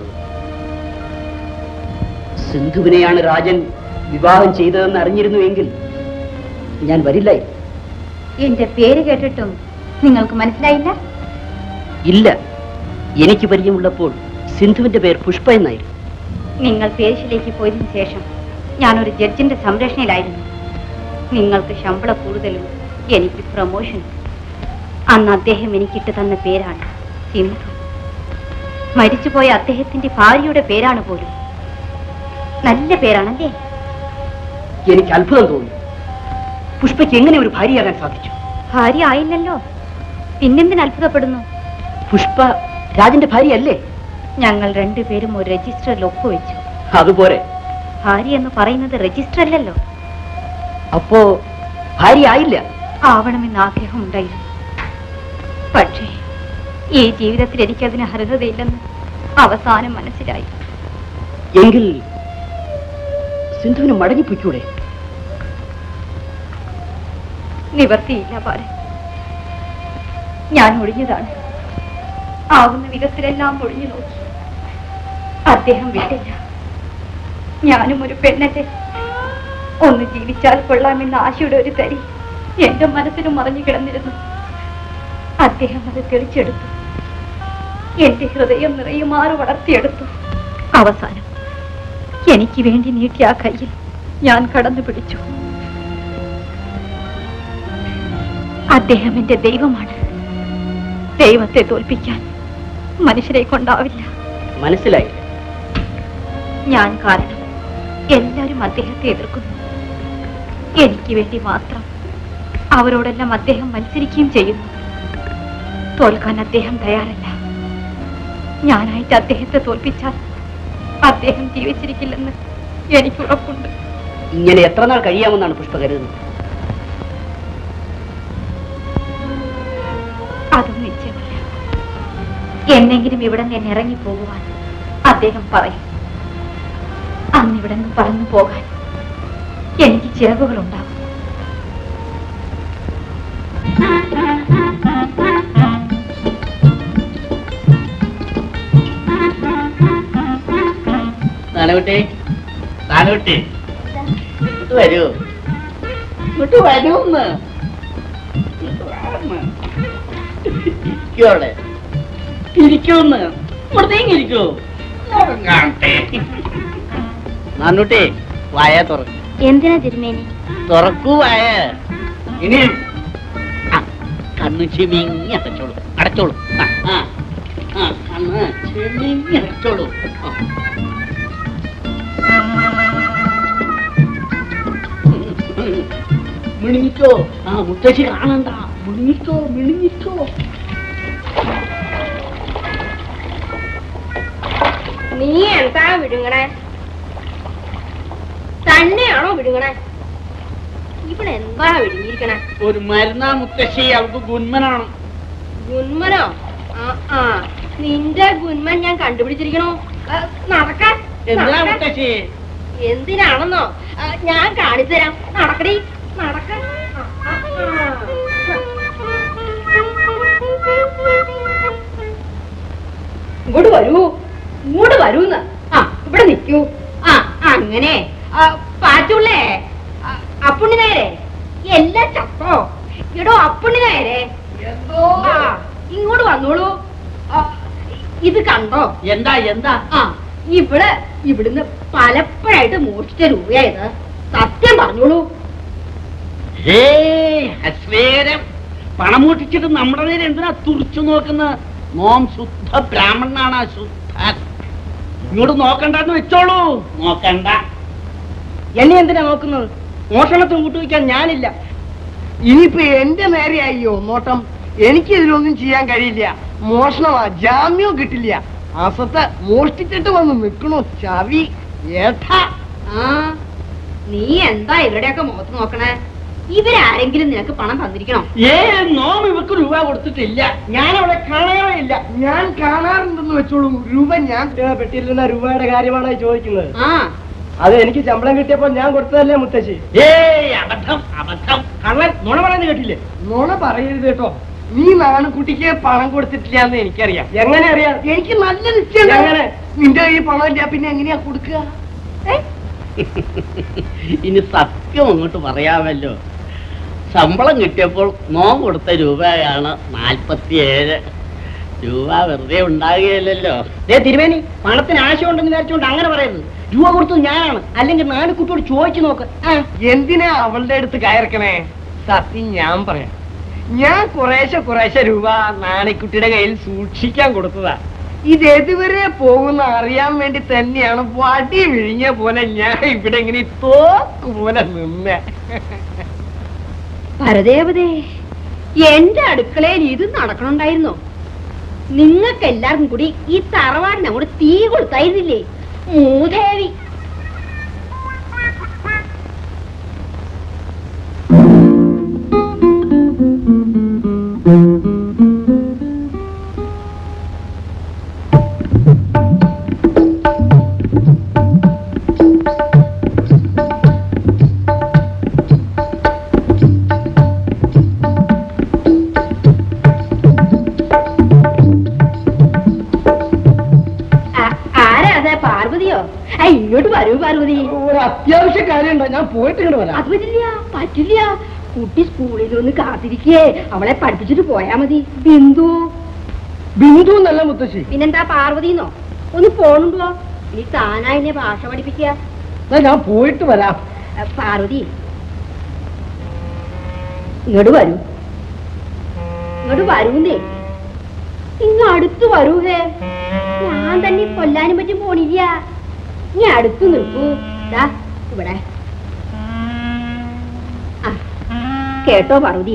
സിന്ധുവിനെയാണ് രാജൻ വിവാഹം ചെയ്തതെന്ന് അറിഞ്ഞിരുന്നുവെങ്കിൽ ഞാൻ വരില്ലായി എന്റെ പേര് കേട്ടിട്ടും നിങ്ങൾക്ക് മനസ്സിലായില്ല ഇല്ല എനിക്ക് പരിചയമുള്ളപ്പോൾ സിന്ധുവിന്റെ പേർ പുഷ്പ എന്നായിരുന്നു നിങ്ങൾ പേരിശിലേക്ക് പോയതിനു ശേഷം ഞാനൊരു ജഡ്ജിന്റെ സംരക്ഷണയിലായിരുന്നു നിങ്ങൾക്ക് ശമ്പള കൂടുതലും എനിക്ക് പ്രൊമോഷൻ അന്ന് അദ്ദേഹം എനിക്കിട്ട് തന്ന പേരാണ് സിന്ധു മരിച്ചുപോയ അദ്ദേഹത്തിന്റെ ഭാര്യയുടെ പേരാണ് പോലും നല്ല പേരാണല്ലേ എനിക്ക് അത്ഭുതം തോന്നി പുഷ്പയ്ക്ക് എങ്ങനെ ഒരു ഭാര്യയാകാൻ സാധിച്ചു ഭാര്യ ആയില്ലല്ലോ പിന്നെന്തിന് അത്ഭുതപ്പെടുന്നു പുഷ്പ രാജന്റെ ഭാര്യയല്ലേ ഞങ്ങൾ രണ്ടുപേരും ഒരു രജിസ്റ്ററിൽ ഒപ്പുവെച്ചു അതുപോലെ ഭാര്യ എന്ന് പറയുന്നത് രജിസ്റ്റർ അല്ലല്ലോ അപ്പോ ഭാര്യ ആയില്ല ആവണമെന്ന് ആഗ്രഹമുണ്ടായിരുന്നു പക്ഷേ ഈ ജീവിതത്തിൽ എനിക്കതിന് അർഹതയില്ലെന്ന് അവസാനം മനസ്സിലായി എങ്കിൽ സിന്ധുവിന് മടങ്ങിപ്പോയിക്കൂടെ നിവർത്തിയില്ല പാരെ ഞാൻ ഒഴിഞ്ഞതാണ് ആവുന്ന വിധത്തിലെല്ലാം ഒഴിഞ്ഞു നോക്കി അദ്ദേഹം വിട്ടില്ല ഞാനും ഒരു പെണ്ണല്ലേ ഒന്ന് ജീവിച്ചാൽ കൊള്ളാമെന്ന ആശയുടെ ഒരു തരി എന്റെ മനസ്സിലും മറഞ്ഞു കിടന്നിരുന്നു അദ്ദേഹം അത് തെളിച്ചെടുത്തു എന്റെ ഹൃദയം നിറയുമാറ് വളർത്തിയെടുത്തു അവസാനം എനിക്ക് വേണ്ടി നീട്ടിയ ആ കയ്യിൽ ഞാൻ കടന്നു പിടിച്ചു അദ്ദേഹം എന്റെ ദൈവമാണ് ദൈവത്തെ തോൽപ്പിക്കാൻ മനുഷ്യരെ കൊണ്ടാവില്ല മനസ്സിലായി ഞാൻ കാരണം എല്ലാവരും അദ്ദേഹത്തെ എതിർക്കുന്നു എനിക്ക് വേണ്ടി മാത്രം അവരോടെല്ലാം അദ്ദേഹം മത്സരിക്കുകയും ചെയ്യുന്നു തോൽക്കാൻ അദ്ദേഹം തയ്യാറല്ല ഞാനായിട്ട് അദ്ദേഹത്തെ തോൽപ്പിച്ചാൽ അദ്ദേഹം ജീവിച്ചിരിക്കില്ലെന്ന് എനിക്ക് ഉറപ്പുണ്ട് ഇങ്ങനെ എത്ര നാൾ കഴിയാമെന്നാണ് പുഷ്പ കരുതുന്നത് അതും നിശ്ചയമില്ല എന്നെങ്കിലും ഇവിടെ നിന്ന് ഇറങ്ങി പോകുവാൻ അദ്ദേഹം പറയും അന്ന് ഇവിടെ നിന്ന് പറന്നു പോകാൻ എനിക്ക് ചിറകുകളുണ്ടാവും നാനകുട്ടി നാനകുട്ടി ഇങ്ങോട്ട് വരൂ ഇങ്ങോട്ട് വരൂന്ന് ഇരിക്കോടെ ഇരിക്കൂന്ന് ഇവിടത്തേക്ക് ഇരിക്കൂ കാണട്ടെ നാനൂട്ടി വായ തുറക്കും എന്തിനാ തിരുമേനി തുറക്കൂ വായ ഇനി ആ, കണ്ണ് ചിമിങ്ങി അടച്ചോളൂ അടച്ചോളൂ ആ, ആ, ആ, കണ്ണ് ചിമിങ്ങി അടച്ചോളൂ ആ. മിണിങ്ങിക്കോ ആ മുത്തശ്ശി കാണണ്ട മിണിങ്ങിക്കോ മിണിങ്ങിക്കോ നീ എന്താ വിഴുങ്ങണേ തന്നെയാണോ വിഴുങ്ങണേ ഇവിടെ എന്താ വിഴുങ്ങിയിരിക്കണേ ഒരു മരുന്നാ മുത്തശ്ശി അവൾക്ക് ഗുന്മനാണ് ഗുന്മനോ ആ ആ നിന്റെ ഗുന്മൻ ഞാൻ കണ്ടുപിടിച്ചിരിക്കണോ ആ, നടക്കാൻ എന്താ നടക്കാൻ. മുത്തശ്ശി എന്തിനാണെന്നോ ആ, ഞാൻ കാണിച്ചു തരാം നടക്കടി നടക്ക ആ, ആ, ഇങ്ങോട്ട് വരൂ ഇങ്ങോട്ട് വരൂന്ന് ആ ഇവിടെ നിൽക്കൂ ആ അങ്ങനെ ആ, പാച്ചുള്ളേ ആ, അപ്പുണ്ണി നേരെ എല്ലാം ചത്തോ എടോ അപ്പുണ്ണി നേരെ ആ, ഇങ്ങോട്ട് വന്നോളൂ ആ, ഇത് കണ്ടോ എന്താ എന്താ ആ ഇവിടെ ഇവിടുന്ന് പലപ്പോഴായിട്ട് മോഷ്ടിച്ച രൂപയായത് സത്യം പറഞ്ഞോളൂ ഏയ് അശ്വേരം പണം മൂട്ടിച്ചിട്ട് നമ്മുടെ നേരെ എന്തിനാ തുറിച്ചു നോക്കുന്ന നോം ശുദ്ധ ബ്രാഹ്മണനാണ് ശുദ്ധ ഇങ്ങോട്ട് നോക്കണ്ടെന്ന് വെച്ചോളൂ നോക്കണ്ട എന്നെ എന്തിനാ നോക്കുന്നത് മോഷണത്തിന് കൂട്ടുവയ്ക്കാൻ ഞാനില്ല ഇനിയിപ്പോ എന്റെ നേരെ അയ്യോ നോട്ടം എനിക്ക് ഇതിലൊന്നും ചെയ്യാൻ കഴിയില്ല മോഷണമാ ജാമ്യവും കിട്ടില്ല അസത്തെ മോഷ്ടിച്ചിട്ട് വന്ന് നിക്കണോ ചവി ഏട്ടാ ആ നീ എന്താ ഇവരുടെയൊക്കെ മുഖത്ത് നോക്കണേ ഇവരാരെങ്കിലും നിനക്ക് പണം തന്നിരിക്കണോ ഏ നോം ഇവക്ക് രൂപ കൊടുത്തിട്ടില്ല ഞാൻ അവളെ കാണാറേ ഇല്ല ഞാൻ കാണാറുണ്ടെന്ന് വെച്ചോളൂ രൂപ ഞാൻ പെട്ടിരുന്ന രൂപയുടെ കാര്യമാണ് ചോദിക്കുന്നത് ആ അത് എനിക്ക് ശമ്പളം കിട്ടിയപ്പോ ഞാൻ കൊടുത്തതല്ലേ മുത്തശ്ശി ഏയ് അബദ്ധം അബദ്ധം കള്ളൻ നുണ പറയുന്നത് കേട്ടില്ലേ നുണ പറയരുത് കേട്ടോ നീ നാണുകുട്ടിക്ക് പണം കൊടുത്തിട്ടില്ല എന്ന് എനിക്കറിയാം എങ്ങനെ അറിയാം എനിക്ക് നല്ല നിശ്ചയം എങ്ങനെ നിന്റെ ഈ പണം ഇല്ല പിന്നെ എങ്ങനെയാ കൊടുക്കുക ഇനി സത്യം അങ്ങോട്ട് പറയാമല്ലോ ശമ്പളം കിട്ടിയപ്പോൾ മോൻ കൊടുത്ത രൂപയാണ് നാൽപ്പത്തിയേഴ് രൂപ വെറുതെ ഉണ്ടാകുകയല്ലോ ദേ തിരുവേനി പണത്തിന് ആശയമുണ്ടെന്ന് വിചാരിച്ചുകൊണ്ട് അങ്ങനെ പറയുന്നത് രൂപ കൊടുത്തത് ഞാനാണ് അല്ലെങ്കിൽ നാലുകുട്ടിയോട് ചോദിച്ചു നോക്ക് എന്തിനാ അവളുടെ അടുത്ത് കയറക്കണേ സത്യം ഞാൻ പറയാം ഞാൻ കുറേശ്ശെ കുറേശ്ശെ രൂപ നാണിക്കുട്ടിയുടെ കയ്യിൽ സൂക്ഷിക്കാൻ കൊടുത്തതാ ഇത് എതുവരെ പോകുന്ന അറിയാൻ വേണ്ടി തന്നെയാണ് വടി വിഴിഞ്ഞ പോലെ ഞാൻ ഇവിടെ ഇങ്ങനെ തോക്ക് പോലെ നിന്നെ പരദേവതേ എന്റെ അടുക്കളയിൽ ഇത് നടക്കണുണ്ടായിരുന്നോ നിങ്ങൾക്ക് എല്ലാവർക്കും കൂടി ഈ തറവാടിനെ അങ്ങോട്ട് തീ കൊടുത്തായിരുന്നില്ലേ മൂദേവി ആ- ആരാ അതെ പാർവതിയോ ആ, ഇങ്ങോട്ട് വരൂ പാർവതി ഒരു അത്യാവശ്യ കാര്യമുണ്ടോ ഞാൻ പോയിട്ട് ഇങ്ങോട്ട് വരാം അത് പറ്റില്ല പറ്റില്ല കുട്ടി സ്കൂളിൽ ഒന്ന് കാത്തിരിക്കേ അവളെ പഠിപ്പിച്ചിട്ട് പോയാ മതി ബിന്ദു ബിന്ദു എന്നല്ല മുത്തശ്ശി പിന്നെന്താ പാർവതിന്നോ ഒന്ന് പോണുണ്ടോ നീ താനാ എന്നെ ഭാഷ പഠിപ്പിക്കുക എന്നാ ഞാൻ പോയിട്ട് വരാം ആ, പാർവതി ഇങ്ങോട്ട് വരൂ ഇങ്ങോട്ട് വരൂന്നേ ഇങ്ങ് അടുത്ത് വരൂഹേ ഞാൻ തന്നെ കൊല്ലാനും പറ്റും പോണില്ല നീ അടുത്ത് നിൽക്കൂ ദാ ഇവിടെ ആ, കേട്ടോ പാർവതി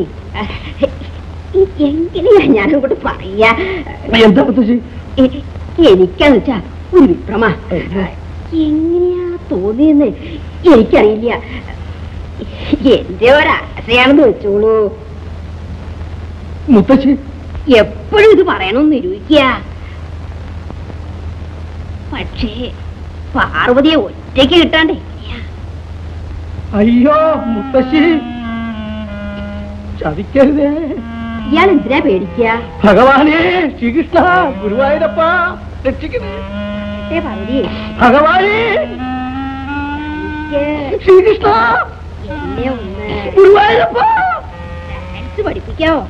എങ്ങനെയാ ഞാനങ്ങോട്ട് പറയാ എന്താ മുത്തശ്ശി എ- എനിക്കാന്ന് വെച്ചാ ഒരു വിക്രമ എങ്ങനെയാ തോന്നിയെന്ന് എനിക്കറിയില്ല എന്റെ ഒരാശയാണെന്ന് വെച്ചോളൂ മുത്തശ്ശി എപ്പോഴും ഇത് പറയണമെന്ന് നിരൂപിക്കുക പക്ഷേ പാർവതിയെ ഒറ്റയ്ക്ക് കിട്ടാണ്ടേ അയ്യോ മുത്തശ്ശി ചതിക്കരുതേ ഇയാൾ എന്തിനാ പേടിക്കുക ഭഗവാനേ ശ്രീകൃഷ്ണ ഗുരുവായൂരപ്പ രക്ഷിക്കണേ ഏ പാർവതി ഭഗവാനേ എനിക്ക് ശ്രീകൃഷ്ണ എന്നെ ഒന്ന് ഗുരുവായൂരപ്പ ഡാൻസ് പഠിപ്പിക്കാവോ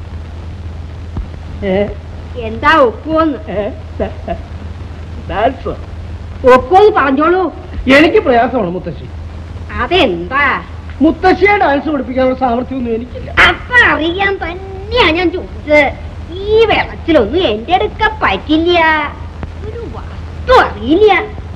ഏ, എന്താ ഒക്കുവോന്ന് ഏ, ഡാൻസോ ഒക്കുവോന്ന് പറഞ്ഞോളൂ എനിക്ക് പ്രയാസമാണ് മുത്തശ്ശി അതെന്താ മുത്തശ്ശിയെ ഡാൻസ് പഠിപ്പിക്കാനുള്ള സാമർഥ്യമൊന്നും എനിക്കില്ല അപ്പൊ അറിയാൻ തന്നെയാ ഞാൻ ചോദിച്ചത് ഈ വെള്ളത്തിലൊന്നും എന്റെ അടുക്ക പറ്റില്ല ഒരു വസ്തു അറിയില്ല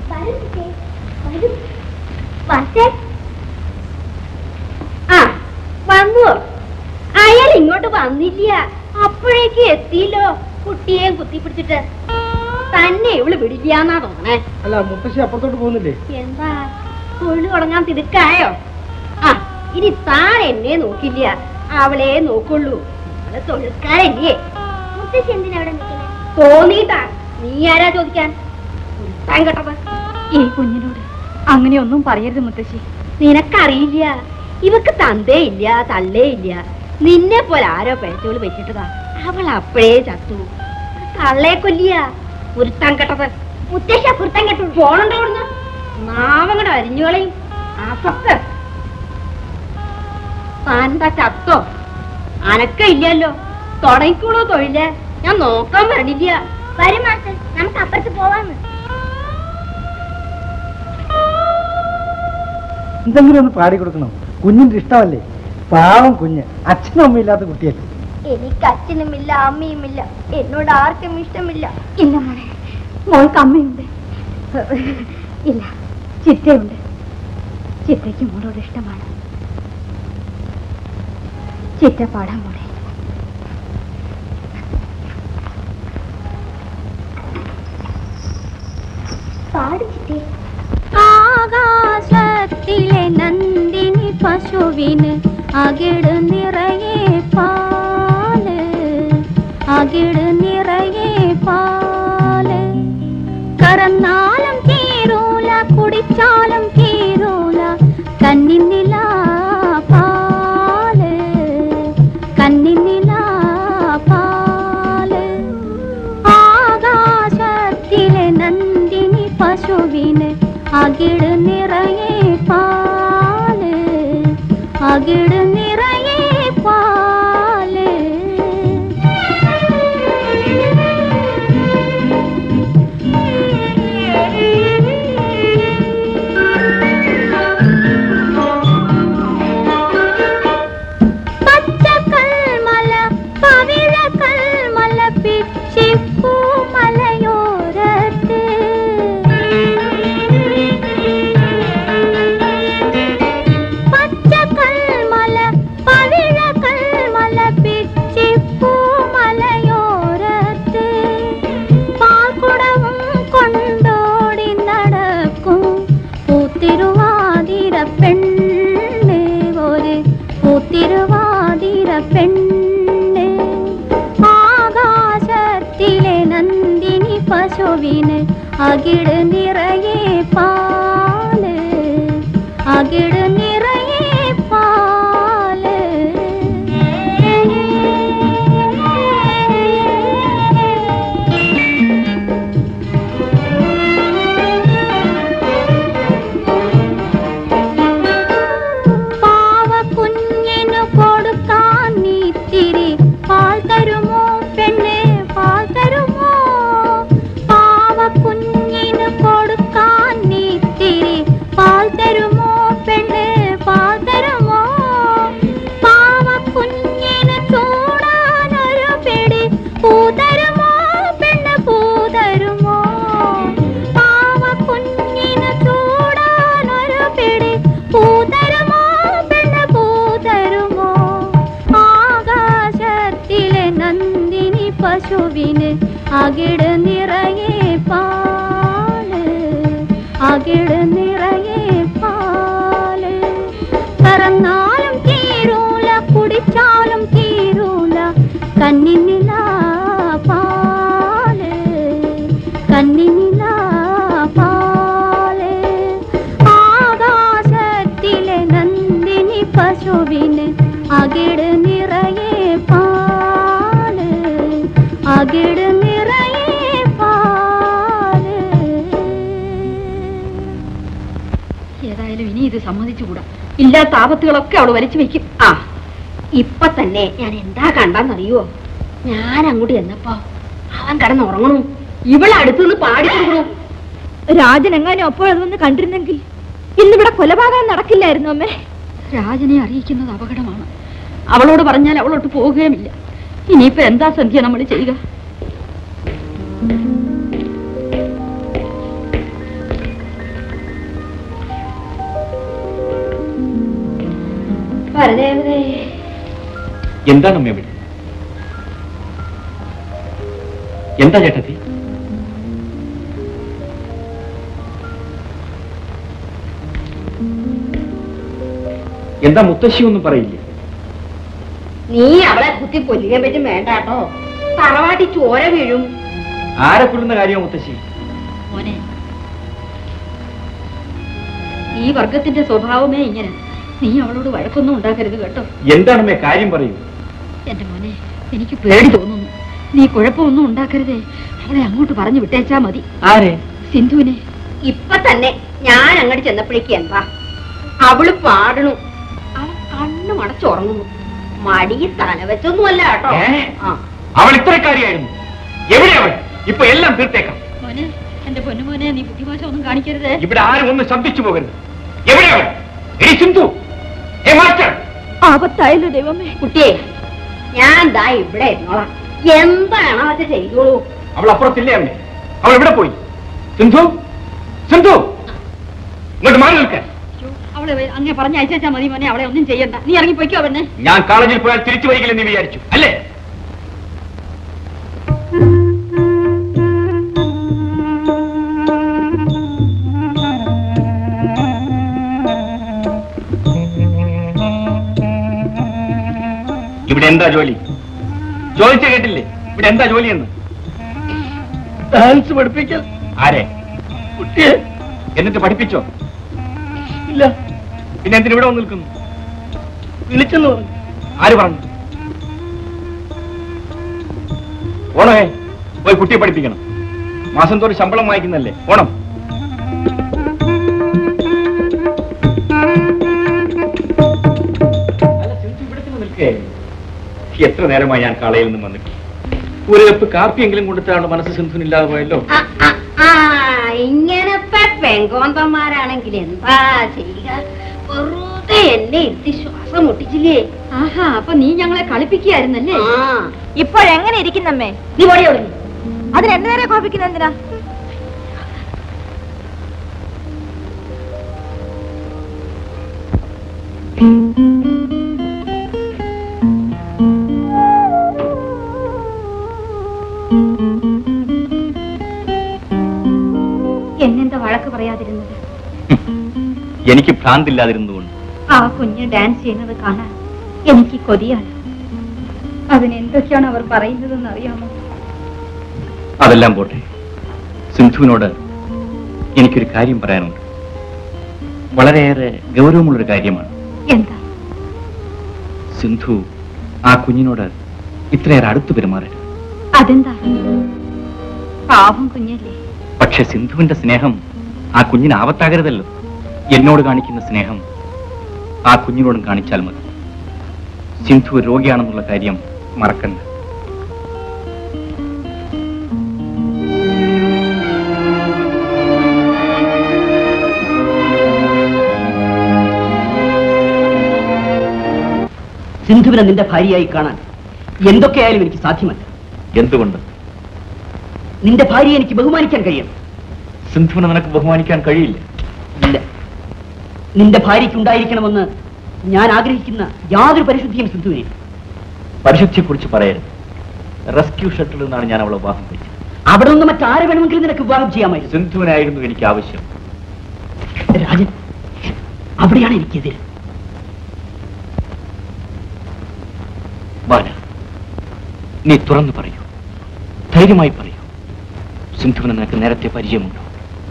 ആ വന്നു അയാൾ ഇങ്ങോട്ട് വന്നില്ല അപ്പോഴേക്ക് എത്തിയില്ലോ കുട്ടിയെ കുത്തിപ്പിടിച്ചിട്ട് തന്നെ ഇവള് പിടിക്കാന്നാ തോന്നണേ അല്ല മുത്തശ്ശി അപ്പുറത്തോട്ട് പോകുന്നില്ലേ എന്താ തൊഴിൽ തുടങ്ങാൻ തിടുക്കായോ ആ ഇനി താൻ എന്നെ നോക്കില്ല അവളെ നോക്കുള്ളൂ അവളെ തൊഴിൽക്കാരല്ലേ മുത്തശ്ശി എന്തിനാ അവിടെ നിൽക്കുന്നത് തോന്നിയിട്ടാ നീ ആരാ ചോദിക്കാൻ താൻ കേട്ടത് ഈ കുഞ്ഞിനോട് അങ്ങനെയൊന്നും പറയരുത് മുത്തശ്ശി നിനക്കറിയില്ല ഇവക്ക് തന്തേ ഇല്ല തള്ളേ ഇല്ല നിന്നെ പോലെ ആരോ പേച്ചോള് വെച്ചിട്ടതാ അവൾ അപ്പോഴേ ചത്തു തള്ളയെ കൊല്ലിയ കുരുത്താൻ കെട്ടത് മുത്തശ്ശ കുർത്തം കെട്ടു പോണുണ്ടോ ഇവിടുന്ന് നാവങ്ങടെ അരിഞ്ഞുകളയും ആസക്ത് താനെന്താ ചത്തോ അനക്ക ഇല്ലല്ലോ തുടങ്ങിക്കോളൂ തൊഴില് ഞാൻ നോക്കാൻ വരണില്ല വരും മാസ്റ്റർ നമുക്ക് അപ്പുറത്ത് പോവാന്ന് എന്തെങ്കിലും ഒന്ന് പാടി കൊടുക്കണം കുഞ്ഞിന്റെ ഇഷ്ടമല്ലേ പാവം കുഞ്ഞ് അച്ഛനും അമ്മയില്ലാത്ത കുട്ടിയല്ലേ എനിക്ക് അച്ഛനുമില്ല അമ്മയുമില്ല എന്നോട് ആർക്കും ഇഷ്ടമില്ല ഇല്ല മോളെ മോൾക്ക് അമ്മയുണ്ട് ഇല്ല ചിറ്റയുണ്ട് ചിറ്റയ്ക്ക് മോളോട് ഇഷ്ടമാണ് ചിറ്റ പാടാം മോളെ പാടിച്ചിട്ടേ ആകാശത്തിലെ നന്ദിനി പശുവിന് അകിട് നിറയെ പാല് അകിട് നിറയെ പാല് കറന്നാലും തീരൂല കുടിച്ചാലും കന്നിന്നില പാല് കന്നിന്നില പാല് ആകാശത്തിലെ നന്ദിനി പശുവിന് അകിട് നിറയെ പാല് അകിട് നിറയെ പാല് പച്ചക്കൽമല പവിഴക്കൽമല പിച്ചിപ്പൂ മലയോരത്ത് പച്ചക്കൽമല പവിഴക്കൽമല പിച്ചിപ്പൂ മലയോരത്ത് പാൽക്കുടവും കൊണ്ടോടി നടക്കും പൂത്തിരുവാതിര പെണ്ണ് ഒരു പൂത്തിരുവാതിര പെണ്ണ് ആകാശത്തിലെ നന്ദിനി പശുവിന് അകിട് നിറയെ പാല് അകിട് നിറയെ പാല് പാവക്കുഞ്ഞിനു കൊടുക്കാൻ നീത്തിരി പാൽ തരുമോ പെണ്ണ് പാൽ തരുമോ പാവക്കുഞ്ഞിനു കൊടുക്കാൻ നീത്തിരി പാൽ തരുമോ പെണ്ണ് പാൽ തരുമോ പാവക്കുഞ്ഞിന് ചൂടാനൊരു പിടി പൂ തരുമോ പെണ്ണ് പൂ തരുമോ പാവക്കുഞ്ഞിന് ചൂടാനൊരു പിടി പൂ തരുമോ പെണ്ണ് പൂ തരുമോ ആകാശത്തിലെ നന്ദിനി പശുവിന് അകിട് നിറയെ പാല് അകിട് നിറയെ പാല് കറന്നാലും തീരൂല കുടിച്ചാലും തീരൂല കന്നിനില പാല് കന്നിനില പാല് ആകാശത്തിലെ നന്ദിനി പശുവിന് അകിട് നിറയെ പാല് അകിട് നിറയെ പാല് ഏതായാലും ഇനി ഇത് സമ്മതിച്ചുകൂടാ ഇല്ലാത്ത ആപത്തുകളൊക്കെ അവൾ വലിച്ചു വെക്കും ആ ഇപ്പൊ തന്നെ ഞാൻ എന്താ കണ്ടെന്നറിയോ ഞാൻ അങ്ങോട്ട് ചെന്നപ്പോ അവൻ കിടന്ന് ഉറങ്ങണു ഇവളെ അടുത്തുനിന്ന് പാടി കൊടുക്കണു രാജൻ എങ്ങാനും അപ്പോഴതൊന്ന് കണ്ടിരുന്നെങ്കിൽ ഇന്നിവിടെ കൊലപാതകം നടക്കില്ലായിരുന്നു അമ്മേ രാജനെ അറിയിക്കുന്നത് അപകടമാണ് അവളോട് പറഞ്ഞാൽ അവളോട്ട് പോവുകയുമില്ല ഇനിയിപ്പോ എന്താ സന്ധ്യ നമ്മൾ ചെയ്യുക പരദേവതേ എന്താണ് അമ്മ ഇവിടെ എന്താ ചേട്ടത്തി എന്താ മുത്തശ്ശി ഒന്നും പറയില്ലേ നീ അവളെ കുത്തി കൊല്ലുകയും പറ്റും വേണ്ട കേട്ടോ തറവാട്ടി ചോര വീഴും ആരെ കൊല്ലുന്ന കാര്യമോ മുത്തശ്ശി മോനെ ഈ വർഗത്തിന്റെ സ്വഭാവമേ ഇങ്ങനെ നീ അവളോട് വഴക്കൊന്നും ഉണ്ടാക്കരുത് കേട്ടോ എന്താണമ്മേ കാര്യം പറയൂ എന്റെ മോനെ എനിക്ക് പേടി തോന്നുന്നു നീ കുഴപ്പമൊന്നും ഉണ്ടാക്കരുതേ അവളെ അങ്ങോട്ട് പറഞ്ഞു വിട്ടേച്ചാ മതി ആരെ സിന്ധുവിനെ ഇപ്പൊ തന്നെ ഞാൻ അങ്ങോട്ട് ചെന്നപ്പോഴേക്ക് എന്താ അവള് പാടണു അവൻ കണ്ണു മടച്ചുറങ്ങുന്നു മടിയിൽ തല വെച്ചൊന്നുമല്ല കേട്ടോ ഏ? ആ അവൾ ഇത്രക്കാരിയായിരുന്നു എവിടെ അവൾ ഇപ്പൊ എല്ലാം തീർത്തേക്കാം മോനെ എന്റെ പൊന്നുമോനെ നീ ബുദ്ധിമോശം ഒന്നും കാണിക്കരുതേ ഇവിടെ ആരും ഒന്ന് ശബ്ദിച്ചു പോകരുത് എവിടെ അവൾ എടി സിന്ധു ഏ മാസ്റ്റർ ആപത്തായല്ലോ ദൈവമേ കുട്ടിയെ ഞാൻ ദാ ഇവിടെ ഇരുന്നോളാം എന്താണോ അത് ചെയ്തോളൂ അവൾ അപ്പുറത്തില്ലേ അമ്മേ അവൾ എവിടെ പോയി സിന്ധു സിന്ധു ഇങ്ങോട്ട് മാറി നിൽക്കാൻ അവളെ വേ- അങ്ങേ പറഞ്ഞ അയച്ചാ മതി മോനെ അവളെ ഒന്നും ചെയ്യണ്ട നീ ഇറങ്ങി പൊയ്ക്കോ പെണ്ണെ ഞാൻ കോളേജിൽ പോയാൽ തിരിച്ചു വരികില്ലെന്ന് വിചാരിച്ചു അല്ലേ ഇവിടെ എന്താ ജോലി ചോദിച്ച കേട്ടില്ലേ ഇവിടെ എന്താ ജോലിയെന്ന് ഡാൻസ് പഠിപ്പിക്കൽ ആരെ കുട്ടിയെ എന്നിട്ട് പഠിപ്പിച്ചോ ഇല്ല പിന്നെ എന്തിനു ഇവിടെ വന്ന് നിൽക്കുന്നു വിളിച്ചെന്ന് പറഞ്ഞു ആര് പറഞ്ഞു ഓണമേ പോയി കുട്ടിയെ പഠിപ്പിക്കണം മാസം തോറും ശമ്പളം വാങ്ങിക്കുന്നല്ലേ ഓണം അല്ല, സിന്ധു ഇവിടെ തന്നെ നിൽക്കേ. എത്ര നേരമായി ഞാൻ കളയിൽ നിന്നും വന്നിട്ട് ഒരു കപ്പ് കാപ്പിയെങ്കിലും കൊടുത്താണ് മനസ്സ് സിന്ധുവിനില്ലാതെ പോയല്ലോ ആ ഇങ്ങനത്തെ പെങ്കോന്തന്മാരാണെങ്കിൽ എന്താ ചെയ്യുക വെറുതെ എന്നെ ഇരുത്തി ശ്വാസം മുട്ടിച്ചില്ലേ ആഹാ അപ്പൊ നീ ഞങ്ങളെ കളിപ്പിക്കുകയായിരുന്നല്ലേ ഇപ്പോഴെങ്ങനെ ഇരിക്കുന്നമ്മേ നീ പോടി അവിടെ അതിന് എന്നെ നേരെ കോപിക്കുന്ന എന്തിനാ എന്നെന്താ വഴക്ക് പറയാതിരുന്നത് എനിക്ക് ഭ്രാന്തില്ലാതിരുന്നുകൊണ്ട് ആ കുഞ്ഞ് ഡാൻസ് ചെയ്യുന്നത് കാണാൻ എനിക്ക് കൊതിയാണ് അതിനെന്തൊക്കെയാണ് അവർ പറയുന്നതെന്ന് അറിയാമോ അതെല്ലാം പോട്ടെ സിന്ധുവിനോട് എനിക്കൊരു കാര്യം പറയാനുണ്ട് വളരെയേറെ ഗൗരവമുള്ളൊരു കാര്യമാണ് എന്താ സിന്ധു ആ കുഞ്ഞിനോട് ഇത്രയേറെ അടുത്ത് പെരുമാറരുത് അതെന്താ പാവം കുഞ്ഞല്ലേ പക്ഷെ സിന്ധുവിന്റെ സ്നേഹം ആ കുഞ്ഞിന് ആപത്താകരുതല്ലോ എന്നോട് കാണിക്കുന്ന സ്നേഹം ആ കുഞ്ഞിനോടും കാണിച്ചാൽ മതി സിന്ധു ഒരു രോഗിയാണെന്നുള്ള കാര്യം മറക്കണ്ട സിന്ധുവിനെ നിന്റെ ഭാര്യയായി കാണാൻ എന്തൊക്കെയായാലും എനിക്ക് സാധ്യമല്ല എന്തുകൊണ്ട് നിന്റെ ഭാര്യയെ എനിക്ക് ബഹുമാനിക്കാൻ കഴിയണം സിന്ധുവിനെ നിനക്ക് ബഹുമാനിക്കാൻ കഴിയില്ല ഇല്ല നിന്റെ ഭാര്യയ്ക്ക് ഉണ്ടായിരിക്കണമെന്ന് ഞാൻ ആഗ്രഹിക്കുന്ന യാതൊരു പരിശുദ്ധിയും സിന്ധുവിനെ പരിശുദ്ധിയെക്കുറിച്ച് പറയരുത് റെസ്ക്യൂ ഷട്ടിൽ നിന്നാണ് ഞാൻ അവളെ വിവാഹം കഴിച്ചത് അവിടെ നിന്ന് മറ്റാരെ വേണമെങ്കിലും നിനക്ക് വിവാഹം ചെയ്യാമായിരുന്നു സിന്ധുവിനായിരുന്നു എനിക്ക് ആവശ്യം രാജൻ അവിടെയാണ് എനിക്കെതിര് ബാല നീ തുറന്നു പറയൂ ധൈര്യമായി പറയൂ സിന്ധുവിനെ നിനക്ക് നേരത്തെ പരിചയമുണ്ടോ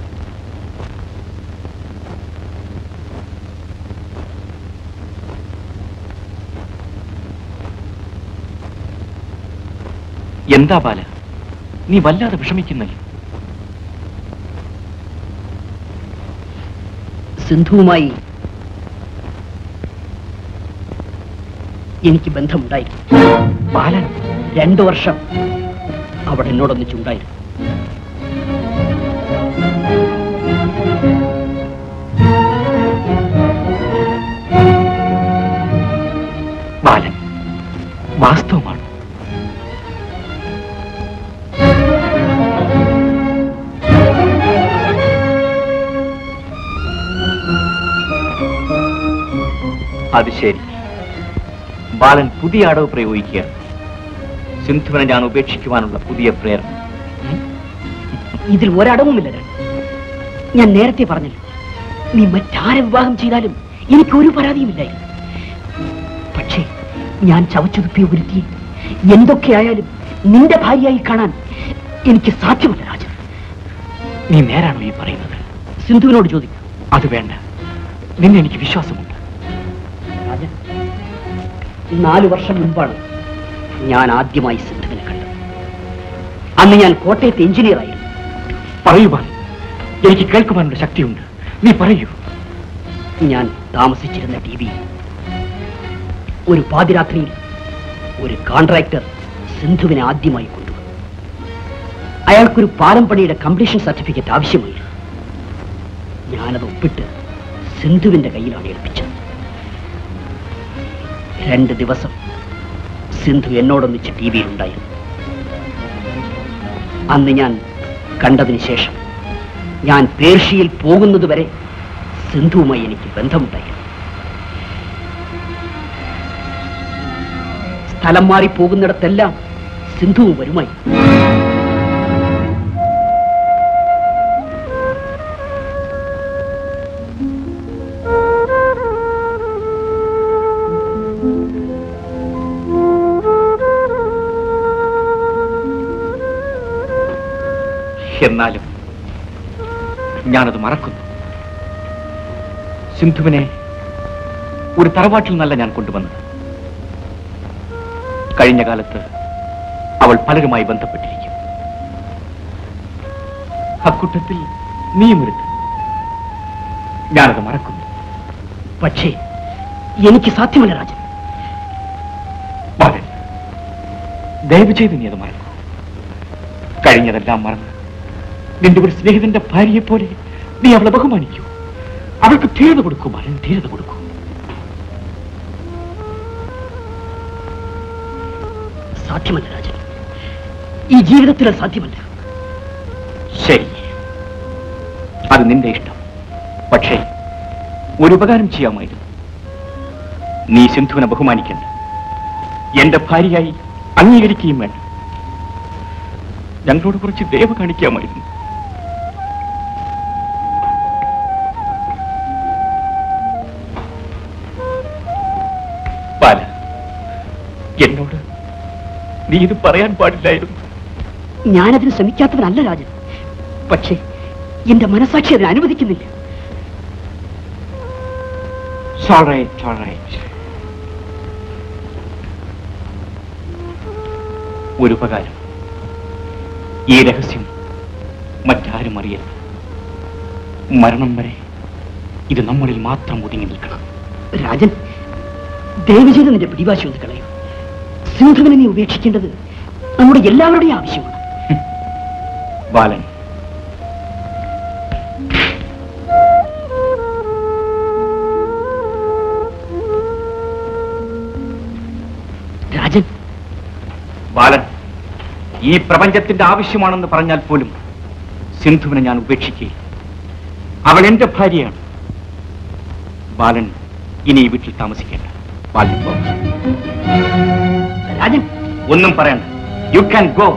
എന്താ ബാല നീ വല്ലാതെ വിഷമിക്കുന്നല്ലോ സിന്ധുവുമായി എനിക്ക് ബന്ധമുണ്ടായിരുന്നു ബാലൻ രണ്ടു വർഷം അവൾ എന്നോടൊന്നിച്ചുണ്ടായിരുന്നു ബാലൻ വാസ്തവമാണ് അത് ശരി ബാലൻ പുതിയ അടവ് പ്രയോഗിക്കുകയാണ് സിന്ധുവിനെ ഞാൻ ഉപേക്ഷിക്കുവാനുള്ള പുതിയ പ്രേരണ ഇതിൽ ഒരടവുമില്ല രാജൻ. ഞാൻ നേരത്തെ പറഞ്ഞല്ലോ നീ മറ്റാരെ വിവാഹം ചെയ്താലും എനിക്ക് ഒരു പരാതിയുമില്ലായിരുന്നു പക്ഷേ ഞാൻ ചവച്ചുതുപ്പിയ ഒരുത്തി എന്തൊക്കെയായാലും നിന്റെ ഭാര്യയായി കാണാൻ എനിക്ക് സാധ്യമല്ല രാജൻ നീ നേരാണോ ഈ പറയുന്നത് സിന്ധുവിനോട് ചോദിക്കൂ അത് വേണ്ട നിന്നെ എനിക്ക് വിശ്വാസമുണ്ട് രാജൻ നാലു വർഷം മുൻപാണ് ഞാൻ ആദ്യമായി സിന്ധുവിനെ കണ്ടത് അന്ന് ഞാൻ കോട്ടയത്തെ എഞ്ചിനീയർ ആയിരുന്നു പറയൂ ബാലൻ എനിക്ക് കേൾക്കുവാനുള്ള ശക്തിയുണ്ട് നീ പറയൂ ഞാൻ താമസിച്ചിരുന്ന ടി വി ഒരു പാതിരാത്രിയിൽ ഒരു കോൺട്രാക്ടർ സിന്ധുവിനെ ആദ്യമായി കൊണ്ടുവന്നു അയാൾക്കൊരു പാലം പണിയുടെ കംപ്ലീഷൻ സർട്ടിഫിക്കറ്റ് ആവശ്യമായിരുന്നു ഞാനത് ഒപ്പിട്ട് സിന്ധുവിന്റെ കയ്യിലാണ് ഏൽപ്പിച്ചത് രണ്ട് ദിവസം സിന്ധു എന്നോടൊന്നിച്ച് ടി വിയിലുണ്ടായിരുന്നു അന്ന് ഞാൻ കണ്ടതിന് ശേഷം ഞാൻ പേർഷ്യയിൽ പോകുന്നതുവരെ സിന്ധുവുമായി എനിക്ക് ബന്ധമുണ്ടായിരുന്നു സ്ഥലം മാറി പോകുന്നിടത്തെല്ലാം സിന്ധുവും വരുമായി എന്നാലും ഞാനത് മറക്കുന്നു സിന്ധുവിനെ ഒരു തറവാട്ടിൽ നിന്നല്ല ഞാൻ കൊണ്ടുവന്നത് കഴിഞ്ഞ കാലത്ത് അവൾ പലരുമായി ബന്ധപ്പെട്ടിരിക്കും അക്കൂട്ടത്തിൽ നീയും ഒരുത്ത് ഞാനത് മറക്കുന്നു പക്ഷേ എനിക്ക് സാധ്യമല്ല രാജൻ മകൻ ദയവ് ചെയ്ത് നീ അത് മറക്കൂ കഴിഞ്ഞതെല്ലാം മറന്ന് നിന്റെ ഒരു സ്നേഹിതന്റെ ഭാര്യയെ പോലെ നീ അവളെ ബഹുമാനിക്കൂ അവൾക്ക് ധീരത കൊടുക്കൂ മകൻ ധീരത കൊടുക്കൂ സാധ്യമല്ല രാജൻ ഈ ജീവിതത്തിൽ അത് സാധ്യമല്ല ശരി അത് നിന്റെ ഇഷ്ടം പക്ഷേ ഒരു ഉപകാരം ചെയ്യാമായിരുന്നു നീ സിന്ധുവിനെ ബഹുമാനിക്കണ്ട എന്റെ ഭാര്യയായി അംഗീകരിക്കുകയും വേണ്ട ഞങ്ങളോട് കുറച്ച് ദയവ് കാണിക്കാമായിരുന്നു ബാല എന്നോട് നീ ഇത് പറയാൻ പാടില്ലായിരുന്നു ഞാനതിന് ശ്രമിക്കാത്തവനല്ല രാജൻ പക്ഷേ എന്റെ മനസാക്ഷി അതിന് അനുവദിക്കുന്നില്ല It's all right, it's all right. ഒരു ഉപകാരം ഈ രഹസ്യം മറ്റാരും അറിയരുത് മരണം വരെ ഇത് നമ്മളിൽ മാത്രം ഒതുങ്ങി നിൽക്കണം രാജൻ ദയവ് ചെയ്ത് നിന്റെ പിടിവാശി ഒന്ന് കളയും സിന്ധുവിനെ നീ ഉപേക്ഷിക്കേണ്ടത് നമ്മുടെ എല്ലാവരുടെയും ആവശ്യമാണ് ബാലൻ രാജൻ ബാലൻ ഈ പ്രപഞ്ചത്തിന്റെ ആവശ്യമാണെന്ന് പറഞ്ഞാൽ പോലും സിന്ധുവിനെ ഞാൻ ഉപേക്ഷിക്കുകയില്ല അവൾ എന്റെ ഭാര്യയാണ് ബാലൻ ഇനി ഈ വീട്ടിൽ താമസിക്കേണ്ട ബാലൻ പോ. രാജൻ ഒന്നും പറയണ്ട യു ക്യാൻ ഗോ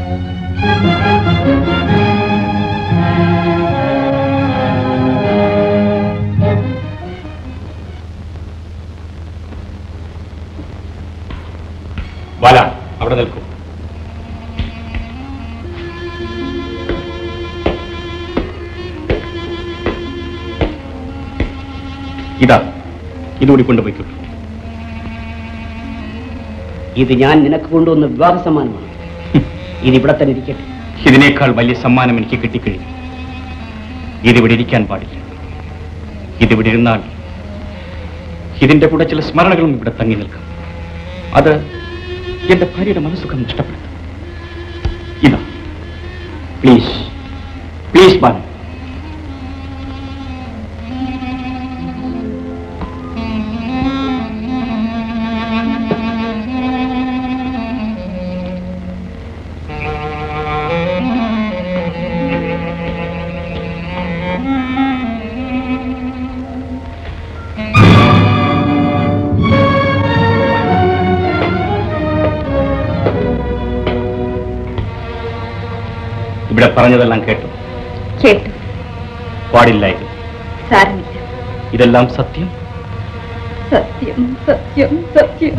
ബാല അവിടെ നിൽക്കൂ ഇതാ ഇതുകൂടി കൊണ്ടുപോയിക്കോളൂ ഇത് ഞാൻ നിനക്ക് കൊണ്ടുവന്ന വിവാഹ സമ്മാനമാണ് ഇതിവിടെ തന്നെ ഇരിക്കട്ടെ ഇതിനേക്കാൾ വലിയ സമ്മാനം എനിക്ക് കിട്ടിക്കഴിഞ്ഞു ഇതിവിടെ ഇരിക്കാൻ പാടില്ല ഇതിവിടെ ഇരുന്നാൽ ഇതിന്റെ കൂടെ ചില സ്മരണകളും ഇവിടെ തങ്ങി നിൽക്കും അത് എന്റെ ഭാര്യയുടെ മനസ്സുഖം നഷ്ടപ്പെടുത്തും ഇതാ പ്ലീസ് പ്ലീസ് ബാലൻ ഇവിടെ പറഞ്ഞതെല്ലാം കേട്ടു കേട്ടു പാടില്ലായിരുന്നു സാരമില്ല ഇതെല്ലാം സത്യം സത്യം സത്യം സത്യം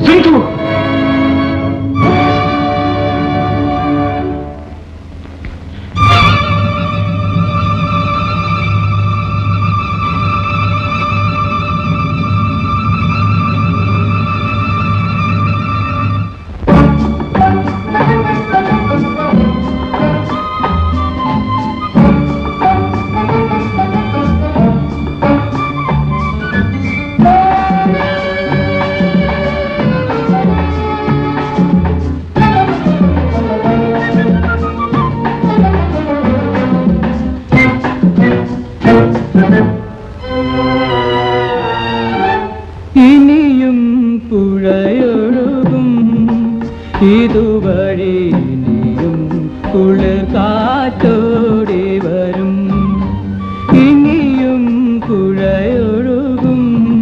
ഇനിയും പുഴയൊഴുകും ഇതുവഴി ഇനിയും കുളിർ കാറ്റോടി വരും ഇനിയും പുഴയൊഴുകും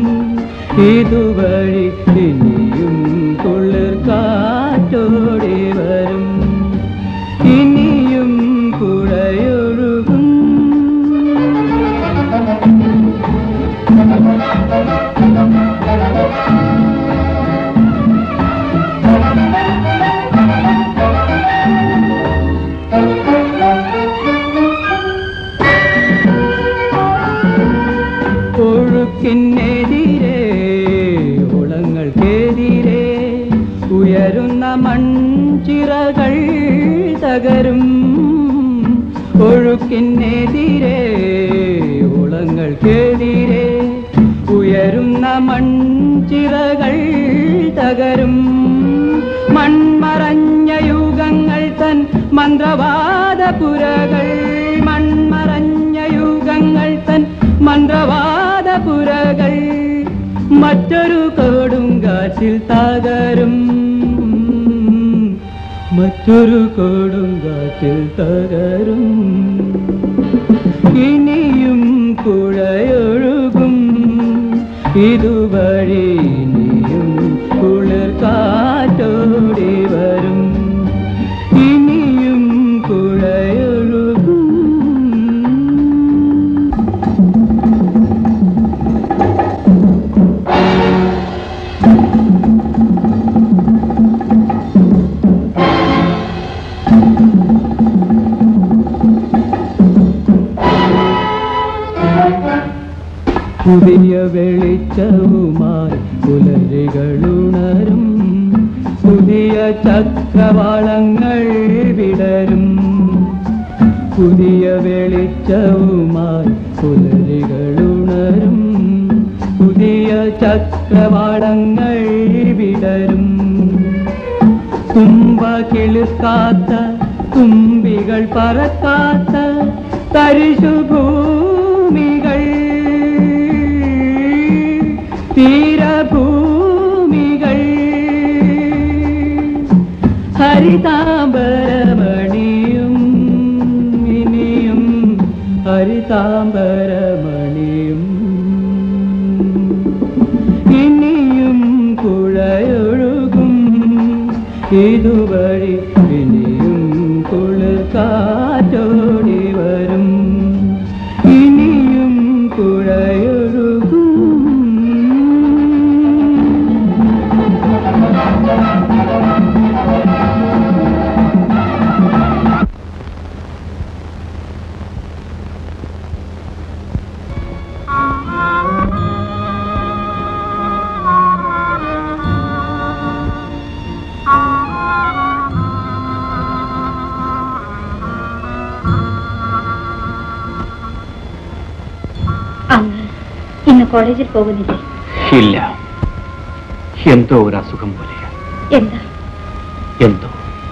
ഇതുവഴി ഇനിയും കുളിർ കാറ്റോടി വരും ഇനിയും പുഴയൊഴുകും ഒഴുക്കിനെതിരെ തകരും ഒഴുക്കിനെതിരെ ഉളങ്ങൾക്കെതിരെ ഉയരുന്ന മൺചിറകൾ തകരും മൺമറഞ്ഞ യുഗങ്ങൾ തൻ മന്ത്രവാദപുരകൾ മൺമറഞ്ഞ യുഗങ്ങൾ തൻ മന്ത്രവാദപുരകൾ മറ്റൊരു കൊടുങ്കാറ്റിൽ തകരും മറ്റൊരു കൊടുങ്കാറ്റിൽ തകരും ഇനിയും പുഴയൊഴുകും ഇതുവഴി ഇനിയും കുളിർ കാറ്റോടി വരും ഇനിയും പുഴയൊഴുകും പുതിയ വെളിച്ചവുമായി പുലരികളുണരും പുതിയ ചക്രവാളങ്ങൾ വിടരും പുതിയ വെളിച്ചവുമായി പുലരികളുണരും പുതിയ ചക്രവാളങ്ങൾ വിടരും തുമ്പ കിളുക്കാത്ത തുമ്പികൾ പറക്കാത്ത തരിശുഭൂമികൾ തീരഭൂമികൾ ഹരിതാംബരമണിയും ഇനിയും ഹരിതാംബരമണിയും ഇനിയും പുഴയൊഴുകും ഇതുവഴി ഇനിയും കുളിർ കാറ്റോടി വരും ഇനിയും പുഴയൊഴുകും അന്ന് ഇന്ന് കോളേജിൽ പോകുന്നില്ലേ ഇല്ല എന്തോ ഒരു അസുഖം പോലെ എന്താ എന്തോ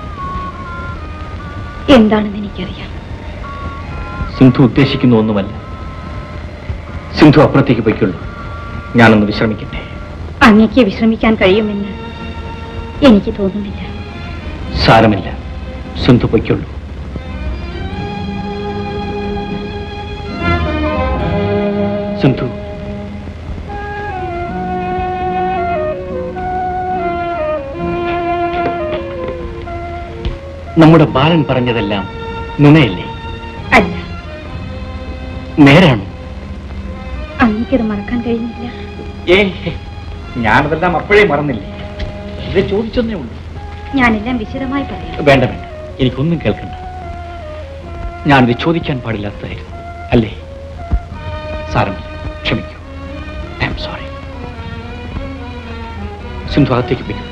എന്താണെന്ന് എനിക്കറിയാം സിന്ധു ഉദ്ദേശിക്കുന്ന ഒന്നുമല്ല സിന്ധു അപ്പുറത്തേക്ക് പോയിക്കൊള്ളൂ ഞാനൊന്ന് വിശ്രമിക്കട്ടെ അങ്ങേക്ക് വിശ്രമിക്കാൻ കഴിയുമെന്ന് എനിക്ക് തോന്നുന്നില്ല സാരമില്ല സിന്ധു പൊയ്ക്കൊള്ളൂ സിന്ധു നമ്മുടെ ബാലൻ പറഞ്ഞതെല്ലാം നുണയല്ലേ അല്ല നേരാണ് അങ്ങേക്കത് മറക്കാൻ കഴിയുന്നില്ല ഏ ഞാനതെല്ലാം അപ്പോഴേ മറന്നില്ലേ ഇത് ചോദിച്ചെന്നേ ഉള്ളൂ ഞാനെല്ലാം വിശദമായി പറയാം വേണ്ട വേണ്ട എനിക്കൊന്നും കേൾക്കണ്ട ഞാനിത് ചോദിക്കാൻ പാടില്ലാത്തതായിരുന്നു അല്ലേ സാരമില്ല ക്ഷമിക്കൂ ഐ ആം സോറി സിന്ധു അകത്തേക്ക് പോയിക്കോളൂ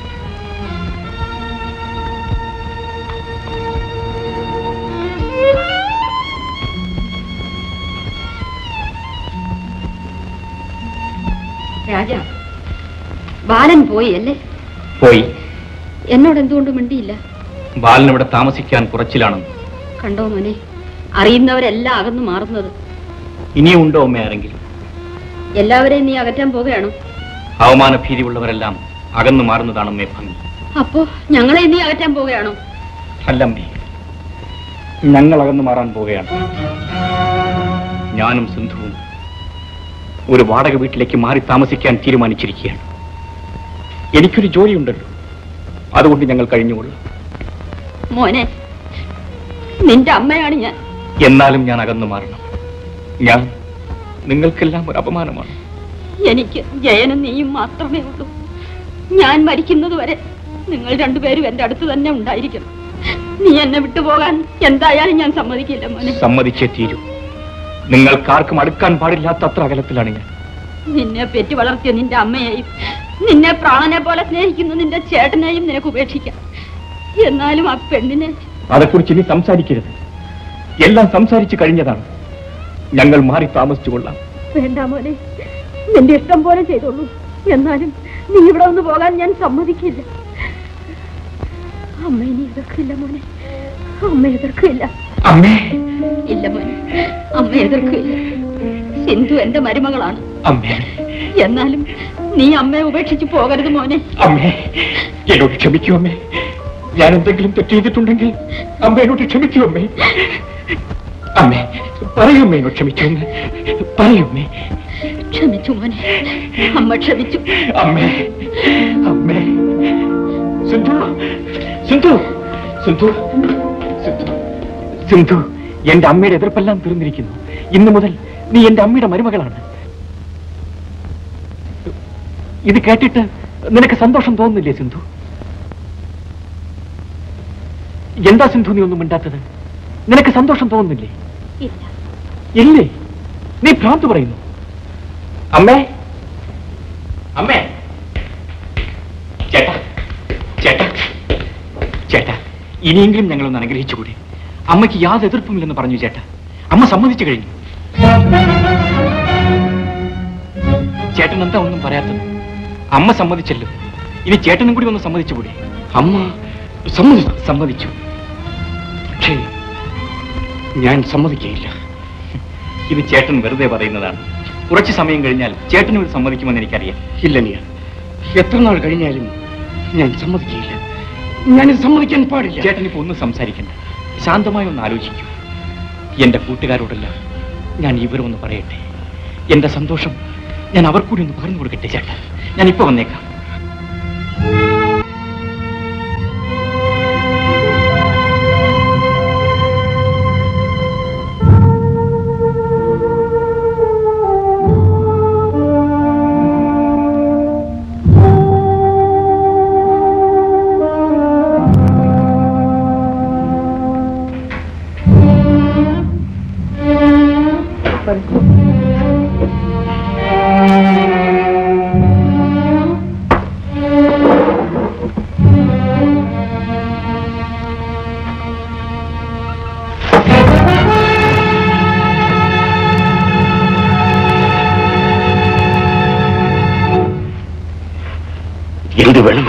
രാജ ബാലൻ പോയി അല്ലേ പോയി എന്നോട് എന്തുകൊണ്ട് മിണ്ടിയില്ല ബാലൻ ഇവിടെ താമസിക്കാൻ കുറച്ചിലാണെന്ന് കണ്ടോ മോനെ അറിയുന്നവരെല്ലാം അകന്നു മാറുന്നത് ഇനിയും ഉണ്ടോ അമ്മ ആരെങ്കിലും എല്ലാവരെയും നീ അകറ്റാൻ പോവുകയാണോ അവമാന ഭീതിയുള്ളവരെല്ലാം അകന്നു മാറുന്നതാണ് അമ്മേ ഭംഗി അപ്പോ ഞങ്ങളെ നീ അകറ്റാൻ പോവുകയാണോ അല്ലമ്മേ ഞങ്ങൾ അകന്നു മാറാൻ പോവുകയാണ് ഞാനും സിന്ധുവും ഒരു വാടക വീട്ടിലേക്ക് മാറി താമസിക്കാൻ തീരുമാനിച്ചിരിക്കുകയാണ് എനിക്കൊരു ജോലിയുണ്ടല്ലോ അതുകൊണ്ട് ഞങ്ങൾ കഴിഞ്ഞുകൊള്ളാം മോനെ നിന്റെ അമ്മയാണ് ഞാൻ എന്നാലും ഞാൻ അകന്നു മാറണം ഞാൻ നിങ്ങൾക്കെല്ലാം ഒരു അപമാനമാണ് എനിക്ക് ജയനും നീയും മാത്രമേ ഉള്ളൂ ഞാൻ മരിക്കുന്നത് വരെ നിങ്ങൾ രണ്ടുപേരും എന്റെ അടുത്ത് തന്നെ ഉണ്ടായിരിക്കണം നീ എന്നെ വിട്ടുപോകാൻ എന്തായാലും ഞാൻ സമ്മതിക്കില്ല മോനെ സമ്മതിച്ചേ തീരൂ നിങ്ങൾക്കാർക്കും അടുക്കാൻ പാടില്ലാത്ത അത്ര അകലത്തിലാണ് ഞാൻ നിന്നെ പെറ്റു വളർത്തിയ നിന്റെ അമ്മയെയും നിന്നെ പ്രാണനെ പോലെ സ്നേഹിക്കുന്ന നിന്റെ ചേട്ടനെയും നിനക്ക് ഉപേക്ഷിക്കാം എന്നാലും ആ പെണ്ണിനെ അതേക്കുറിച്ച് ഇനി സംസാരിക്കരുത് എല്ലാം സംസാരിച്ചു കഴിഞ്ഞതാണ് ഞങ്ങൾ മാറി താമസിച്ചു കൊള്ളാം വേണ്ട മോനെ നിന്റെ ഇഷ്ടം പോലെ ചെയ്തോളൂ എന്നാലും നീ ഇവിടെ ഒന്ന് പോകാൻ ഞാൻ സമ്മതിക്കില്ല അമ്മ ഇനി എതിർക്കില്ല മോനെ അമ്മ എതിർക്കില്ല അമ്മേ ഇല്ല മോനെ അമ്മ എതിർക്കില്ല സിന്ധു എന്റെ മരുമകളാണ് അമ്മേ എന്നാലും നീ അമ്മയെ ഉപേക്ഷിച്ച് പോകരുത് മോനെ അമ്മേ എന്നോട് ക്ഷമിക്കൂ അമ്മേ ഞാൻ എന്തെങ്കിലും തെറ്റ് ചെയ്തിട്ടുണ്ടെങ്കിൽ അമ്മ എന്നോട് ക്ഷമിക്കൂ അമ്മേ അമ്മേ പറയൂ അമ്മേ എന്നോട് ക്ഷമിക്കൂ അമ്മേ പറയൂ അമ്മേ ക്ഷമിച്ചു മോനെ അമ്മ ക്ഷമിച്ചു അമ്മേ അമ്മേ സിന്ധു സിന്ധു സിന്ധു സിന്ധു സിന്ധു എന്റെ അമ്മയുടെ എതിർപ്പെല്ലാം തീർന്നിരിക്കുന്നു ഇന്നു മുതൽ നീ എന്റെ അമ്മയുടെ മരുമകളാണ് ഇത് കേട്ടിട്ട് നിനക്ക് സന്തോഷം തോന്നുന്നില്ലേ സിന്ധു എന്താ സിന്ധു നീ ഒന്നും മിണ്ടാത്തത് നിനക്ക് സന്തോഷം തോന്നുന്നില്ലേ ഇല്ല ഇല്ലേ നീ ഭ്രാന്ത് പറയുന്നു അമ്മേ അമ്മേ ചേട്ടാ ചേട്ടാ ചേട്ടാ ഇനിയെങ്കിലും ഞങ്ങളൊന്ന് അനുഗ്രഹിച്ചുകൂടി അമ്മയ്ക്ക് യാതൊരു എതിർപ്പുമില്ലെന്ന് പറഞ്ഞു ചേട്ടാ അമ്മ സമ്മതിച്ചു കഴിഞ്ഞു ചേട്ടൻ എന്താ ഒന്നും പറയാത്തത് അമ്മ സമ്മതിച്ചല്ലോ ഇനി ചേട്ടനും കൂടി ഒന്ന് സമ്മതിച്ചുകൂടി അമ്മ സമ്മതിച്ചു സമ്മതിച്ചു പക്ഷേ ഞാൻ സമ്മതിക്കയില്ല ഇത് ചേട്ടൻ വെറുതെ പറയുന്നതാണ് കുറച്ച് സമയം കഴിഞ്ഞാൽ ചേട്ടനും ഇത് സമ്മതിക്കുമെന്ന് എനിക്കറിയാം ഇല്ല നീ എത്ര നാൾ കഴിഞ്ഞാലും ഞാൻ സമ്മതിക്കില്ല ഞാനിത് സമ്മതിക്കാൻ പാടില്ല ചേട്ടൻ ഇപ്പൊ ഒന്നും സംസാരിക്കണ്ട ശാന്തമായി ഒന്ന് ആലോചിക്കൂ എന്റെ കൂട്ടുകാരോടെല്ലാം ഞാൻ ഈ വിവരം ഒന്ന് പറയട്ടെ എന്റെ സന്തോഷം ഞാൻ അവർ കൂടി ഒന്ന് പകർന്നു കൊടുക്കട്ടെ ചേട്ടാ ഞാൻ ഇപ്പൊ വന്നേക്കാം എന്ത് വേണം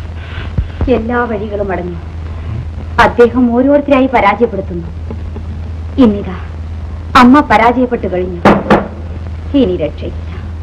എല്ലാ വഴികളും അടഞ്ഞു അദ്ദേഹം ഓരോരുത്തരായി പരാജയപ്പെടുത്തുന്നു ഇന്നിതാ അമ്മ പരാജയപ്പെട്ടു കഴിഞ്ഞു ഇനി രക്ഷയില്ല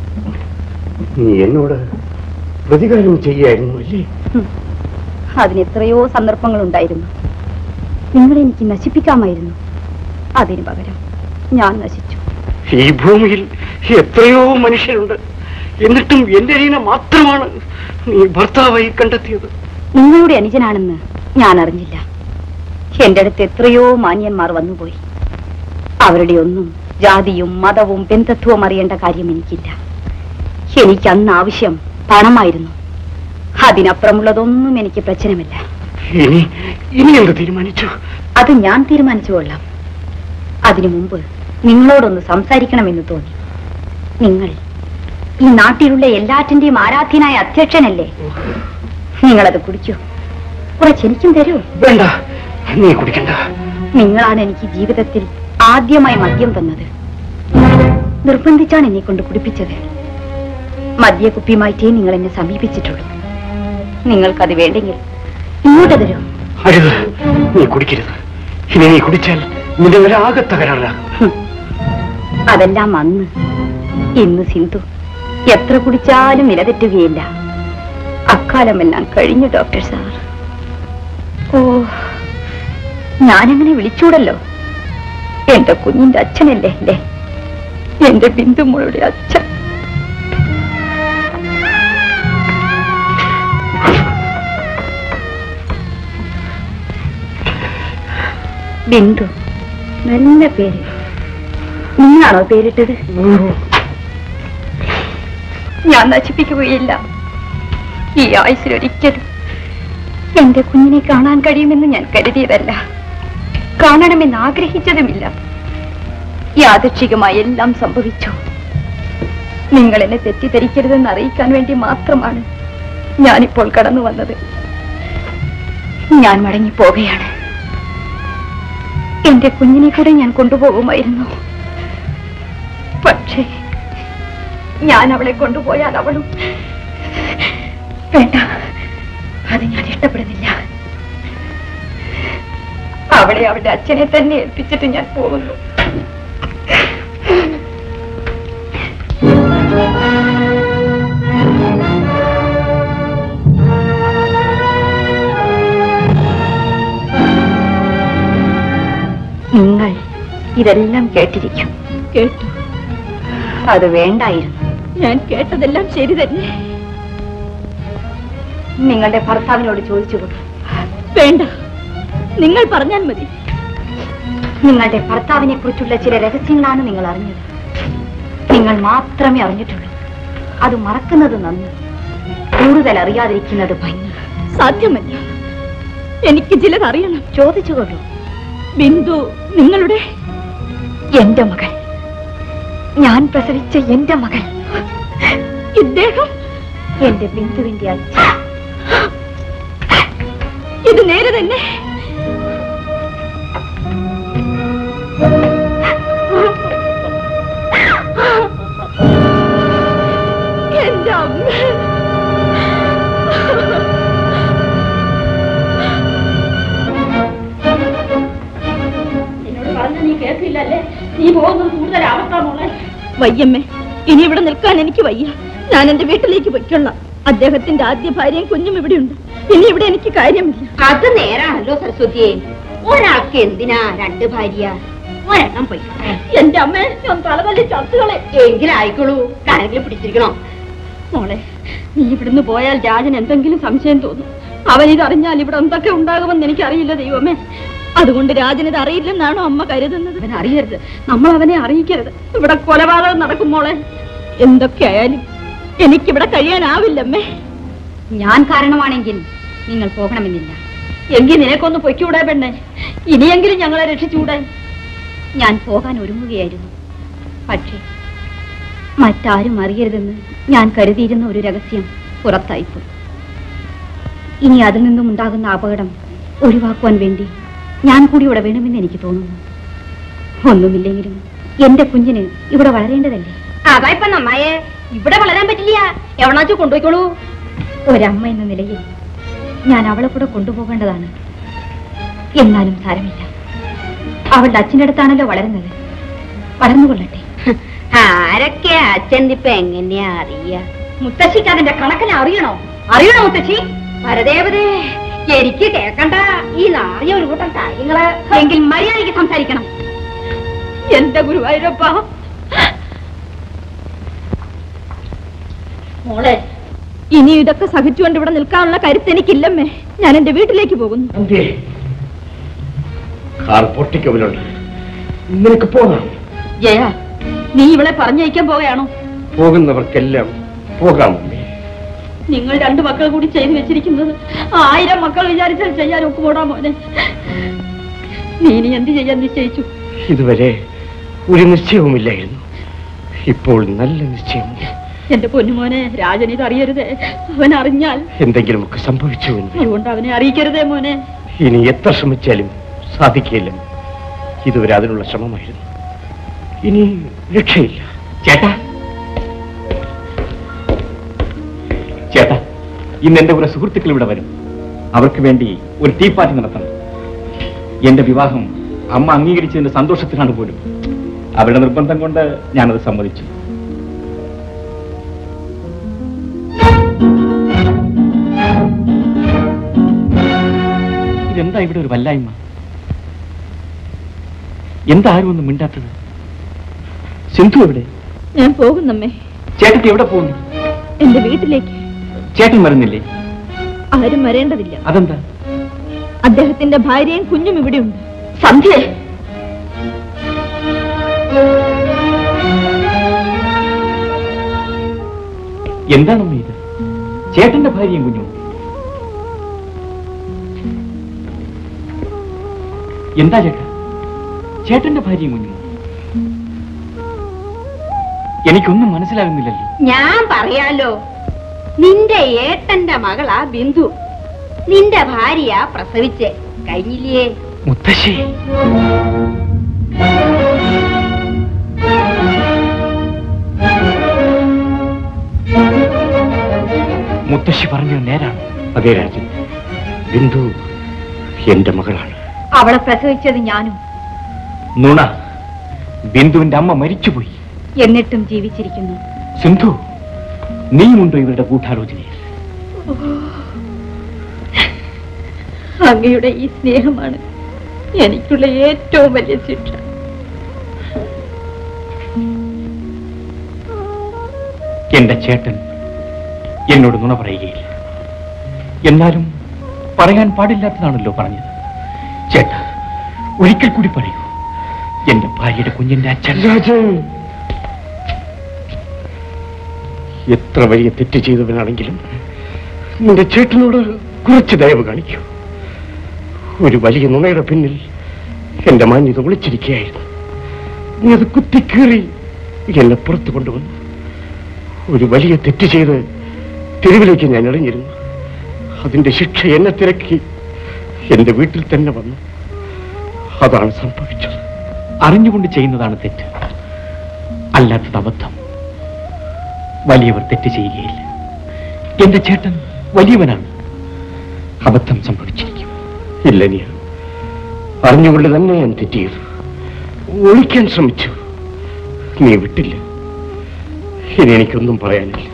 നീ എന്നോട് പ്രതികാരം ചെയ്യായിരുന്നു അല്ലേ അതിന് എത്രയോ സന്ദർഭങ്ങളുണ്ടായിരുന്നു നിങ്ങളെ എനിക്ക് നശിപ്പിക്കാമായിരുന്നു അതിനു പകരം ഞാൻ നശിച്ചു ഈ ഭൂമിയിൽ എത്രയോ മനുഷ്യരുണ്ട് എന്നിട്ടും എന്റെ അനിയനെ മാത്രമാണ് നീ ഭർത്താവായി കണ്ടെത്തിയത് നിങ്ങളുടെ അനുജനാണെന്ന് ഞാൻ അറിഞ്ഞില്ല എന്റെ അടുത്ത് എത്രയോ മാന്യന്മാർ വന്നുപോയി അവരുടെ ഒന്നും ജാതിയും മതവും ബന്ധത്വവും അറിയേണ്ട കാര്യം എനിക്കില്ല എനിക്ക് അന്ന് ആവശ്യം പണമായിരുന്നു അതിനപ്പുറമുള്ളതൊന്നും എനിക്ക് പ്രശ്നമില്ല ഇനി ഇനി എന്ത് തീരുമാനിച്ചു അത് ഞാൻ തീരുമാനിച്ചുകൊള്ളാം അതിനു മുമ്പ് നിങ്ങളോടൊന്ന് സംസാരിക്കണമെന്ന് തോന്നി നിങ്ങൾ ഈ നാട്ടിലുള്ള എല്ലാറ്റിന്റെയും ആരാധ്യനായ അധ്യക്ഷനല്ലേ നിങ്ങളത് കുടിക്കൂ കുറച്ചെനിക്കും തരൂ വേണ്ട നീ കുടിക്കണ്ട നിങ്ങളാണ് എനിക്ക് ജീവിതത്തിൽ ആദ്യമായി മദ്യം തന്നത് നിർബന്ധിച്ചാണ് എന്നെ കൊണ്ട് കുടിപ്പിച്ചത് മദ്യക്കുപ്പിയുമായിട്ടേ നിങ്ങൾ എന്നെ സമീപിച്ചിട്ടുള്ളൂ നിങ്ങൾക്കത് വേണ്ടെങ്കിൽ ഇങ്ങോട്ട് തരൂ അരുത് നീ കുടിക്കരുത് ഇനി നീ കുടിച്ചാൽ നിന്റെ വില ആകെ തകരാറാകും അതെല്ലാം അന്ന് ഇന്ന് സിന്ധു എത്ര കുടിച്ചാലും നിലതെറ്റുകയില്ല അക്കാലമെല്ലാം കഴിഞ്ഞു ഡോക്ടർ സാർ ഓ ഞാനങ്ങനെ വിളിച്ചൂടല്ലോ എന്റെ കുഞ്ഞിന്റെ അച്ഛനല്ലേ അല്ലേ എന്റെ ബിന്ദുമോളുടെ അച്ഛൻ ബിന്ദു നല്ല പേര് നിങ്ങളാണോ പേരിട്ടത് ഞാൻ നശിപ്പിക്കുകയില്ല ഈ ആയുസിലൊരിക്കലും എന്റെ കുഞ്ഞിനെ കാണാൻ കഴിയുമെന്ന് ഞാൻ കരുതിയതല്ല കാണണമെന്ന് ആഗ്രഹിച്ചതുമില്ല യാദൃച്ഛികമായി എല്ലാം സംഭവിച്ചു നിങ്ങൾ എന്നെ തെറ്റിദ്ധരിക്കരുതെന്ന് അറിയിക്കാൻ വേണ്ടി മാത്രമാണ് ഞാനിപ്പോൾ കടന്നു വന്നത് ഞാൻ മടങ്ങി പോവുകയാണ് എന്റെ കുഞ്ഞിനെ കൂടെ ഞാൻ കൊണ്ടുപോകുമായിരുന്നു പക്ഷേ ഞാൻ അവളെ കൊണ്ടുപോയാൽ അവളും വേണ്ട അത് ഞാൻ ഇഷ്ടപ്പെടുന്നില്ല അവളെ അവളുടെ അച്ഛനെ തന്നെ ഏൽപ്പിച്ചിട്ട് ഞാൻ പോകുന്നു നിങ്ങൾ ഇതെല്ലാം കേട്ടിരിക്കും കേട്ടു അത് വേണ്ടായിരുന്നു ഞാൻ കേട്ടതെല്ലാം ശരി തന്നെ നിങ്ങളുടെ ഭർത്താവിനോട് ചോദിച്ചു കൊടുക്കും വേണ്ട നിങ്ങൾ പറഞ്ഞാൽ മതി നിങ്ങളുടെ ഭർത്താവിനെ കുറിച്ചുള്ള ചില രഹസ്യങ്ങളാണ് നിങ്ങൾ അറിഞ്ഞത് നിങ്ങൾ മാത്രമേ അറിഞ്ഞിട്ടുള്ളൂ അത് മറക്കുന്നത് നന്ന് കൂടുതൽ അറിയാതിരിക്കുന്നത് ഭംഗി സാധ്യമല്ല എനിക്ക് ചിലത് അറിയണം ചോദിച്ചുകൊള്ളൂ ബിന്ദു നിങ്ങളുടെ എന്റെ മകൾ ഞാൻ പ്രസവിച്ച എന്റെ മകൾ ഇദ്ദേഹം എന്റെ ബിന്ദുവിന്റെ അച്ഛൻ ഇത് നേരെ തന്നെ എന്റെ അമ്മ എന്നോട് പറഞ്ഞ നീ കേൾക്കില്ലല്ലേ നീ പോകുന്നത് കൂടുതൽ അവസ്ഥ മോളെ വയ്യമ്മേ ഇനി ഇവിടെ നിൽക്കാൻ എനിക്ക് വയ്യ ഞാൻ എന്റെ വീട്ടിലേക്ക് പൊയ്ക്കൊള്ളാം അദ്ദേഹത്തിന്റെ ആദ്യ ഭാര്യയും കുഞ്ഞും ഇവിടെയുണ്ട് ഇനി ഇവിടെ എനിക്ക് കാര്യമില്ല അത് നേരാണല്ലോ സരസ്വതിയെ ഒരാൾക്ക് എന്തിനാ രണ്ട് ഭാര്യ ഒരെണ്ണം പോയി എന്റെ അമ്മ ഞാൻ തലതല്ലി ചത്തുകളെ എങ്കിലായിക്കോളൂ കാരെങ്കിലും പിടിച്ചിരിക്കണോ മോളെ നീ ഇവിടുന്ന് പോയാൽ രാജൻ എന്തെങ്കിലും സംശയം തോന്നും അവൻ ഇതറിഞ്ഞാൽ ഇവിടെ എന്തൊക്കെ ഉണ്ടാകുമെന്ന് എനിക്കറിയില്ല ദൈവമേ അതുകൊണ്ട് രാജന് ഇത് അറിയില്ലെന്നാണോ അമ്മ കരുതുന്നത് അവൻ അറിയരുത് നമ്മൾ അവനെ അറിയിക്കരുത് ഇവിടെ കൊലപാതകം നടക്കും മോളെ എന്തൊക്കെയായാലും എനിക്കിവിടെ കഴിയാനാവില്ലമ്മേ ഞാൻ കാരണമാണെങ്കിൽ നിങ്ങൾ പോകണമെന്നില്ല എങ്കിൽ നിനക്കൊന്ന് പൊയ്ക്കൂടെ പെണ്ണെ ഇനിയെങ്കിലും ഞങ്ങളെ രക്ഷിച്ചൂടെ ഞാൻ പോകാൻ ഒരുങ്ങുകയായിരുന്നു പക്ഷേ മറ്റാരും അറിയരുതെന്ന് ഞാൻ കരുതിയിരുന്ന ഒരു രഹസ്യം പുറത്തായിപ്പോയി ഇനി അതിൽ നിന്നും ഉണ്ടാകുന്ന അപകടം ഒഴിവാക്കുവാൻ വേണ്ടി ഞാൻ കൂടി ഇവിടെ വേണമെന്ന് എനിക്ക് തോന്നുന്നു ഒന്നുമില്ലെങ്കിലും എന്റെ കുഞ്ഞിന് ഇവിടെ വളരേണ്ടതല്ലേ അതാ ഇപ്പൊ നന്നായേ ഇവിടെ വളരാൻ പറ്റില്ല എവിടാച്ചു കൊണ്ടുപോയിക്കോളൂ ഒരമ്മ എന്ന നിലയിൽ ഞാൻ അവളെ കൂടെ കൊണ്ടുപോകേണ്ടതാണ് എന്നാലും സാരമില്ല അവളുടെ അച്ഛൻ്റെ അടുത്താണല്ലോ വളരുന്നത് വളർന്നുകൊള്ളട്ടെ ആരൊക്കെ അച്ഛൻ ഇപ്പൊ എങ്ങനെയാ അറിയ മുത്തശ്ശിക്ക് അതിന്റെ കണക്കിനെ അറിയണോ അറിയണോ മുത്തശ്ശി പരദേവതേ എനിക്ക് കേക്കണ്ട ഈ നാറിയ ഒരു കൂട്ടം കാര്യങ്ങള് എങ്കിൽ മര്യാദയ്ക്ക് സംസാരിക്കണം എന്റെ ഗുരുവായൂരപ്പ മോളെ ഇനി ഇതൊക്കെ സഹിച്ചുകൊണ്ട് ഇവിടെ നിൽക്കാനുള്ള കരുത്ത് എനിക്കില്ലമ്മേ ഞാൻ എന്റെ വീട്ടിലേക്ക് പോകുന്നു അതെ കാർ പൊട്ടിക്കവലുണ്ട് നിനക്ക് പോകാം ജയ നീ ഇവളെ പറഞ്ഞയക്കാൻ പോവുകയാണോ പോകുന്നവർക്കെല്ലാം പോകാം അമ്മേ നിങ്ങൾ രണ്ടു മക്കൾ കൂടി ചെയ്തു വെച്ചിരിക്കുന്നത് ആയിരം മക്കൾ വിചാരിച്ചാൽ ചെയ്യാൻ ഒക്കുകൂടാ മോനെ നീ ഇനി എന്ത് ചെയ്യാൻ നിശ്ചയിച്ചു ഇതുവരെ ഒരു നിശ്ചയവുമില്ലായിരുന്നു ഇപ്പോൾ നല്ല നിശ്ചയമുണ്ട് എന്റെ പൊന്നുമോനെ രാജൻ ഇത് അറിയരുതേ അവൻ അറിഞ്ഞാൽ എന്തെങ്കിലുമൊക്കെ സംഭവിച്ചു എന്ന് അതുകൊണ്ട് അവനെ അറിയിക്കരുതേ മോനെ ഇനി എത്ര ശ്രമിച്ചാലും സാധിക്കില്ല ഇതുവരെ അതിനുള്ള ശ്രമമായിരുന്നു ഇനി രക്ഷയില്ല ചേട്ടാ ചേട്ടാ ഇന്ന് എന്റെ കുറെ സുഹൃത്തുക്കൾ ഇവിടെ വരും അവർക്ക് വേണ്ടി ഒരു ടീ പാർട്ടി നടത്തണം എന്റെ വിവാഹം അമ്മ അംഗീകരിച്ചതിന്റെ സന്തോഷത്തിലാണ് പോലും അവരുടെ നിർബന്ധം കൊണ്ട് ഞാനത് സമ്മതിച്ചു ഇതെന്താ ഇവിടെ ഒരു വല്ലായ്മ എന്താ ആരും ഒന്നും മിണ്ടാത്തത് സിന്ധു എവിടെ ഞാൻ പോകുന്നമ്മേ ചേട്ടത്തി എവിടെ പോകുന്നു എന്റെ വീട്ടിലേക്ക് ചേട്ടൻ വരുന്നില്ലേ ആരും വരേണ്ടതില്ല അതെന്താ അദ്ദേഹത്തിന്റെ ഭാര്യയും കുഞ്ഞും ഇവിടെയുണ്ട് സന്ധ്യ എന്താണമ്മ ഇത് ചേട്ടന്റെ ഭാര്യയും കുഞ്ഞും എന്താ ചേട്ടാ ചേട്ടന്റെ ഭാര്യയും കുഞ്ഞും എനിക്കൊന്നും മനസ്സിലാകുന്നില്ലല്ലോ ഞാൻ പറയാലോ നിന്റെ ഏട്ടന്റെ മകളാ ബിന്ദു നിന്റെ ഭാര്യ പ്രസവിച്ച് കഴിഞ്ഞില്ലേ മുത്തശ്ശി മുത്തശ്ശി പറഞ്ഞത് നേരാണ് അതേ രാജൻ ബിന്ദു എന്റെ മകളാണ് അവളെ പ്രസവിച്ചത് ഞാനും നുണ ബിന്ദുവിന്റെ അമ്മ മരിച്ചുപോയി എന്നിട്ടും ജീവിച്ചിരിക്കുന്നു സിന്ധു നീയുമുണ്ടോ ഇവരുടെ ഗൂഢാലോചനയിൽ അങ്ങയുടെ ഈ സ്നേഹമാണ് എനിക്കുള്ള ഏറ്റവും വലിയ ശിക്ഷ എന്റെ ചേട്ടൻ എന്നോട് നുണ പറയുകയില്ല എന്നാലും പറയാൻ പാടില്ലാത്തതാണല്ലോ പറഞ്ഞത് ചേട്ട ഒരിക്കൽ കൂടി പറയൂ എന്റെ ഭാര്യയുടെ കുഞ്ഞിന്റെ അച്ഛൻ രാജൻ എത്ര വലിയ തെറ്റ് ചെയ്തവനാണെങ്കിലും നിന്റെ ചേട്ടനോട് കുറച്ച് ദയവ് കാണിക്കൂ ഒരു വലിയ നുണയുടെ പിന്നിൽ എന്റെ മാന്യത ഒളിച്ചിരിക്കുകയായിരുന്നു നീ അത് കുത്തിക്കീറി എന്നെ പുറത്തു കൊണ്ടുവന്നു ഒരു വലിയ തെറ്റ് ചെയ്ത് തെരുവിലേക്ക് ഞാൻ ഇറങ്ങിയിരുന്നു അതിന്റെ ശിക്ഷ എന്നെ തിരക്കി എന്റെ വീട്ടിൽ തന്നെ വന്നു അതാണ് സംഭവിച്ചത് അറിഞ്ഞുകൊണ്ട് ചെയ്യുന്നതാണ് തെറ്റ് അല്ലാത്തത് അബദ്ധം വലിയവർ തെറ്റ് ചെയ്യുകയില്ല എന്റെ ചേട്ടൻ വലിയവനാണ് അബദ്ധം സംഭവിച്ചിരിക്കും ഇല്ല നീ അറിഞ്ഞുകൊണ്ട് തന്നെ ഞാൻ തെറ്റിയത് ഒളിക്കാൻ ശ്രമിച്ചു നീ വിട്ടില്ല ഇനി എനിക്കൊന്നും പറയാനില്ല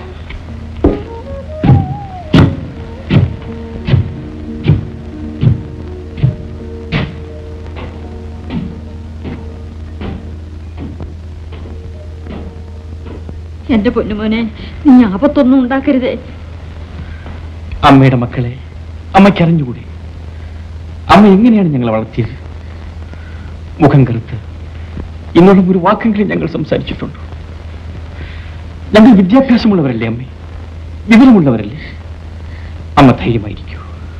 എന്റെ പൊന്നുമോനെ നീ ആപത്തൊന്നും ഉണ്ടാക്കരുതേ അമ്മയുടെ മക്കളെ അമ്മയ്ക്ക് അറിഞ്ഞുകൂടെ അമ്മ എങ്ങനെയാണ് ഞങ്ങളെ വളർത്തിയത് മുഖം കറുത്ത് ഇന്നോളം ഒരു വാക്കെങ്കിലും ഞങ്ങൾ സംസാരിച്ചിട്ടുണ്ടോ ഞങ്ങൾ വിദ്യാഭ്യാസമുള്ളവരല്ലേ അമ്മേ വിവരമുള്ളവരല്ലേ അമ്മ ധൈര്യമായിരിക്കൂ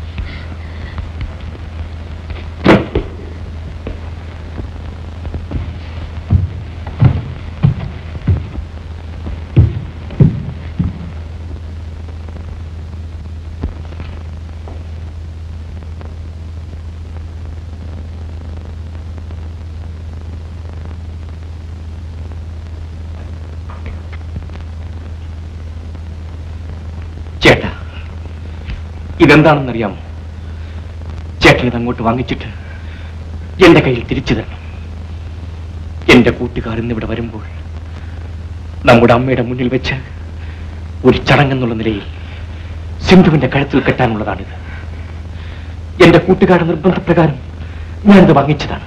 ചേട്ടാ ഇതെന്താണെന്നറിയാമോ ചേട്ടൻ ഇത് അങ്ങോട്ട് വാങ്ങിച്ചിട്ട് എന്റെ കയ്യിൽ തിരിച്ചു തരണം എന്റെ കൂട്ടുകാർ ഇന്നിവിടെ വരുമ്പോൾ നമ്മുടെ അമ്മയുടെ മുന്നിൽ വെച്ച് ഒരു ചടങ്ങെന്നുള്ള നിലയിൽ സിന്ധുവിന്റെ കഴുത്തിൽ കെട്ടാനുള്ളതാണിത് എന്റെ കൂട്ടുകാരുടെ നിർബന്ധപ്രകാരം ഞാനിത് വാങ്ങിച്ചതാണ്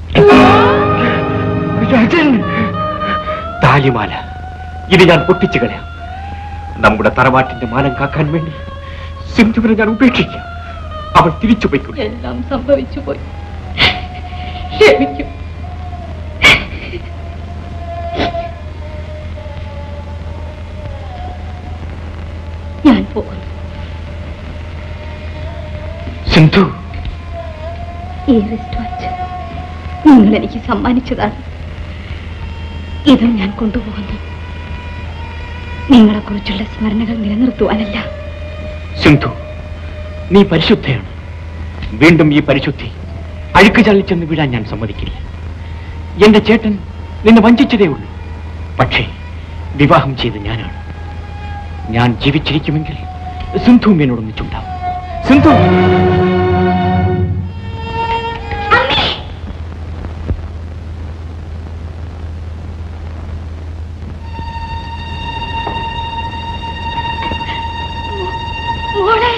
താലിമാല ഇത് ഞാൻ പൊട്ടിച്ചു കളയാം നമ്മുടെ തറവാട്ടിന്റെ മാനം കാക്കാൻ വേണ്ടി സിന്ധുവിനെ ഞാൻ ഉപേക്ഷിക്കാം അവൾ തിരിച്ചു പോയിക്കൊള്ളു എല്ലാം സംഭവിച്ചു പോയി ക്ഷമിക്കും ഞാൻ പോകുന്നു സിന്ധു ഈ റിസ്റ്റ് വാച്ച് നിങ്ങൾ എനിക്ക് സമ്മാനിച്ചതാണ് ഇതും ഞാൻ കൊണ്ടുപോകുന്നു നിങ്ങളെ കുറിച്ചുള്ള സ്മരണകൾ നിലനിർത്തുവാനല്ല സിന്ധു നീ പരിശുദ്ധയാണ് വീണ്ടും ഈ പരിശുദ്ധി അഴുക്ക് ചള്ളിച്ചെന്ന് വീഴാൻ ഞാൻ സമ്മതിക്കില്ല എന്റെ ചേട്ടൻ നിന്നെ വഞ്ചിച്ചതേ ഉള്ളൂ പക്ഷേ വിവാഹം ചെയ്ത് ഞാനാണ് ഞാൻ ജീവിച്ചിരിക്കുമെങ്കിൽ സിന്ധു എന്നോടൊന്നിച്ചുണ്ടാവും സിന്ധു മോളെ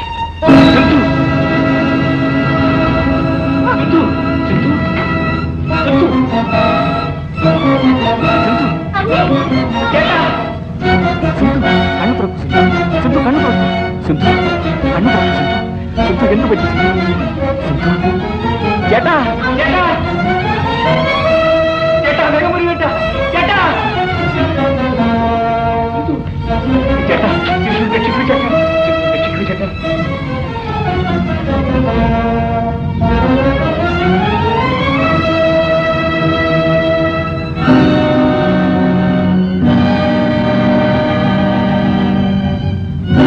കണ്ണു തുറക്കൂ സിന്ധു സിന്ധു കണ്ണു തുറക്കൂ സിന്ധു കണ്ണു തുറക്കൂ സിന്ധു സിന്ധു എന്ത് പറ്റി സിന്ധു സിന്ധു ചേട്ടാ ചേട്ടാ ചേട്ടാ വേഗം വരൂ ചേട്ടാ ചേട്ടാ സിന്ധു ചേട്ടാ സിന്ധു രക്ഷിക്കൂ ചേട്ടാ സിന്ധു രക്ഷിക്കൂ ചേട്ടാ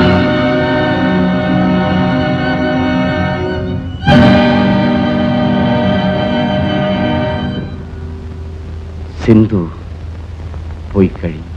ആ സിന്ധു പോയി കഴിഞ്ഞു